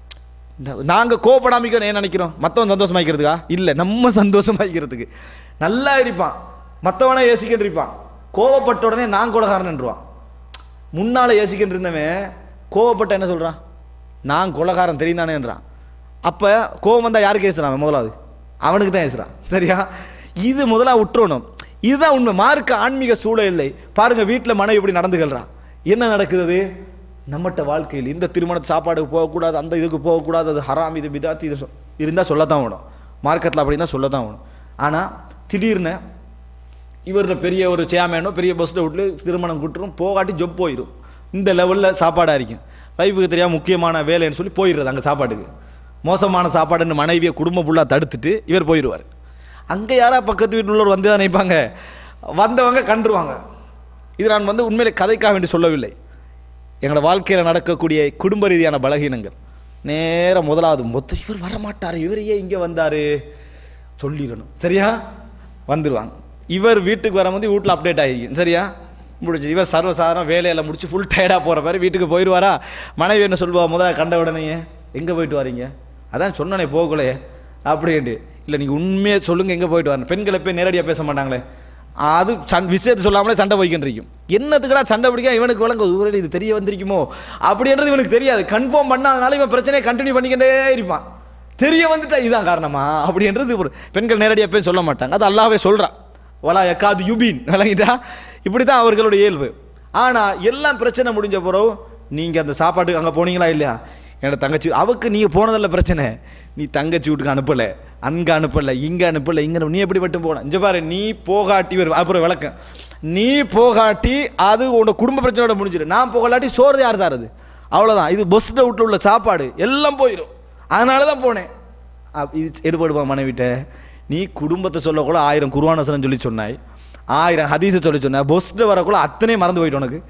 நாங்க கோபப்படாமிக்கணும் ஏன் நினைக்கிறோம் மற்றவன் சந்தோஷமாக்கிறதுக்கா இல்லை நம்ம சந்தோஷமாக்கிறதுக்கு நல்லா இருப்பான் மற்றவனை ஏசிக்கிட்டு இருப்பான் கோவப்பட்ட உடனே நான் கொலகாரன்ன்றுவான் முன்னால் ஏசிக்கிட்டு இருந்தவன் கோவப்பட்ட என்ன சொல்கிறான் நான் கொலகாரன் தெரியுந்தானேன்றான் அப்போ கோவம் வந்தால் யாருக்கு ஏசுறான் முதலாவது அவனுக்கு தான் ஏசுறான் சரியா இது முதலாக விட்டுறணும் இதுதான் உண்மை மார்க்க ஆன்மீக சூழல் இல்லை பாருங்க வீட்டில் மனைவி இப்படி நடந்துகள்றான் என்ன நடக்குது அது? நம்மட்ட வாழ்க்கையில் இந்த திருமண சாப்பாடுக்கு போகக்கூடாது அந்த இதுக்கு போகக்கூடாது அது ஹராம் இது பிதாத்தி இது இருந்தால் சொல்லத்தான் வேணும் மார்க்கெட்டில் அப்படின்னா சொல்லத்தான் வேணும் ஆனால் திடீர்னு இவரோட பெரிய ஒரு சேர்மேனோ பெரிய பஸ்ஸில் விட்டு திருமணம் கூட்டுரும் போகாட்டி ஜொப் போயிடும் இந்த லெவலில் சாப்பாடாக இருக்கும் வைஃபுக்கு தெரியாம முக்கியமான வேலைன்னு சொல்லி போயிடுறது அங்கே சாப்பாட்டுக்கு மோசமான சாப்பாடுன்னு மனைவியை குடும்பம் ஃபுல்லாக தடுத்துட்டு இவர் போயிடுவார் அங்கே யாரா பக்கத்து வீட்டில் உள்ளவர் வந்து தான் நினைப்பாங்க வந்தவங்க கண்டுருவாங்க இது நான் வந்து உண்மையிலே கதைக்காக வேண்டி சொல்லவில்லை எங்களோட வாழ்க்கையில் நடக்கக்கூடிய குடும்ப ரீதியான பலகீனங்கள் நேரா முதலாவது மொத்தம் இவர் வரமாட்டார் இவர் ஏன் இங்கே வந்தார் சொல்லிடணும் சரியா வந்துடுவாங்க இவர் வீட்டுக்கு வரும்போது வீட்டில் அப்டேட் ஆகிக்கும் சரியா முடிஞ்சு இவர் சர்வசாதாரண வேலையெல்லாம் முடிச்சு ஃபுல் டயர்டாக போகிற மாதிரி வீட்டுக்கு போயிடுவாரா மனைவி என்ன சொல்லுவா முதல்ல கண்ட உடனே எங்கே போயிட்டு வரீங்க அதான் சொன்னனே போகலையே அப்படின்ட்டு இல்லை நீங்கள் உண்மையை சொல்லுங்கள் எங்கே போயிட்டு வரணும் பெண்களை போய் நேரடியாக பேச மாட்டாங்களே அது சண் விஷயத்தை சொல்லாமலே சண்டை போய்க்கின்றிருக்கும் என்னத்துக்குடா சண்டை பிடிக்க இவனுக்கு விளங்க ஊரில் இது தெரிய வந்திருக்குமோ அப்படின்றது இவனுக்கு தெரியாது கன்ஃபார்ம் பண்ணாதனால இவன் பிரச்சனையை கண்டினியூ பண்ணிக்கிட்டே இருப்பான் தெரிய வந்துட்டா இதுதான் காரணமா அப்படின்றது ஒரு பெண்கள் நேரடியாக போய் சொல்ல மாட்டாங்க அது அல்லாவே சொல்கிறான் வலா எக்காது யுபீன் விளங்கிட்டா இப்படி தான் அவர்களுடைய இயல்பு ஆனால் எல்லாம் பிரச்சனை முடிஞ்ச பிறகு நீங்கள் அந்த சாப்பாட்டுக்கு அங்கே போனீங்களா இல்லையா என்னோட தங்கச்சி அவக்கு நீங்கள் போனதில்ல பிரச்சனை நீ தங்கச்சி வீட்டுக்கு அனுப்பலை அங்கே அனுப்பலை இங்கே அனுப்பலை இங்கே நீ எப்படி மட்டும் போன இங்கே பாரு நீ போகாட்டி வரு அப்புறம் விளக்கம் நீ போகாட்டி அது உன்னோட குடும்ப பிரச்சனையோட முடிஞ்சிடும் நான் போகலாட்டி சோறு யார் தரது அவ்வளோதான் இது பஸ்ஸில் வீட்டில் உள்ள சாப்பாடு எல்லாம் போயிடும் அதனால தான் போனேன் அப் இது எடுபடுவா மனைவிட்ட நீ குடும்பத்தை சொல்லக்கூட ஆயிரம் குருவானசனம் சொல்லி சொன்னாய் ஆயிரம் ஹதீஸை சொல்லி சொன்னாய் பஸ்ஸில் வரக்குள்ள அத்தனையும் மறந்து போயிட்டு உனக்கு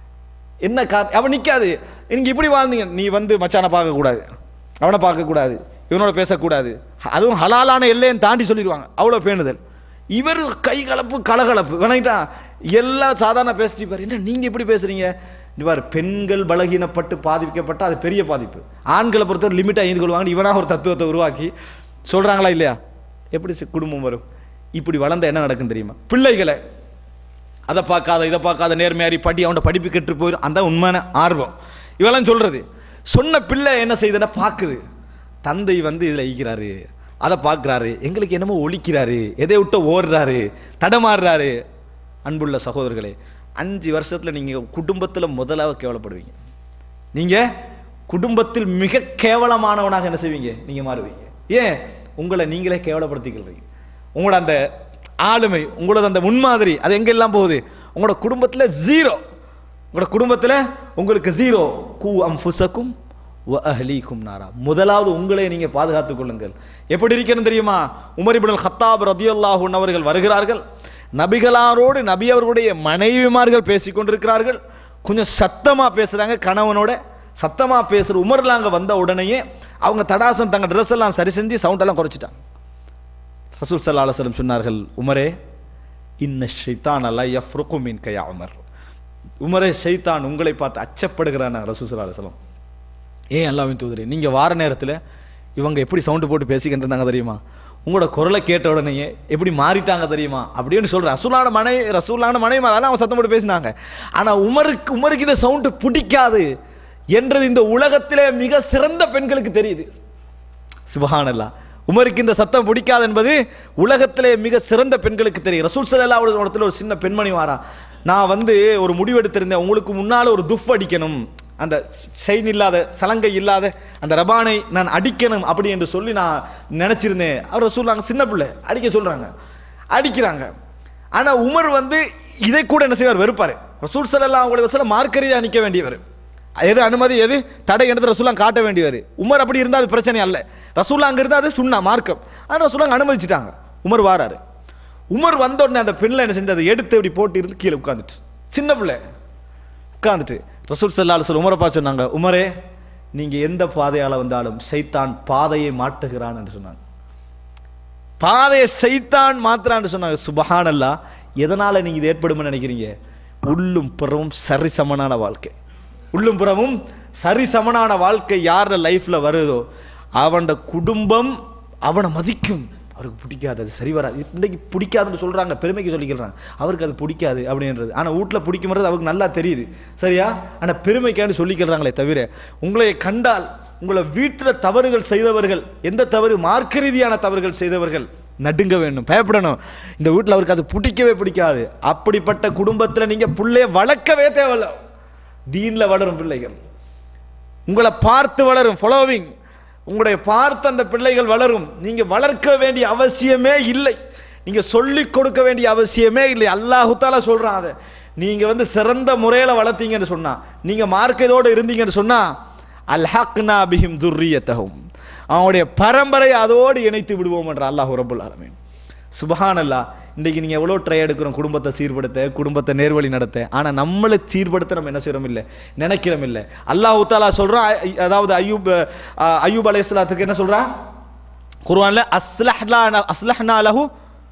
என்ன கார் அவன் நிற்காது நீங்கள் இப்படி வாழ்ந்தீங்க நீ வந்து மச்சானை பார்க்கக்கூடாது அவனை பார்க்கக்கூடாது இவனோட பேசக்கூடாது அதுவும் ஹலாலான எல்லையும் தாண்டி சொல்லிடுவாங்க அவ்வளோ பேணுதல் இவர் கை கலப்பு கலகலப்பு வேணாட்டா எல்லாம் சாதாரண பேசிட்டு பாரு என்ன நீங்கள் இப்படி பேசுறீங்க இது பாரு பெண்கள் பலகீனப்பட்டு பாதிக்கப்பட்ட அது பெரிய பாதிப்பு ஆண்களை பொறுத்தவரை லிமிட்டாக எழுந்து கொள்வாங்க இவனாக ஒரு தத்துவத்தை உருவாக்கி சொல்கிறாங்களா இல்லையா எப்படி சி- குடும்பம் வரும் இப்படி வளர்ந்த என்ன நடக்கும் தெரியுமா பிள்ளைகளை அதை பார்க்காத இதை பார்க்காத நேர்மையாரி படி அவனோட படிப்பு கெட்டு போயிடும் அந்த உண்மையான ஆர்வம் இவெல்லாம் சொல்றது சொன்ன பிள்ளை என்ன செய்யுதுன்னா பார்க்குது தந்தை வந்து இதில் ஈக்கிறாரு அதை பார்க்குறாரு எங்களுக்கு என்னமோ ஒழிக்கிறாரு எதை விட்டு ஓடுறாரு தடமாறுறாரு அன்புள்ள சகோதரர்களே அஞ்சு வருஷத்தில் நீங்கள் குடும்பத்தில் முதலாக கேவலப்படுவீங்க நீங்கள் குடும்பத்தில் மிக கேவலமானவனாக என்ன செய்வீங்க நீங்கள் மாறுவீங்க ஏன் உங்களை நீங்களே கேவலப்படுத்திக்கிறீங்க உங்களோட அந்த ஆளுமை உங்களோட அந்த முன்மாதிரி அது எங்கெல்லாம் போகுது உங்களோட குடும்பத்தில் ஜீரோ உங்களோட குடும்பத்தில் உங்களுக்கு ஜீரோ கூ அம் ஃபுசக்கும் வ அஹ்லீக்கும் நாரா முதலாவது உங்களை நீங்க பாதுகாத்துக் கொள்ளுங்கள் எப்படி இருக்கணும் தெரியுமா உமர் இப்னுல் ஹத்தாப் ரதியல்லாஹு அவர்கள் வருகிறார்கள் நபிகளாரோடு நபி அவர்களுடைய மனைவிமார்கள் பேசிக் கொண்டிருக்கிறார்கள் கொஞ்சம் சத்தமா பேசுறாங்க கணவனோட சத்தமா பேசுற உமர்ல அங்க வந்த உடனேயே அவங்க தடாசன் தங்க ட்ரெஸ் எல்லாம் சரி செஞ்சு சவுண்ட் எல்லாம் குறைச்சிட்டாங்க ரசூல் சல்லா அலுவலம் சொன்னார்கள் உமரே இன்ன ஷைத்தான் அல்ல யஃப்ருக்கு மீன் கையா உமர் உமரே ஷைத்தான் உங்களை பார்த்து அச்சப்படுகிறான் ரசூல் சல்லா அலுவலம் ஏன் அல்லாவின் தூதரே நீங்க வார நேரத்தில் இவங்க எப்படி சவுண்டு போட்டு பேசிக்கிட்டு இருந்தாங்க தெரியுமா உங்களோட குரலை கேட்ட உடனேயே எப்படி மாறிட்டாங்க தெரியுமா அப்படின்னு சொல்றேன் ரசூலான மனைவி ரசூலான மனைவி அதெல்லாம் அவங்க சத்தம் போட்டு பேசினாங்க ஆனா உமருக்கு உமருக்கு இந்த சவுண்டு பிடிக்காது என்றது இந்த உலகத்திலே மிக சிறந்த பெண்களுக்கு தெரியுது சுபஹானல்லா உமருக்கு இந்த சத்தம் பிடிக்காது என்பது உலகத்திலே மிக சிறந்த பெண்களுக்கு தெரியும் ரசூல் சல்லா இடத்துல ஒரு சின்ன பெண்மணி வாரா நான் வந்து ஒரு முடிவெடுத்திருந்தேன் உங்களுக்கு முன்னால் ஒரு துஃப் அடிக்கணும் அந்த செயின் இல்லாத சலங்கை இல்லாத அந்த ரபானை நான் அடிக்கணும் அப்படி என்று சொல்லி நான் நினச்சிருந்தேன் அவர் ரசூல் சின்ன பிள்ளை அடிக்க சொல்கிறாங்க அடிக்கிறாங்க ஆனால் உமர் வந்து இதை கூட என்ன செய்வார் வெறுப்பார் ரசூல் சல்லா அவங்களுடைய வசல மார்க்கரீதியாக நிற்க வேண்டியவர் எது அனுமதி எது தடை எடுத்து ரசூலாம் காட்ட வேண்டியவர் உமர் அப்படி இருந்தால் அது பிரச்சனை அல்ல ரசூல்லா அங்கே இருந்தால் அது சுண்ணா மார்க்கம் ஆனால் ரசூலா அங்கே அனுமதிச்சிட்டாங்க உமர் வாராரு உமர் வந்த உடனே அந்த பெண்ணில் என்ன செஞ்சு அதை எடுத்து இப்படி போட்டு இருந்து கீழே உட்காந்துட்டு சின்ன பிள்ளை உட்காந்துட்டு ரசூல் சல்லாஹ் சொல்ல உமரை பார்த்து சொன்னாங்க உமரே நீங்க எந்த பாதையால வந்தாலும் சைத்தான் பாதையை மாட்டுகிறான் என்று சொன்னாங்க பாதையை சைத்தான் மாத்துறான்னு சொன்னாங்க சுபஹானல்லா எதனால நீங்க இது ஏற்படும்னு நினைக்கிறீங்க உள்ளும் புறமும் சரிசமனான வாழ்க்கை உள்ளும் புறமும் சரிசமனான வாழ்க்கை யார லைஃப்ல வருதோ அவனோட குடும்பம் அவனை மதிக்கும் அவருக்கு பிடிக்காது அது சரி வராது இன்றைக்கு பிடிக்காதுன்னு சொல்றாங்க பெருமைக்கு சொல்லிக்கிறாங்க அவருக்கு அது பிடிக்காது அப்படின்றது ஆனா வீட்ல பிடிக்கும்ன்றது அவருக்கு நல்லா தெரியுது சரியா ஆனா பெருமைக்கான்னு சொல்லிக்கிறாங்களே தவிர உங்களை கண்டால் உங்களை வீட்டில் தவறுகள் செய்தவர்கள் எந்த தவறு மார்க்க ரீதியான தவறுகள் செய்தவர்கள் நடுங்க வேண்டும் பயப்படணும் இந்த வீட்டில் அவருக்கு அது பிடிக்கவே பிடிக்காது அப்படிப்பட்ட குடும்பத்தில் நீங்க பிள்ளைய வளர்க்கவே தேவையில்ல தீன்ல வளரும் பிள்ளைகள் உங்களை பார்த்து வளரும் ஃபாலோவிங் உங்களுடைய பார்த்து அந்த பிள்ளைகள் வளரும் நீங்க வளர்க்க வேண்டிய அவசியமே இல்லை நீங்க சொல்லிக் கொடுக்க வேண்டிய அவசியமே இல்லை அல்லாஹு தாலா சொல்றான் அதை நீங்க வந்து சிறந்த முறையில் வளர்த்தீங்கன்னு சொன்னா நீங்க மார்க்கத்தோடு இருந்தீங்கன்னு சொன்னா அல்ஹக்னா பிஹிம் துர்ரியத்தகும் அவனுடைய பரம்பரை அதோடு இணைத்து விடுவோம் என்ற அல்லாஹ் ரபுல் ஆலமீன் சுபஹானல்லா இன்றைக்கு நீங்கள் எவ்வளோ ட்ரை எடுக்கிறோம் குடும்பத்தை சீர்படுத்த குடும்பத்தை நேர்வழி நடத்த ஆனால் நம்மளை சீர்படுத்த நம்ம என்ன செய்கிறோம் இல்லை நினைக்கிறோம் இல்லை அல்லாஹ் தாலா சொல்கிறான் அதாவது ஐயூப் அஹ், ஐயூப் அலையாத்துக்கு என்ன சொல்கிறான் குர்ஆன்ல அஸ்லஹ்னா அஸ்லஹ்னா லஹு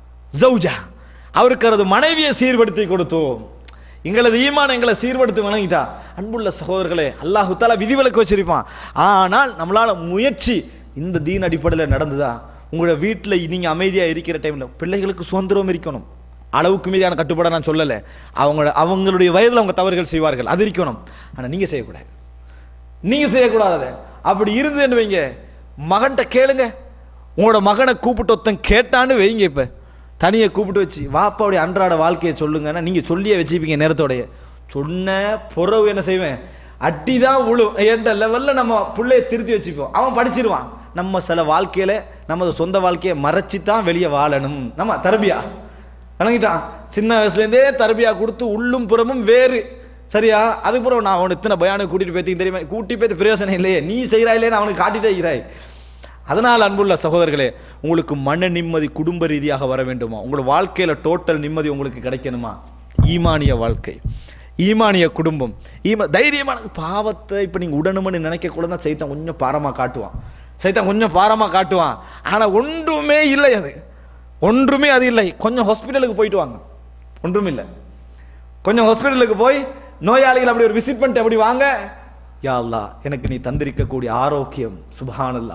ஜௌஜா அவருக்கு அவரது மனைவியை சீர்படுத்தி கொடுத்தோம் எங்களது ஈமான் எங்களை சீர்படுத்தி வணங்கிட்டா அன்புள்ள சகோதரர்களே அல்லாஹு தாலா விதிவிலக்கு வச்சிருப்பான் ஆனால் நம்மளால முயற்சி இந்த தீன் அடிப்படையில் நடந்ததா உங்களோட வீட்டில் நீங்க அமைதியா இருக்கிற டைம்ல பிள்ளைகளுக்கு சுதந்திரம் இருக்கணும் அளவுக்கு மீறியான கட்டுப்பாடை நான் சொல்லலை அவங்களோட அவங்களுடைய வயதில் அவங்க தவறுகள் செய்வார்கள் அது இருக்கணும் ஆனா நீங்க செய்யக்கூடாது நீங்க செய்யக்கூடாது அதை அப்படி இருந்துன்னு வைங்க மகன்கிட்ட கேளுங்க உங்களோட மகனை கூப்பிட்டு ஒருத்தன் கேட்டான்னு வைங்க இப்ப தனியை கூப்பிட்டு வச்சு வாப்பாவுடைய அன்றாட வாழ்க்கையை சொல்லுங்கன்னா நீங்க சொல்லியே வச்சுப்பீங்க நேரத்தோடைய சொன்ன பொறவு என்ன செய்வேன் அட்டி தான் உழு என்ற லெவல்ல நம்ம பிள்ளைய திருத்தி வச்சுப்போம் அவன் படிச்சிருவான் நம்ம சில வாழ்க்கையில நமது சொந்த வாழ்க்கையை மறைச்சு தான் வெளியே வாழணும் நம்ம தரபியா வணங்கிட்டான் சின்ன வயசுலேருந்தே தரபியா கொடுத்து உள்ளும் புறமும் வேறு சரியா அதுக்கப்புறம் நான் அவனை இத்தனை பயானுக்கு கூட்டிட்டு போய் தெரியுமா கூட்டி போய் பிரயோசனம் இல்லையே நீ செய்கிறா இல்லையே அவனுக்கு காட்டிட்டே இருக்கிறாய் அதனால் அன்புள்ள சகோதரர்களே உங்களுக்கு மன நிம்மதி குடும்ப ரீதியாக வர வேண்டுமா உங்களோட வாழ்க்கையில டோட்டல் நிம்மதி உங்களுக்கு கிடைக்கணுமா ஈமானிய வாழ்க்கை ஈமானிய குடும்பம் ஈம தைரியமான பாவத்தை இப்போ நீங்கள் உடனும்னு நினைக்க கூட தான் சைத்தான் கொஞ்சம் பாரமாக காட்டுவான் சைத்தான் கொஞ்சம் பாரமாக காட்டுவான் ஆனால் ஒன்றுமே இல்லை அது ஒன்றுமே அது இல்லை கொஞ்சம் ஹாஸ்பிட்டலுக்கு போயிட்டு வாங்க ஒன்றும் இல்லை கொஞ்சம் ஹாஸ்பிட்டலுக்கு போய் நோயாளிகள் அப்படி ஒரு விசிட் பண்ணிட்டு அப்படி வாங்க யா அல்லாஹ் எனக்கு நீ தந்திருக்கக்கூடிய ஆரோக்கியம் சுபஹானல்லா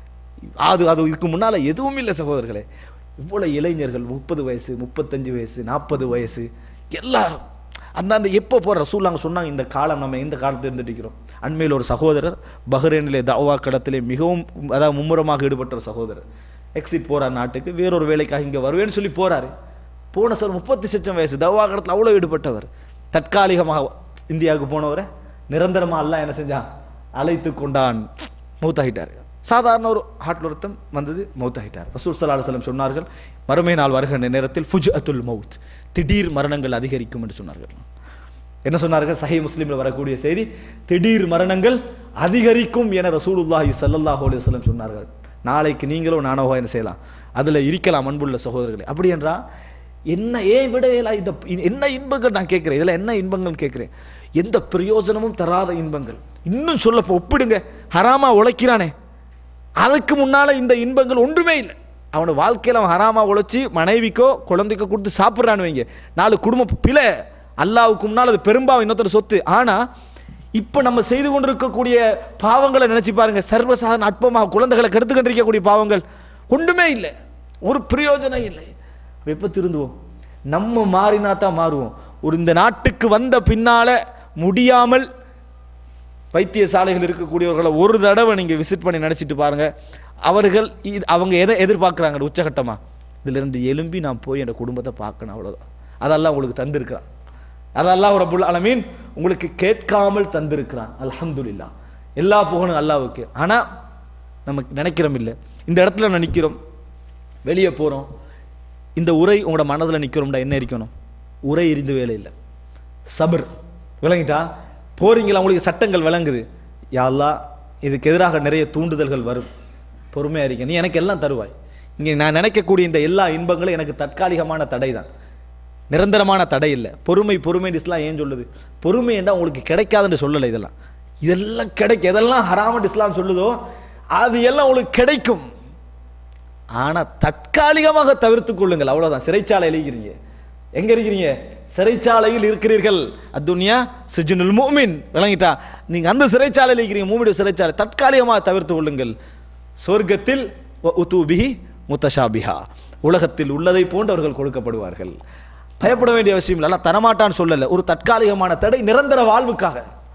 அது அது இதுக்கு முன்னால எதுவும் இல்லை சகோதரர்களே இவ்வளவு இளைஞர்கள் முப்பது வயசு முப்பத்தஞ்சு வயசு நாற்பது வயசு எல்லாரும் அந்தந்த எப்போ போகிற ரசூல்லாங்க சொன்னாங்க இந்த காலம் நம்ம இந்த காலத்தில் இருந்துட்டு இருக்கிறோம் அண்மையில் ஒரு சகோதரர் பஹ்ரைனிலே தவா களத்திலே மிகவும் அதாவது மும்முரமாக ஈடுபட்ட ஒரு சகோதரர் எக்ஸிட் போறார் நாட்டுக்கு வேறொரு வேலைக்காக இங்கே வருவேன்னு சொல்லி போறாரு போன சார் முப்பத்தி சச்சம் வயசு தவா கடத்தில் அவ்வளோ ஈடுபட்டவர் தற்காலிகமாக இந்தியாவுக்கு போனவரை நிரந்தரமா அல்லாஹ் என்ன செஞ்சான் அழைத்து கொண்டான் மௌத்தாகிட்டார் சாதாரண ஒரு ஹார்ட் ஒருத்தம் வந்தது மௌத்தாகிட்டார் ரசூல் சல்லா அலுவலம் சொன்னார்கள் மறுமை நாள் வருகின்ற நேரத்தில் ஃபுஜ் அத்துல் மவுத் திடீர் மரணங்கள் அதிகரிக்கும் என்று சொன்னார்கள் என்ன சொன்னார்கள் சஹி முஸ்லீம்ல வரக்கூடிய செய்தி திடீர் மரணங்கள் அதிகரிக்கும் என ரசூலுல்லாஹி ஸல்லல்லாஹு அலைஹி வஸல்லம் சொன்னார்கள் நாளைக்கு நீங்களும் நானோவா என்ன செய்யலாம் அதுல இருக்கலாம் அன்புள்ள சகோதரர்களே அப்படி என்றா என்ன ஏன் விடவேலா இந்த இ- என்ன இன்பங்கள் நான் கேட்கிறேன் இதுல என்ன இன்பங்கள் கேட்கிறேன் எந்த பிரயோஜனமும் தராத இன்பங்கள் இன்னும் சொல்ல போ- ஒப்பிடுங்க ஹராமா உழைக்கிறானே அதுக்கு முன்னால இந்த இன்பங்கள் ஒன்றுமே இல்லை அவன வாழ்க்கையில அவன் ஹராமா உழைச்சி மனைவிக்கோ குழந்தைக்கோ கொடுத்து சாப்பிட்றான்னு வைங்க நாலு குடும்ப பிழை அல்லாவுக்கு முன்னால் அது பெரும்பாவம் இன்னொருத்தர் சொத்து ஆனா இப்போ நம்ம செய்து கொண்டிருக்கக்கூடிய பாவங்களை நினைச்சு பாருங்க சர்வசாதாரண அற்பமாக குழந்தைகளை கெடுத்து கொண்டிருக்கக்கூடிய பாவங்கள் ஒன்றுமே இல்லை ஒரு பிரயோஜனம் இல்லை அப்ப எப்போ திருந்துவோம் நம்ம மாறினா தான் மாறுவோம் ஒரு இந்த நாட்டுக்கு வந்த பின்னால முடியாமல் வைத்தியசாலைகள் இருக்கக்கூடியவர்களை ஒரு தடவை நீங்க விசிட் பண்ணி நினைச்சிட்டு பாருங்க அவர்கள் இது- அவங்க எதை எதிர்பார்க்குறாங்க உச்சகட்டமா இதுல இருந்து எலும்பி நான் போய் என் குடும்பத்தை பார்க்கணும் அவ்வளவுதான் அதெல்லாம் உங்களுக்கு தந்திருக்கிறான் அதெல்லாம் ரப்புல் அலமீன் உங்களுக்கு கேட்காமல் தந்திருக்கிறான் அல்ஹம்துலில்லாஹ் எல்லா புகழும் அல்லாவுக்கு ஆனா நமக்கு நினைக்கிறோம் இல்லை இந்த இடத்துல நான் நிக்கிறோம் வெளியே போறோம் இந்த உரை உங்களோட மனதுல நிக்கிறோம்டா என்ன இருக்கணும் உரை எரிந்து வேலை இல்லை சபர் விளங்கிட்டா போறீங்களா உங்களுக்கு சட்டங்கள் விளங்குது யா அல்லாஹ் இதுக்கு எதிராக நிறைய தூண்டுதல்கள் வரும் பொறுமையா இருக்க நீ எனக்கு எல்லாம் தருவாய் இங்கே நான் நினைக்கக்கூடிய இந்த எல்லா இன்பங்களும் எனக்கு தற்காலிகமான தடை தான் நிரந்தரமான தடை இல்லை பொறுமை பொறுமை இஸ்லாம் ஏன் சொல்லுது பொறுமை என்றால் உங்களுக்கு கிடைக்காதுன்னு சொல்லலை இதெல்லாம் இதெல்லாம் கிடைக்கும் எதெல்லாம் ஹராமட் இஸ்லாம் சொல்லுதோ அது எல்லாம் உங்களுக்கு கிடைக்கும் ஆனால் தற்காலிகமாக தவிர்த்து கொள்ளுங்கள் அவ்வளோதான் சிறைச்சாலையில் இருக்கிறீங்க எங்க இருக்கிறீங்க சிறைச்சாலையில் இருக்கிறீர்கள் அத்துன்யா சிஜுனுல் மூமின் விளங்கிட்டா நீங்க அந்த சிறைச்சாலையில் இருக்கிறீங்க மூமிடு சிறைச்சாலை தற்காலிகமாக தவிர்த்து கொள்ளுங்கள் சொர்க்கத்தில் உத்தூபிஹி முத்தஷாபிஹா உலகத்தில் உள்ளதை போன்று அவர்கள் கொடுக்கப்படுவார்கள் பயப்பட வேண்டிய அவசியம் இல்லை அல்ல தரமாட்டான்னு சொல்லல ஒரு தற்காலிகமான தடை நிரந்தர வாழ்வுக்காக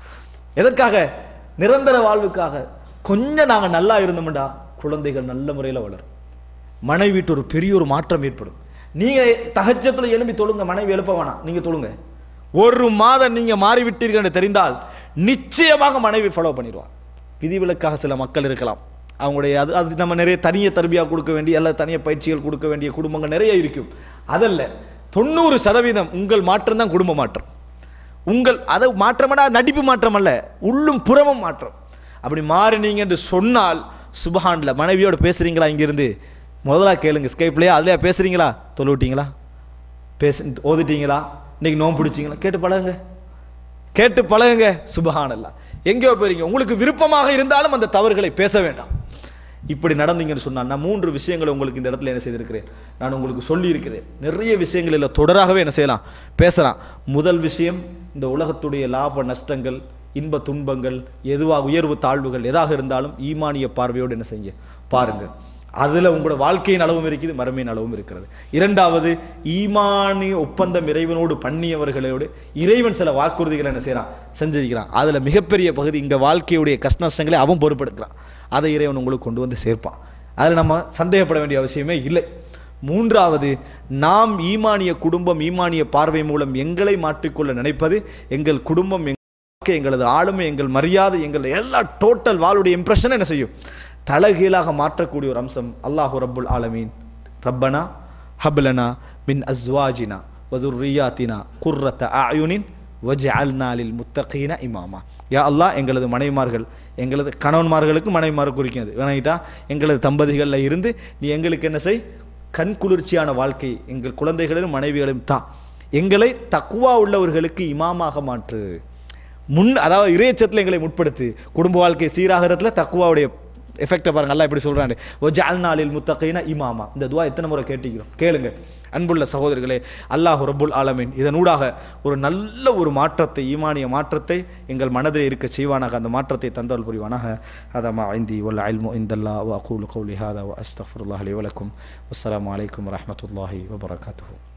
எதற்காக நிரந்தர வாழ்வுக்காக கொஞ்சம் நாங்க நல்லா இருந்தோம்டா குழந்தைகள் நல்ல முறையில் வளரும் மனைவிட்டு ஒரு பெரிய ஒரு மாற்றம் ஏற்படும் நீங்க தகச்சத்துல எழும்பி தொழுங்க மனைவி எழுப்ப வேணாம் நீங்க தொழுங்க ஒரு மாதம் நீங்க மாறிவிட்டீர்கள் என்று தெரிந்தால் நிச்சயமாக மனைவி ஃபாலோ பண்ணிடுவா விதிவிலக்காக சில மக்கள் இருக்கலாம் அவங்களுடைய அது அது நம்ம நிறைய தனிய தர்பியா கொடுக்க வேண்டிய அல்லது தனிய பயிற்சிகள் கொடுக்க வேண்டிய குடும்பங்கள் நிறைய இருக்கும் அதல்ல தொண்ணூறு சதவீதம் உங்கள் மாற்றம் தான் குடும்ப மாற்றம் உங்கள் அதை மாற்றமடா நடிப்பு மாற்றம் அல்ல உள்ளும் புறமும் மாற்றம் அப்படி மாறினீங்க என்று சொன்னால் சுபஹான்ல மனைவியோட பேசுறீங்களா இங்கிருந்து முதல்ல கேளுங்க ஸ்கைப்லயே அதுலயா பேசுறீங்களா தொழுவிட்டீங்களா பேச ஓதிட்டீங்களா இன்னைக்கு நோம்பு பிடிச்சிங்களா கேட்டு பழகுங்க கேட்டு பழகுங்க சுபஹானல்லா எங்கேயோ போறீங்க உங்களுக்கு விருப்பமாக இருந்தாலும் அந்த தவறுகளை பேச வேண்டாம் இப்படி நடந்தீங்கன்னு சொன்னா நான் மூன்று விஷயங்களை உங்களுக்கு இந்த இடத்துல என்ன செய்திருக்கிறேன் நான் உங்களுக்கு சொல்லி இருக்கிறேன் நிறைய விஷயங்களில் தொடராகவே என்ன செய்யலாம் பேசலாம் முதல் விஷயம் இந்த உலகத்துடைய லாப நஷ்டங்கள் இன்ப துன்பங்கள் எதுவாக உயர்வு தாழ்வுகள் எதாக இருந்தாலும் ஈமானிய பார்வையோடு என்ன செய்ய பாருங்க அதுல உங்களோட வாழ்க்கையின் அளவும் இருக்குது மறுமையின் அளவும் இருக்கிறது இரண்டாவது ஈமானிய ஒப்பந்தம் இறைவனோடு பண்ணியவர்களோடு இறைவன் சில வாக்குறுதிகளை என்ன செய்யறான் செஞ்சிருக்கிறான் அதுல மிகப்பெரிய பகுதி இங்க வாழ்க்கையுடைய கஷ்ட நஷ்டங்களை அவன் பொறுப்பெடுக்கிறான் அதை இறைவன் உங்களுக்கு கொண்டு வந்து சேர்ப்பான் அதில் நம்ம சந்தேகப்பட வேண்டிய அவசியமே இல்லை மூன்றாவது நாம் ஈமானிய குடும்பம் ஈமானிய பார்வை மூலம் எங்களை மாற்றிக்கொள்ள நினைப்பது எங்கள் குடும்பம் எங்கள் வாழ்க்கை, எங்களது ஆளுமை எங்கள் மரியாதை எங்கள் எல்லா டோட்டல் வாளுடைய இம்ப்ரெஷன் என்ன செய்யும் தலகீழாக மாற்றக்கூடிய ஒரு அம்சம் அல்லாஹு ரப்புல் ஆலமீன் ரப்பனா ஹப்லனா மின் அஸ்வாஜினா வதுர்ரியாத்தினா குர்ரத்த அயுனின் வஜ்அல்னா லில் முத்தகீன இமாமா யா அல்லாஹ் எங்களது மனைவிமார்கள் எங்களது கணவன்மார்களுக்கு மனைவிமார் குறிக்கும் அது வேணாங்கிட்டா எங்களது தம்பதிகளில் இருந்து நீ எங்களுக்கு என்ன செய் கண் குளிர்ச்சியான வாழ்க்கை எங்கள் குழந்தைகளிலும் மனைவிகளையும் தா எங்களை தக்குவா உள்ளவர்களுக்கு இமாமாக மாற்று முன் அதாவது இறையச்சத்தில் எங்களை முற்படுத்து குடும்ப வாழ்க்கை சீராகிறதுல தக்குவாவுடைய எஃபெக்டை பாருங்க நல்லா இப்படி சொல்றாங்க ஓ ஜால்நாளில் முத்தகைனா இமாமா இந்த துவா எத்தனை முறை கேட்டிக்கிறோம் கேளுங்க அன்புள்ள சகோதரர்களே அல்லாஹ் ரப்புல் ஆலமீன் இதனூடாக ஒரு நல்ல ஒரு மாற்றத்தை ஈமானிய மாற்றத்தை எங்கள் மனதில் இருக்க செய்வானாக அந்த மாற்றத்தை தந்தவல் புரிவானாக ஹதமா ஐந்தி வல்ல அல்மு இந்தல்லா வ அகூலு கௌலி ஹாதா வ அஸ்தஃபுல்லாஹ் அலி வலக்கும் அஸ்ஸலாமு அலைக்கும் வரஹ்மத்துல்லாஹி வபரகாத்துஹு